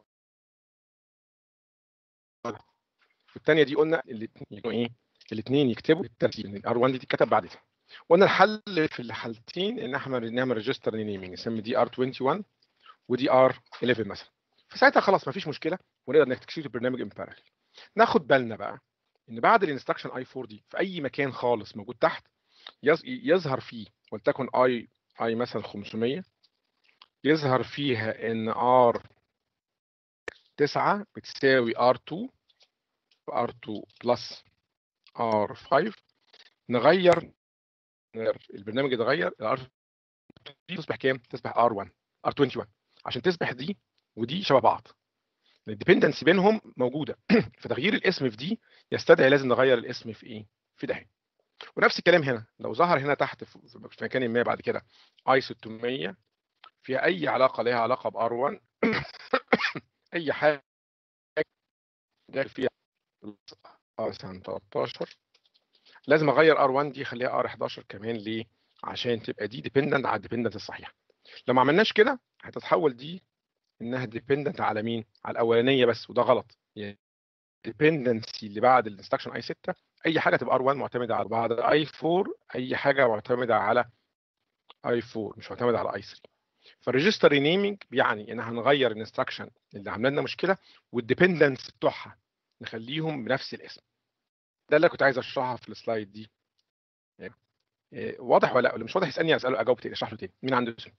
والثانية دي قلنا الاثنين إيه؟ الاثنين يكتبوا بالترتيب ان ار1 دي تتكتب بعد كده قلنا الحل في الحالتين ان احنا نعمل ريجستر نيمينج نسمي دي ار 21 ودي ار 11 مثلا فساعتها خلاص مفيش مشكله ونقدر نكتشف البرنامج ان بارallel ناخد بالنا بقى ان بعد الانستراكشن اي 4 دي في اي مكان خالص موجود تحت يظهر فيه ولتكن اي اي مثلا 500 يظهر فيها ان ار 9 بتساوي ار 2 ار 2 بلس R5 نغير البرنامج يتغير R دي تصبح كام؟ تصبح R1 R21 عشان تصبح دي ودي شبه بعض الديبندنسي بينهم موجوده فتغيير الاسم في دي يستدعي لازم نغير الاسم في ايه؟ في ده ونفس الكلام هنا لو ظهر هنا تحت في مكان ما بعد كده اي 600 فيها اي علاقه ليها علاقه ب R1 اي حاجه فيها مثلا 13 لازم اغير ار1 دي اخليها ار11 كمان ليه؟ عشان تبقى دي ديبندنت على الديبندنت الصحيح. لو ما عملناش كده هتتحول دي انها ديبندنت على مين؟ على الاولانيه بس وده غلط. يعني الديبندنسي اللي بعد الانستراكشن اي 6 اي حاجه تبقى ار 1 معتمده على بعد اي 4 اي حاجه معتمده على اي 4 مش معتمده على اي 3 فالريجستر رينيمينج بيعني ان هنغير الانستراكشن اللي عامله لنا مشكله والديبندنس بتوعها نخليهم بنفس الاسم ده اللي كنت عايز اشرحها في السلايد دي إيه، واضح ولا لا اللي مش واضح يسالني اساله اجاوب تاني اشرح له تاني مين عنده سؤال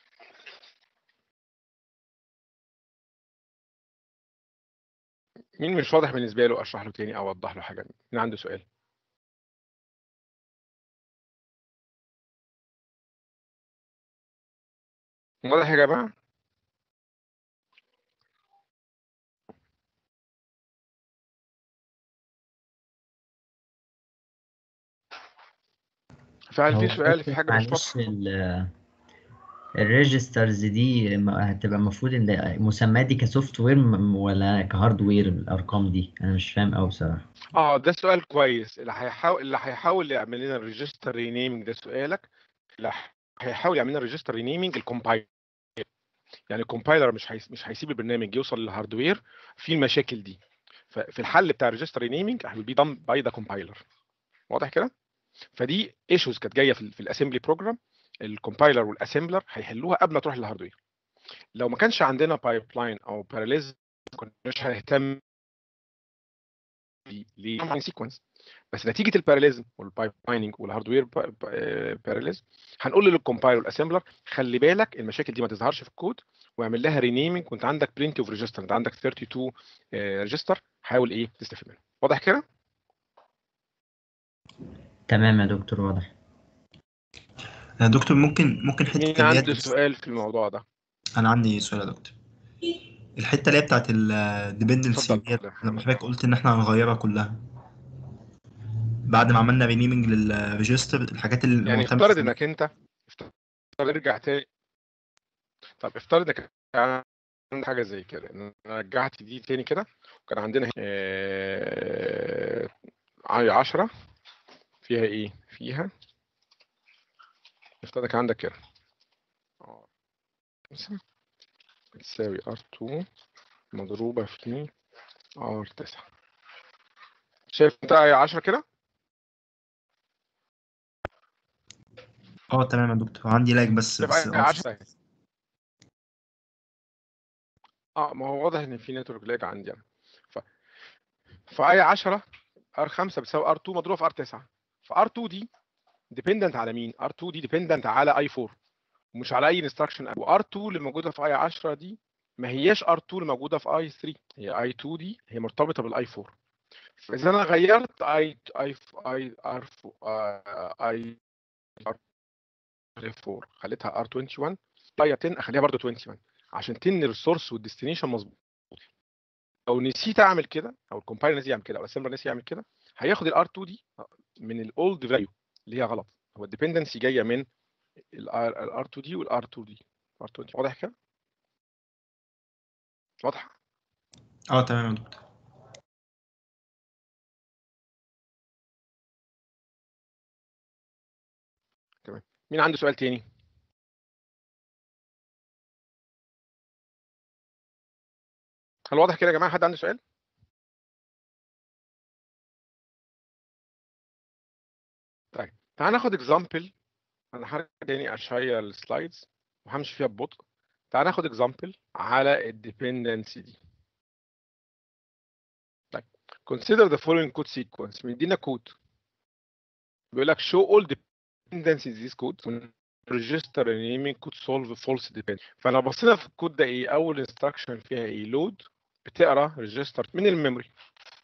مين مش واضح بالنسبه له اشرح له تاني او اوضح له حاجه مين عنده سؤال واضح يا جماعه فهل في هو سؤال في دكتور حاجه مش معلش واضحه ال الريجسترز دي م- هتبقى المفروض ان مسماه دي كسوفت وير م- ولا كهاردوير الارقام دي انا مش فاهم قوي بصراحه اه ده سؤال كويس اللي هيحاول اللي هيحاول يعمل لنا الريجستر رينيمينج ده سؤالك اللي هيحاول يعمل لنا الريجستر رينيمينج الكومبايلر يعني الكومبايلر مش هيس... مش هيسيب البرنامج يوصل للهاردوير في المشاكل دي ففي الحل بتاع الريجستر رينيمينج هيبقى بي دم باي ذا كومبايلر واضح كده فدي ايشوز كانت جايه في, ال- في الاسمبلي بروجرام الكومبايلر والاسمبلر هيحلوها قبل ما تروح للهاردوير لو ما كانش عندنا بايب لاين او باراليز ما كناش هنهتم بيه. ليه طبعا سيكونس بس نتيجه الباراليزم والبايب لايننج والهاردوير باراليز هنقول للكومبايلر والاسمبلر خلي بالك المشاكل دي ما تظهرش في الكود واعمل لها رينيمينج وانت عندك برنت اوف ريجستر انت عندك 32 ريجستر حاول ايه تستفيد منه واضح كده تمام يا دكتور واضح يا دكتور ممكن ممكن حته مين اللي هي عنده سؤال في الموضوع ده انا عندي سؤال يا دكتور الحته اللي هي بتاعت الديبندنسي اتفضل لما حضرتك قلت ان احنا هنغيرها كلها بعد ما عملنا رينيمينج للريجستر الحاجات اللي يعني معتمدة افترض في- انك انت افترض ارجع تاني طب افترض انك عندك حاجه زي كده ان انا رجعت دي تاني كده وكان عندنا آه... 10 فيها ايه فيها افترض انك عندك كده اه خمسة بتساوي R2 مضروبة في R9 شايف انت 10 كده اه تمام يا دكتور عندي لاج بس بس تبقى 10 اه ما هو واضح ان في نتورك لاج عندي انا ف فاي 10 R5 بتساوي R2 مضروبة في R9 ف R2 دي ديبندنت على مين؟ R2 دي ديبندنت على i4 ومش على اي انستراكشن وR2 اللي موجودة في i10 دي ما هياش R2 اللي موجودة في i3 هي i2 دي هي مرتبطة بالاي 4 فاذا انا غيرت i i i r i r4 خليتها r21 طيب 10 اخليها برضه 21 عشان تن السورس والديستنيشن مظبوط لو نسيت اعمل كده او الكومبايلر نسي يعمل كده او الاسمبلر نسي يعمل كده هياخد الار 2 دي من الاولد فاليو اللي هي غلط هو الديبندنسي جايه من الار 2 دي والار 2 دي ار 2 دي واضح كده؟ واضحه؟ اه تمام يا دكتور تمام مين عنده سؤال تاني؟ هل واضح كده يا جماعه حد عنده سؤال؟ طيب تعال ناخد اكزامبل انا هرجع تاني اشير السلايدز وهمشي فيها ببطء تعال ناخد اكزامبل على الديبندنسي دي طيب consider the following code sequence مدينا كود بيقول لك show all dependencies in this code when register naming could solve false dependency فانا بصينا في الكود ده ايه اول instruction فيها ايه load بتقرا register من الميموري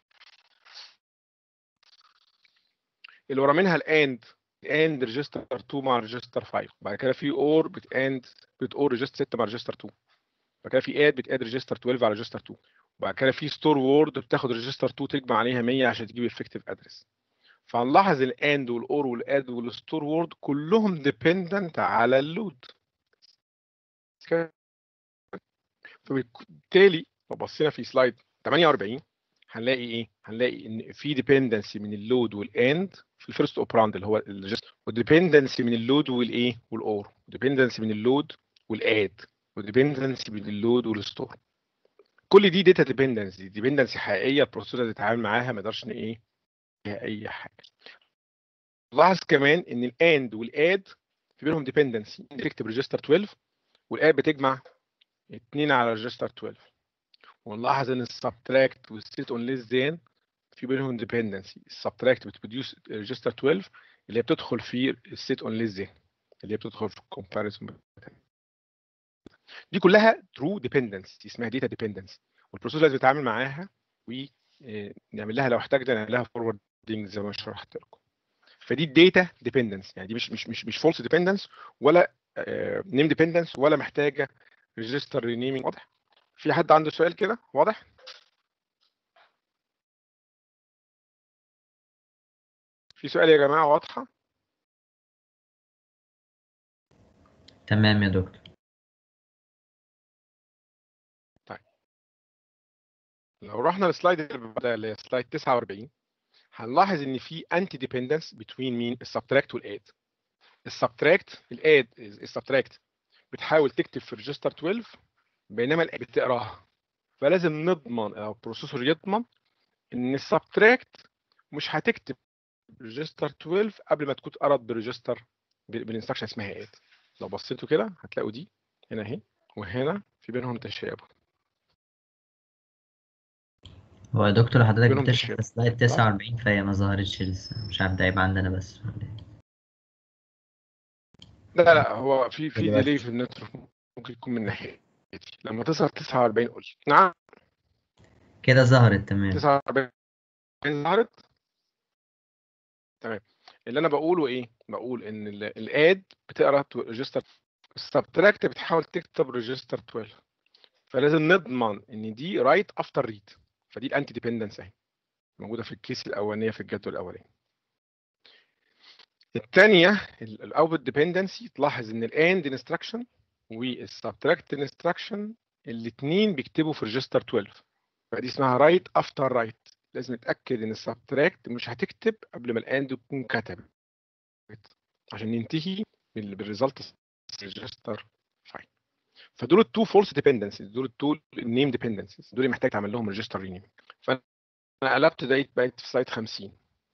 اللي ورا منها الاند اند ريجستر 2 مع ريجستر 5 بعد كده في اور بتاند بتور ريجستر 6 مع ريجستر 2 بعد كده في اد بتاد ريجستر 12 على ريجستر 2 وبعد كده في ستور وورد بتاخد ريجستر 2 تجمع عليها 100 عشان تجيب الفيكتيف ادرس فهنلاحظ الاند والاور والاد والستور وورد كلهم ديبندنت على اللود فبالتالي لو بصينا في سلايد 48 هنلاقي ايه؟ هنلاقي ان في ديبندنسي من اللود والاند في الفيرست اوبراند اللي هو الريجستر وديبندنسي من اللود والايه؟ والاور وديبندنسي من اللود والاد وديبندنسي من اللود والستور كل دي داتا ديبندنسي ديبندنسي حقيقيه البروسيسور اللي بيتعامل معاها ما يقدرش ن- ايه فيها اي حاجه لاحظ كمان ان الاند والاد في بينهم ديبندنسي تكتب ريجستر 12 والاد بتجمع 2 على ريجستر 12 ونلاحظ ان السبتراكت والسيت اون ليس ذان في بينهم ديبندنسي السبتراكت بتبروديوس ريجستر 12 اللي هي بتدخل في السيت اون ليس ذان اللي هي بتدخل في الكومباريسون دي كلها ترو ديبندنس اسمها داتا ديبندنس والبروسيسور لازم يتعامل معاها ونعمل لها لو احتاجنا نعمل لها فوروردنج زي ما شرحت لكم فدي الداتا ديبندنس يعني دي مش مش مش مش فولس ديبندنس ولا نيم ديبندنس ولا محتاجه ريجستر رينيمينج واضح في حد عنده سؤال كده واضح في سؤال يا جماعه واضحه تمام يا دكتور لو رحنا للسلايد اللي بعدها اللي هي سلايد 49 هنلاحظ ان في انتي ديبندنس بتوين مين السبتراكت والاد السبتراكت الاد السبتراكت بتحاول تكتب في ريجستر 12 بينما الاد بتقراها فلازم نضمن او البروسيسور يضمن ان السبتراكت مش هتكتب ريجستر 12 قبل ما تكون قرت بريجستر بالانستراكشن اسمها اد لو بصيتوا كده هتلاقوا دي هنا اهي وهنا في بينهم تشابه هو يا دكتور حضرتك بينهم بتشرح تشابه في سلايد 49 فهي ما ظهرتش لسه مش عارف ده عيب عندنا بس ولا إيه؟ لا لا هو في في دلوقتي. ديلي في النتورك ممكن يكون من ناحيتي لما تظهر 49 قول لي نعم كده ظهرت تمام 49 ظهرت تمام اللي انا بقوله ايه بقول ان ال- الاد بتقرا ريجستر السبتراكت بتحاول تكتب ريجستر 12 فلازم نضمن ان دي رايت افتر ريد فدي الانتي ديبندنس اهي موجوده في الكيس الاولانيه في الجدول الاولاني الثانيه الاوتبوت ديبندنسي تلاحظ ان الاند انستراكشن والسبتراكت انستراكشن الاثنين بيكتبوا في ريجستر 12 فدي اسمها رايت افتر رايت لازم نتاكد ان السبتراكت مش هتكتب قبل ما الاند تكون كتبت عشان ننتهي بال- بالريزلت ريجستر فاين فدول التو فولس ديبندنسيز دول التو النيم ديبندنسيز دول اللي محتاج تعمل لهم ريجستر رينيم فانا قلبت دقيت بقيت في سلايد 50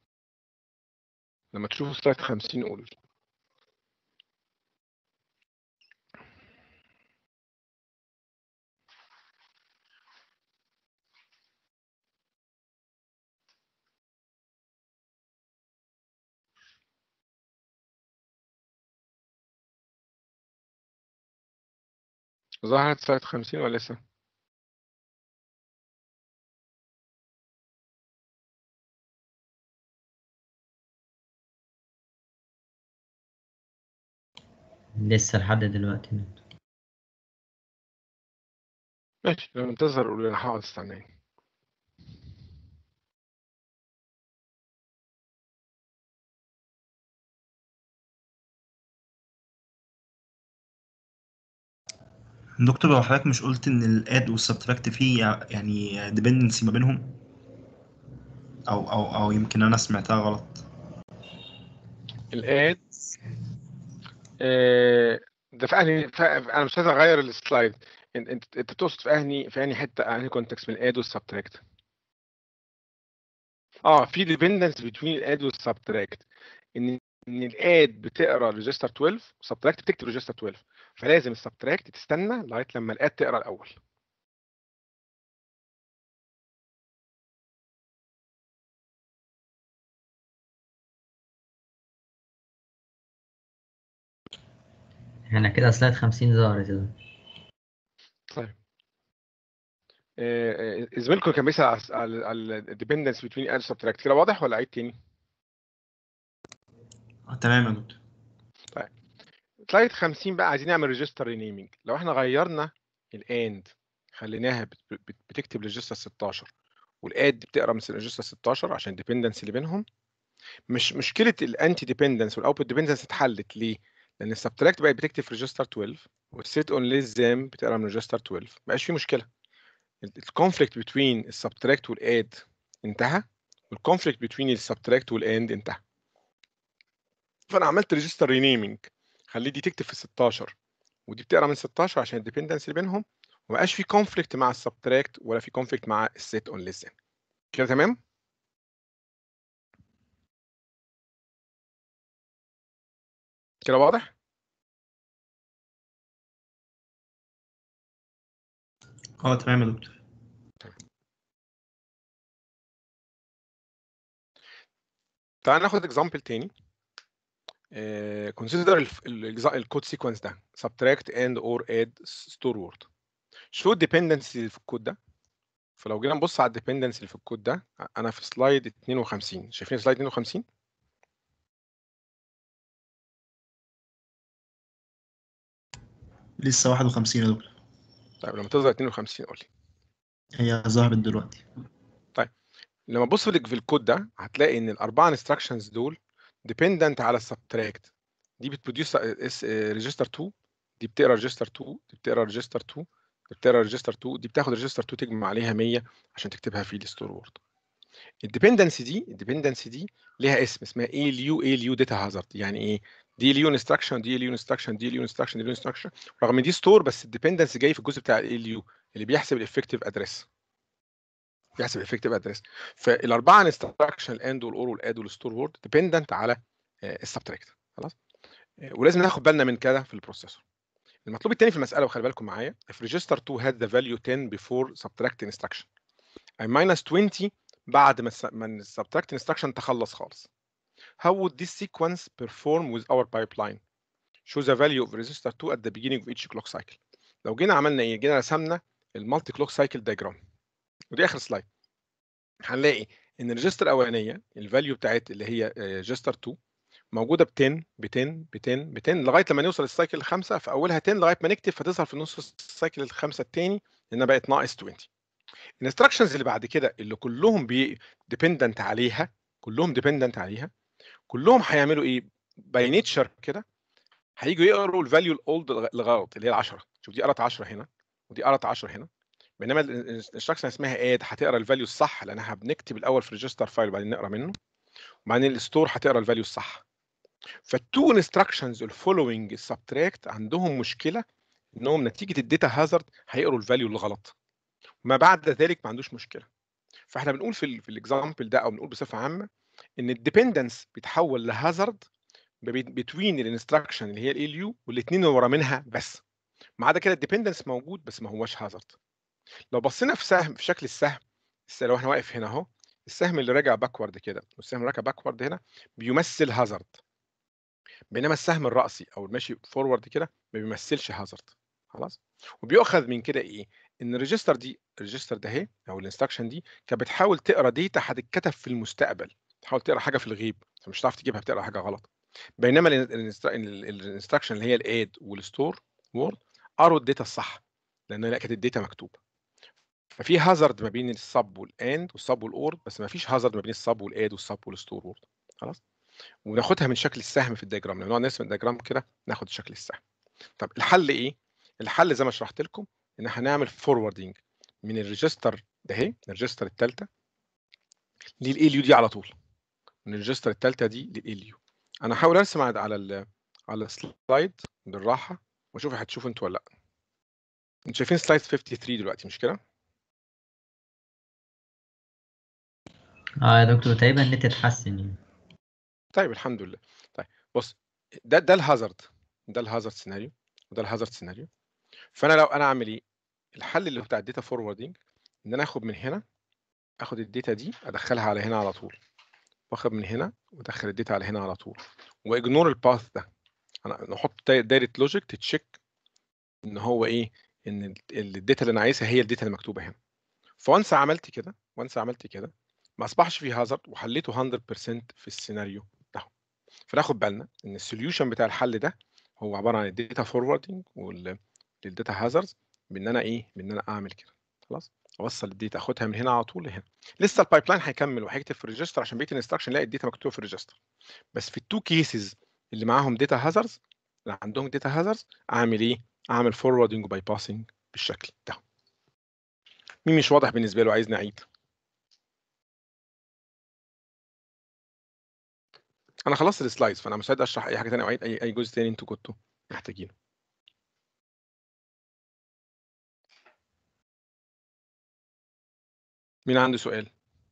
لما تشوفوا سلايد 50 قولوا لي ظهرت سلايد 50 ولا لسه؟ لسه لحد دلوقتي ماشي لما تظهر قولوا لي انا هقعد استناني دكتور لو حضرتك مش قلت ان الاد والسبتراكت فيه يعني ديبندنسي ما بينهم او او او يمكن انا سمعتها غلط الاد آه، ده في انهي في- انا مش عايز اغير السلايد انت انت انت تقصد في انهي في انهي حته انهي كونتكست من الاد والسبتراكت اه في ديبندنس بين الاد والسبتراكت ان ان الاد بتقرا ريجستر 12 والسبتراكت بتكتب ريجستر 12 فلازم السبتراكت تستنى لغايه لما الاد تقرا الاول احنا كده سلايد 50 ظهرت كده طيب آه، آه، زميلكم كان بيسال على على- على الديبندنس بين الاد والسبتراكت كده واضح ولا عيد تاني؟ آه، تمام يا دكتور طيب سلايد 50 بقى عايزين نعمل ريجستر رينيمينج لو احنا غيرنا الاند خليناها بت- بت- بتكتب ريجستر 16 والاد بتقرا من ريجستر 16 عشان الديبندنس اللي بينهم مش مشكله الانتي ديبندنس والاوتبوت ديبندنس اتحلت ليه؟ لان السبتراكت بقت بتكتب في ريجستر 12 والسيت اون ليس زام بتقرا من ريجستر 12 مبقاش في مشكله الكونفليكت بين السبتراكت والاد انتهى والكونفليكت بين السبتراكت والاند انتهى فانا عملت ريجستر رينيمينج خلي دي تكتب في 16 ودي بتقرا من 16 عشان الديبندنس اللي بينهم وما بقاش في كونفليكت مع السبتراكت ولا في كونفليكت مع السيت اون ليسن كده تمام كده واضح اه تمام يا دكتور تعال ناخد اكزامبل تاني كونسيدر الكود سيكونس ده subtract and or add store word شو الديبندنسي اللي في الكود ده فلو جينا نبص على الديبندنسي اللي في الكود ده انا في سلايد 52 شايفين سلايد 52 لسه 51 يا دكتور طيب لما تظهر 52 قول لي هي ظهرت دلوقتي طيب لما تبص في في الكود ده هتلاقي ان الاربعه انستراكشنز دول ديبندنت على السبتراكت دي بتبروديوس ريجستر 2 دي بتقرا ريجستر 2 دي بتقرا ريجستر 2 دي بتقرا ريجستر 2 دي بتاخد ريجستر 2 تجمع عليها 100 عشان تكتبها في الستور وورد الديبندنسي دي الديبندنسي دي ليها اسم اسمها اي اليو اي اليو داتا هازارد يعني ايه دي اليو انستراكشن دي اليو انستراكشن دي اليو انستراكشن دي اليو انستراكشن رغم دي ستور بس الديبندنسي جاي في الجزء بتاع الاي اليو اللي بيحسب الافكتيف ادريس بيحسب الافكتيف ادريس فالاربعه انستراكشن الاند والاور والاد والستور وورد ديبندنت على السبتراكت خلاص ولازم ناخد بالنا من كده في البروسيسور المطلوب الثاني في المساله وخلي بالكم معايا if register 2 had the value 10 before subtract instruction I minus 20 بعد ما الس- ما السبتراكت instruction تخلص خالص how would this sequence perform with our pipeline show the value of resistor 2 at the beginning of each clock cycle لو جينا عملنا ايه جينا رسمنا المالتي كلوك سايكل دايجرام ودي اخر سلايد هنلاقي ان الريجستر الاولانيه الفاليو بتاعت اللي هي ريجستر 2 موجوده ب 10 ب 10 ب 10 ب 10 لغايه لما نوصل السايكل الخامسه في اولها 10 لغايه ما نكتب فتظهر في نص السايكل الخامسه الثاني لانها بقت ناقص 20 الانستراكشنز اللي بعد كده اللي كلهم بي ديبندنت عليها كلهم ديبندنت عليها كلهم هيعملوا ايه باي نيتشر كده هيجوا يقروا الفاليو الاولد لغلط اللي هي ال 10 شوف دي قرت 10 هنا ودي قرت 10 هنا بينما الانستراكشن اسمها اد هتقرا الفاليو الصح لانها بنكتب الاول في ريجستر فايل وبعدين نقرا منه وبعدين الستور هتقرا الفاليو الصح فالتو انستراكشنز الفولوينج السبتراكت عندهم مشكله انهم نتيجه الداتا هازارد هيقروا الفاليو الغلط ما بعد ذلك ما عندوش مشكله فاحنا بنقول في ال في الاكزامبل ده او بنقول بصفه عامه ان الديبندنس بيتحول لهازارد بتوين الانستراكشن اللي هي ال يو والاثنين اللي ورا منها بس ما عدا كده الديبندنس موجود بس ما هوش هازارد لو بصينا في سهم في شكل السهم الس- لو احنا واقف هنا اهو السهم اللي راجع باكورد كده والسهم اللي راجع باكورد هنا بيمثل هازارد بينما السهم الرأسي او الماشي فورورد كده ما بيمثلش هازارد خلاص وبيؤخذ من كده ايه ان الريجستر دي الريجستر ده اهي او الانستراكشن دي كانت بتحاول تقرا داتا هتتكتب في المستقبل تحاول تقرا حاجه في الغيب فمش هتعرف تجيبها بتقرا حاجه غلط بينما الانستراكشن اللي هي الاد والستور وورد قروا الداتا الصح لان لا كانت الداتا مكتوبه ففي هازارد ما بين السب والاند والسب والاورد بس ما فيش هازارد ما بين السب والاد والسب والستور وورد خلاص وناخدها من شكل السهم في الدياجرام لما نقعد نرسم الدياجرام كده ناخد شكل السهم طب الحل ايه الحل زي ما شرحت لكم ان احنا هنعمل فوروردنج من الريجستر ده اهي الريجستر الثالثه للاليو دي على طول من الريجستر الثالثه دي للاليو انا هحاول ارسم على على ال على السلايد بالراحه واشوف هتشوفوا انتوا ولا لا انتوا شايفين سلايد 53 دلوقتي مش كده اه يا دكتور تقريبا النت اتحسن يعني طيب الحمد لله طيب بص ده ده الهازارد ده الهازارد سيناريو وده الهازارد سيناريو فانا لو انا اعمل ايه الحل اللي بتاع الداتا فوروردنج ان انا اخد من هنا اخد الداتا دي ادخلها على هنا على طول واخد من هنا وادخل الداتا على هنا على طول واجنور الباث ده انا نحط داي- دايره لوجيك تتشيك ان هو ايه ان ال- الداتا اللي انا عايزها هي الداتا اللي مكتوبه هنا فونس عملت كده وانس عملت كده ما اصبحش فيه هازارد وحليته 100% في السيناريو ده فناخد بالنا ان السوليوشن بتاع الحل ده هو عباره عن الداتا فوروردنج والداتا هازاردز بان انا ايه بان انا اعمل كده خلاص اوصل الداتا اخدها من هنا على طول لهنا لسه البايب لاين هيكمل وهيكتب في الريجستر عشان بقيه الانستراكشن لاقي الداتا مكتوبه في الريجستر بس في التو كيسز اللي معاهم داتا هازاردز اللي عندهم داتا هازاردز اعمل ايه اعمل فوروردنج وباي باسنج بالشكل ده مين مش واضح بالنسبه له عايز نعيد انا خلصت السلايدز فانا مستعد اشرح اي حاجه ثانيه او اعيد اي اي جزء ثاني انتوا كنتوا محتاجينه مين عنده سؤال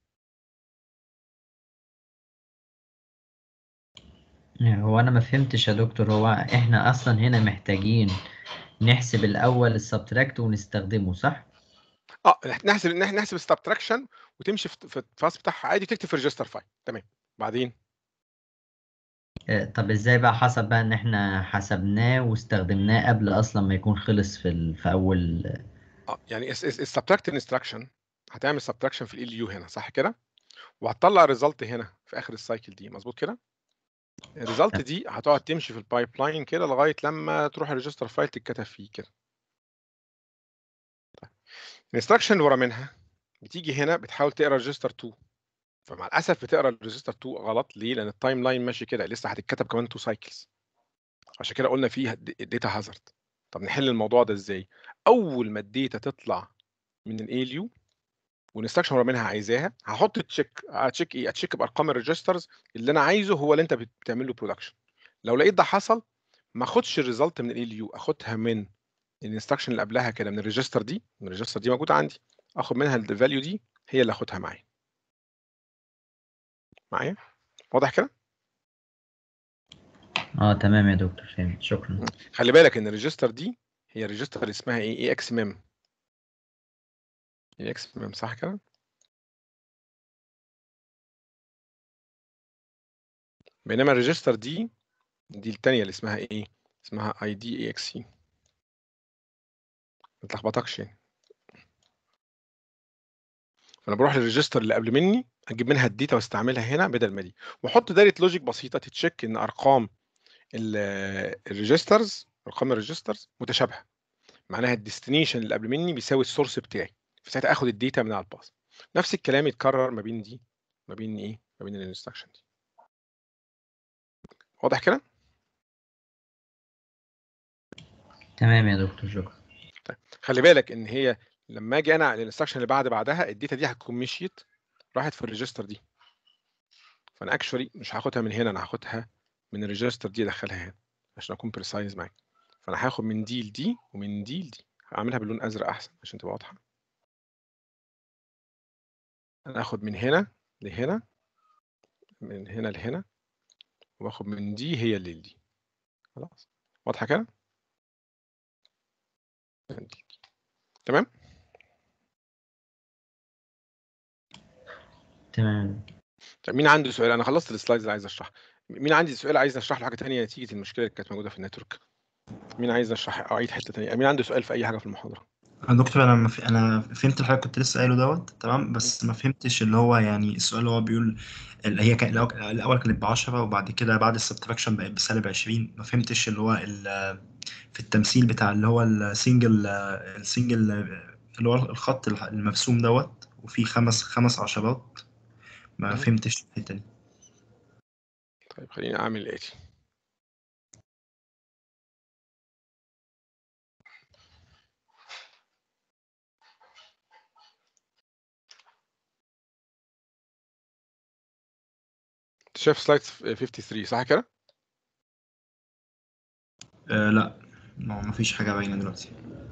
هو انا ما فهمتش يا دكتور هو احنا اصلا هنا محتاجين نحسب الاول السبتراكت ونستخدمه صح اه نحسب نح- نحسب السبتراكشن وتمشي في في الفاصل بتاعها عادي تكتب في ريجستر فايل تمام بعدين آه، طب ازاي بقى حسب بقى ان احنا حسبناه واستخدمناه قبل اصلا ما يكون خلص في ال... في اول اه يعني السبتراكت انستراكشن هتعمل سبتراكشن في ال يو هنا صح كده وهتطلع الريزلت هنا في اخر السايكل دي مظبوط كده الريزلت دي هتقعد تمشي في البايب لاين كده لغايه لما تروح الريجستر فايل تتكتب فيه كده الانستراكشن اللي ورا منها بتيجي هنا بتحاول تقرا ريجستر 2 فمع الاسف بتقرا الريجستر 2 غلط ليه لان التايم لاين ماشي كده لسه هتتكتب كمان 2 سايكلز عشان كده قلنا فيه الداتا هازارد طب نحل الموضوع ده ازاي اول ما الداتا تطلع من الاي اليو والانستراكشن ورا منها عايزاها هحط تشيك اتشيك ايه اتشيك بارقام الريجسترز اللي انا عايزه هو اللي انت بتعمل له برودكشن لو لقيت ده حصل ما اخدش الريزلت من الاي اليو اخدها من الانستراكشن اللي قبلها كده من الريجستر دي من الريجستر دي موجوده عندي اخد منها الفاليو دي هي اللي اخدها معايا معايا واضح كده اه تمام يا دكتور فهمت شكرا خلي بالك ان الريجستر دي هي ريجستر اسمها ايه اي اكس ميم اي اكس ميم صح كده بينما الريجستر دي دي التانية اللي اسمها ايه اسمها اي دي اي اكس سي ما تلخبطكش يعني فانا بروح للريجستر اللي قبل مني اجيب منها الداتا واستعملها هنا بدل ما دي واحط دايره لوجيك بسيطه تتشيك ان ارقام الريجسترز ارقام الريجسترز متشابهه معناها الديستنيشن اللي قبل مني بيساوي السورس بتاعي فساعتها اخد الداتا من على الباص نفس الكلام يتكرر ما بين دي ما بين ايه ما بين الانستراكشن دي واضح كده تمام يا دكتور شكرا خلي بالك ان هي لما اجي انا على الانستراكشن اللي بعد بعدها الداتا دي هتكون مشيت راحت في الريجستر دي فانا اكشولي مش هاخدها من هنا انا هاخدها من الريجستر دي ادخلها هنا عشان اكون بريسايز معاك فانا هاخد من دي لدي ومن دي لدي هعملها باللون ازرق احسن عشان تبقى واضحه انا اخد من هنا لهنا من هنا لهنا واخد من دي هي اللي لدي خلاص واضحه كده من دي. تمام تمام طب مين عنده سؤال انا خلصت السلايدز اللي عايز اشرحها مين عندي سؤال عايز اشرح له حاجه ثانيه نتيجه المشكله اللي كانت موجوده في النتورك مين عايز اشرح او اعيد حته ثانيه مين عنده سؤال في اي حاجه في المحاضره يا دكتور انا مف... انا فهمت الحاجه كنت لسه قايله دوت تمام بس ما فهمتش اللي هو يعني السؤال اللي هو بيقول اللي هي كان الأول- الاول كانت ب 10 وبعد كده بعد السبتراكشن بقت بسالب 20 ما فهمتش اللي هو ال... في التمثيل بتاع اللي هو السنجل السنجل اللي هو الخط المرسوم دوت وفي خمس خمس عشرات ما مم. فهمتش الحته دي طيب خليني اعمل الاتي انت شايف سلايد 53 صح كده آه لا ما ما فيش حاجه باينه دلوقتي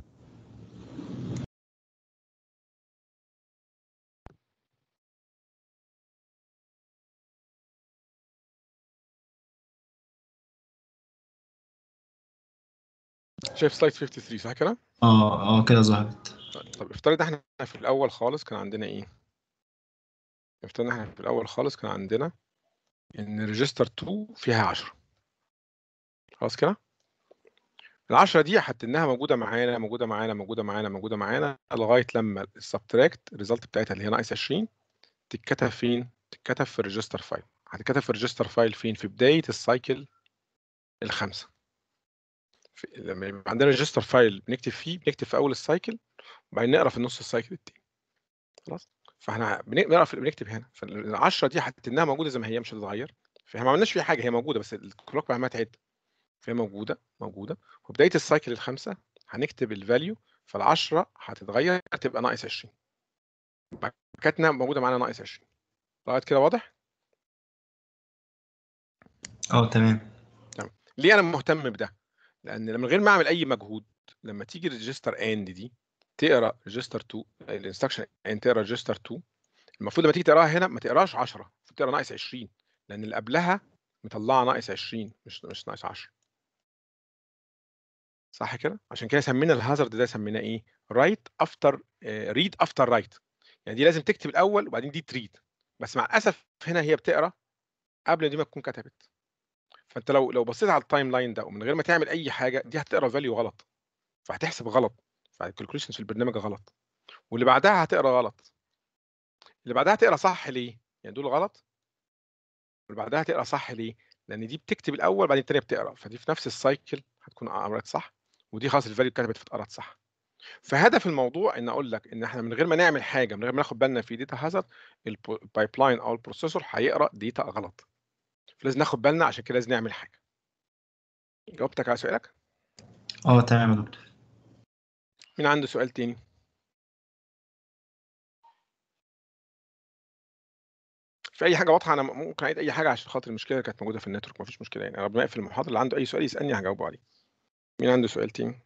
شايف سلايد 53 صح كده اه اه كده ظهرت طيب طب افترض احنا في الاول خالص كان عندنا ايه افترض احنا في الاول خالص كان عندنا ان ريجستر 2 فيها 10 خلاص كده العشرة دي حطيناها موجودة معانا موجودة معانا موجودة معانا موجودة معانا لغاية لما السبتراكت الريزلت بتاعتها اللي هي ناقص 20 تتكتب فين؟ تتكتب في الريجستر فايل هتتكتب في الريجستر فايل فين؟ في بداية السايكل الخامسة في... لما يبقى عندنا ريجستر فايل بنكتب فيه بنكتب في أول السايكل وبعدين نقرا في نص السايكل التاني خلاص فاحنا بن- بنقرا في بنكتب هنا فالعشرة دي حطيناها موجودة زي ما هي مش هتتغير فاحنا ما عملناش فيها حاجة هي موجودة بس الكلوك بقى ما تعد فهي موجودة موجودة وبداية السايكل الخامسة هنكتب الفاليو فالعشرة هتتغير تبقى ناقص 20 باكاتنا موجودة معانا ناقص 20 لغاية كده واضح؟ اه تمام تمام ليه أنا مهتم بده؟ لأن من غير ما أعمل أي مجهود لما تيجي ريجستر اند دي تقرا ريجستر 2 الانستراكشن ان تقرا ريجستر 2 المفروض لما تيجي تقراها هنا ما تقراش 10 المفروض تقرا ناقص 20 لان اللي قبلها مطلعه ناقص 20 مش مش ناقص 10 صح كده عشان كده سمينا الهازارد ده سميناه ايه رايت افتر ريد افتر رايت يعني دي لازم تكتب الاول وبعدين دي تريد بس مع الاسف هنا هي بتقرا قبل دي ما تكون كتبت فانت لو لو بصيت على التايم لاين ده ومن غير ما تعمل اي حاجه دي هتقرا فاليو غلط فهتحسب غلط فالكالكوليشنز في البرنامج غلط واللي بعدها هتقرا غلط اللي بعدها هتقرا صح ليه يعني دول غلط واللي بعدها هتقرا صح ليه لان دي بتكتب الاول بعدين الثانيه بتقرا فدي في نفس السايكل هتكون قرأت صح ودي خلاص الفاليو اتكتبت فاتقرت صح فهدف الموضوع ان اقول لك ان احنا من غير ما نعمل حاجه من غير ما ناخد بالنا في داتا هازارد البايب لاين او البروسيسور هيقرا داتا غلط فلازم ناخد بالنا عشان كده لازم نعمل حاجه جاوبتك على سؤالك اه تمام يا دكتور مين عنده سؤال تاني في اي حاجه واضحه انا ممكن اعيد اي حاجه عشان خاطر المشكله كانت موجوده في النتورك مفيش مشكله يعني ربنا يقفل المحاضره اللي عنده اي سؤال يسالني هجاوبه عليه مين عنده سؤال تاني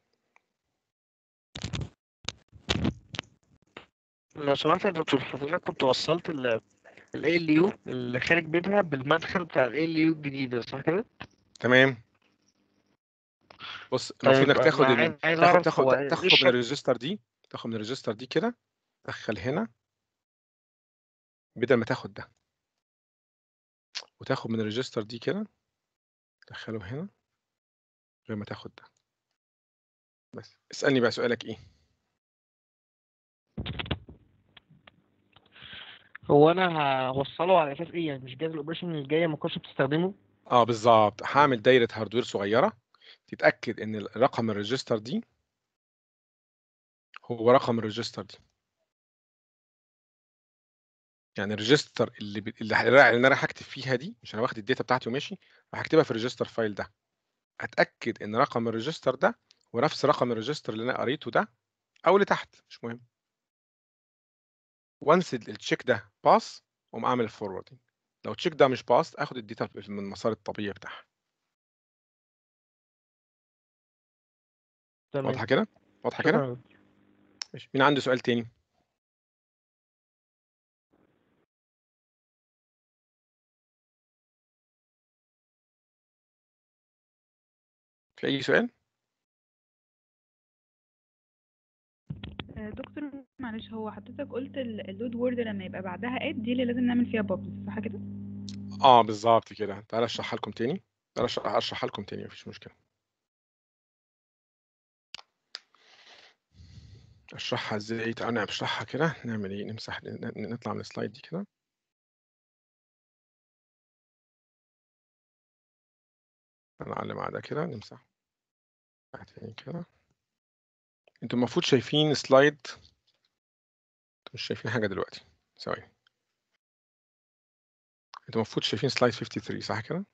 لو سمحت يا دكتور حضرتك كنت وصلت ال ال يو اللي خارج منها بالمدخل بتاع ال يو الجديدة صح كده؟ تمام بص المفروض انك طيب تاخد أنا ال... عايز تاخد أعرف تاخد هو تاخد إيه من الشرط؟ الريجستر دي تاخد من الريجستر دي كده دخل هنا بدل ما تاخد ده وتاخد من الريجستر دي كده دخله هنا غير ما تاخد ده بس اسألني بقى سؤالك ايه هو أنا هوصله على أساس إيه يعني مش جهاز الأوبريشن الجاية ما كنتش بتستخدمه؟ اه بالظبط هعمل دايره هاردوير صغيره تتاكد ان رقم الريجستر دي هو رقم الريجستر دي يعني الريجستر اللي ب... اللي, ه- اللي انا رايح اكتب فيها دي مش انا واخد الداتا بتاعتي وماشي راح اكتبها في الريجستر فايل ده اتاكد ان رقم الريجستر ده هو نفس رقم الريجستر اللي انا قريته ده او اللي تحت مش مهم وانس التشيك ده باس اقوم اعمل الفوروردنج لو التشيك ده مش باس اخد الداتا من المسار الطبيعي بتاعها تمام واضحه كده واضحه كده شكرا ماشي مين عنده سؤال تاني في اي سؤال آه، دكتور معلش هو حضرتك قلت ال- اللود وورد لما يبقى بعدها اد دي اللي لازم نعمل فيها بابلز صح كده؟ اه بالظبط كده تعالى اشرحها لكم تاني تعالى أشرح- اشرحها لكم تاني مفيش مشكله اشرحها ازاي تعالى نشرحها كده نعمل ايه نمسح ن- ن- نطلع من السلايد دي كده نعلم على ده كده نمسح تاني كده انتوا المفروض شايفين سلايد انتوا مش شايفين حاجه دلوقتي ثواني انتوا المفروض شايفين سلايد 53 صح كده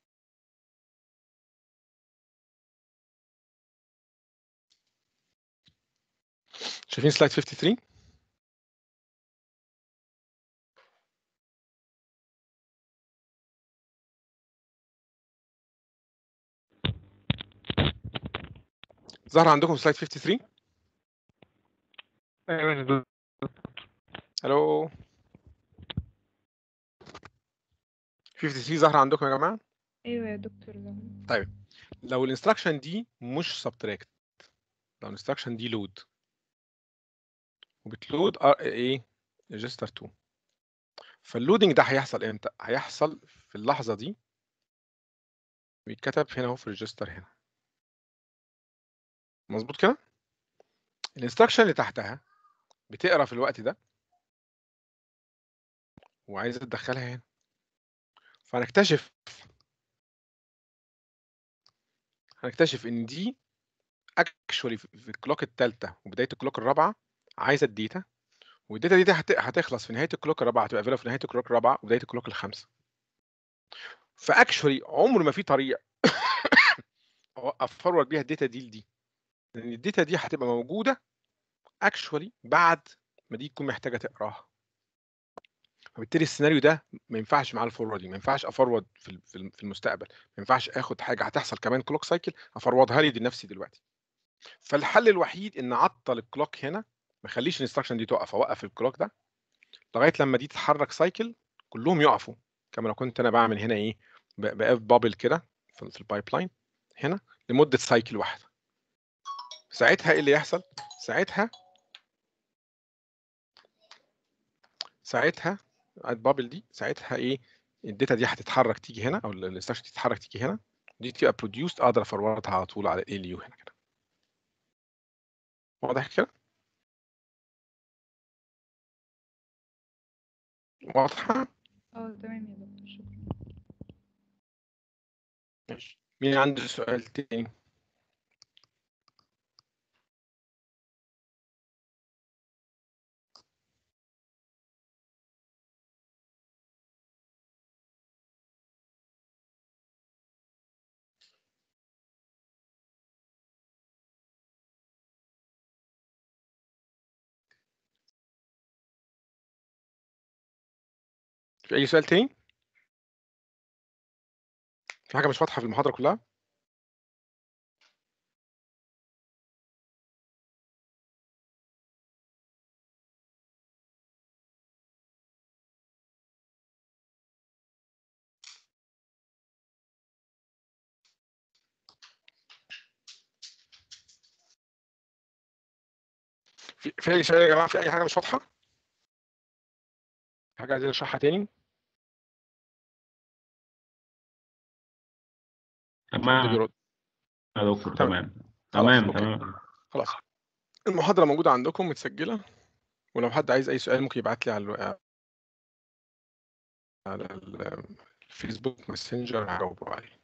شايفين سلايد 53 ظهر عندكم سلايد 53 أيوة يا دكتور. الو 53 ظهر عندكم يا جماعه ايوه يا دكتور ده طيب لو الانستراكشن دي مش سبتراكت لو الانستراكشن دي لود وبتلود ار ايه ريجستر 2 فاللودنج ده هيحصل امتى هيحصل في اللحظه دي بيتكتب هنا اهو في الريجستر هنا مظبوط كده الانستراكشن اللي تحتها بتقرا في الوقت ده وعايزه تدخلها هنا فهنكتشف هنكتشف ان دي اكشولي في الكلوك الثالثه وبدايه الكلوك الرابعه عايزه الداتا والداتا دي هت- هتخلص في نهايه الكلوك الرابعه هتبقى available في نهايه الكلوك الرابعه وبدايه الكلوك الخامسه فاكشولي عمر ما في طريقه افرورد بيها الداتا دي لدي لان الداتا دي هتبقى موجوده اكشولي بعد ما دي تكون محتاجه تقراها فبالتالي السيناريو ده ما ينفعش معاه الفوروردنج ما ينفعش افرود في ال- في ال- في المستقبل ما ينفعش اخد حاجه هتحصل كمان كلوك سايكل افرودها لي لنفسي دلوقتي فالحل الوحيد ان اعطل الكلوك هنا ما اخليش الانستراكشن دي تقف اوقف الكلوك ده لغايه لما دي تتحرك سايكل كلهم يقفوا كما لو كنت انا بعمل هنا ايه ب- بقف بابل كده في في البايب لاين هنا لمده سايكل واحده ساعتها ايه اللي يحصل ساعتها ساعتها البابل دي ساعتها ايه الداتا دي هتتحرك تيجي هنا او الانستراكشن تتحرك تيجي هنا دي تبقى بروديوست اقدر افوردها على طول على ال يو هنا كده واضح كده واضحه اه تمام يا دكتور شكرا ماشي مين عنده سؤال تاني في اي سؤال تاني في حاجه مش واضحه في المحاضره كلها في في اي سؤال يا جماعه في اي حاجه مش واضحه في حاجه عايزين نشرحها تاني حد تمام بيرد يا دكتور تمام. تمام خلاص تمام اوكي تمام خلاص المحاضره موجوده عندكم متسجله ولو حد عايز اي سؤال ممكن يبعت لي على الو- على ال- الفيسبوك ماسنجر هجاوبه عليه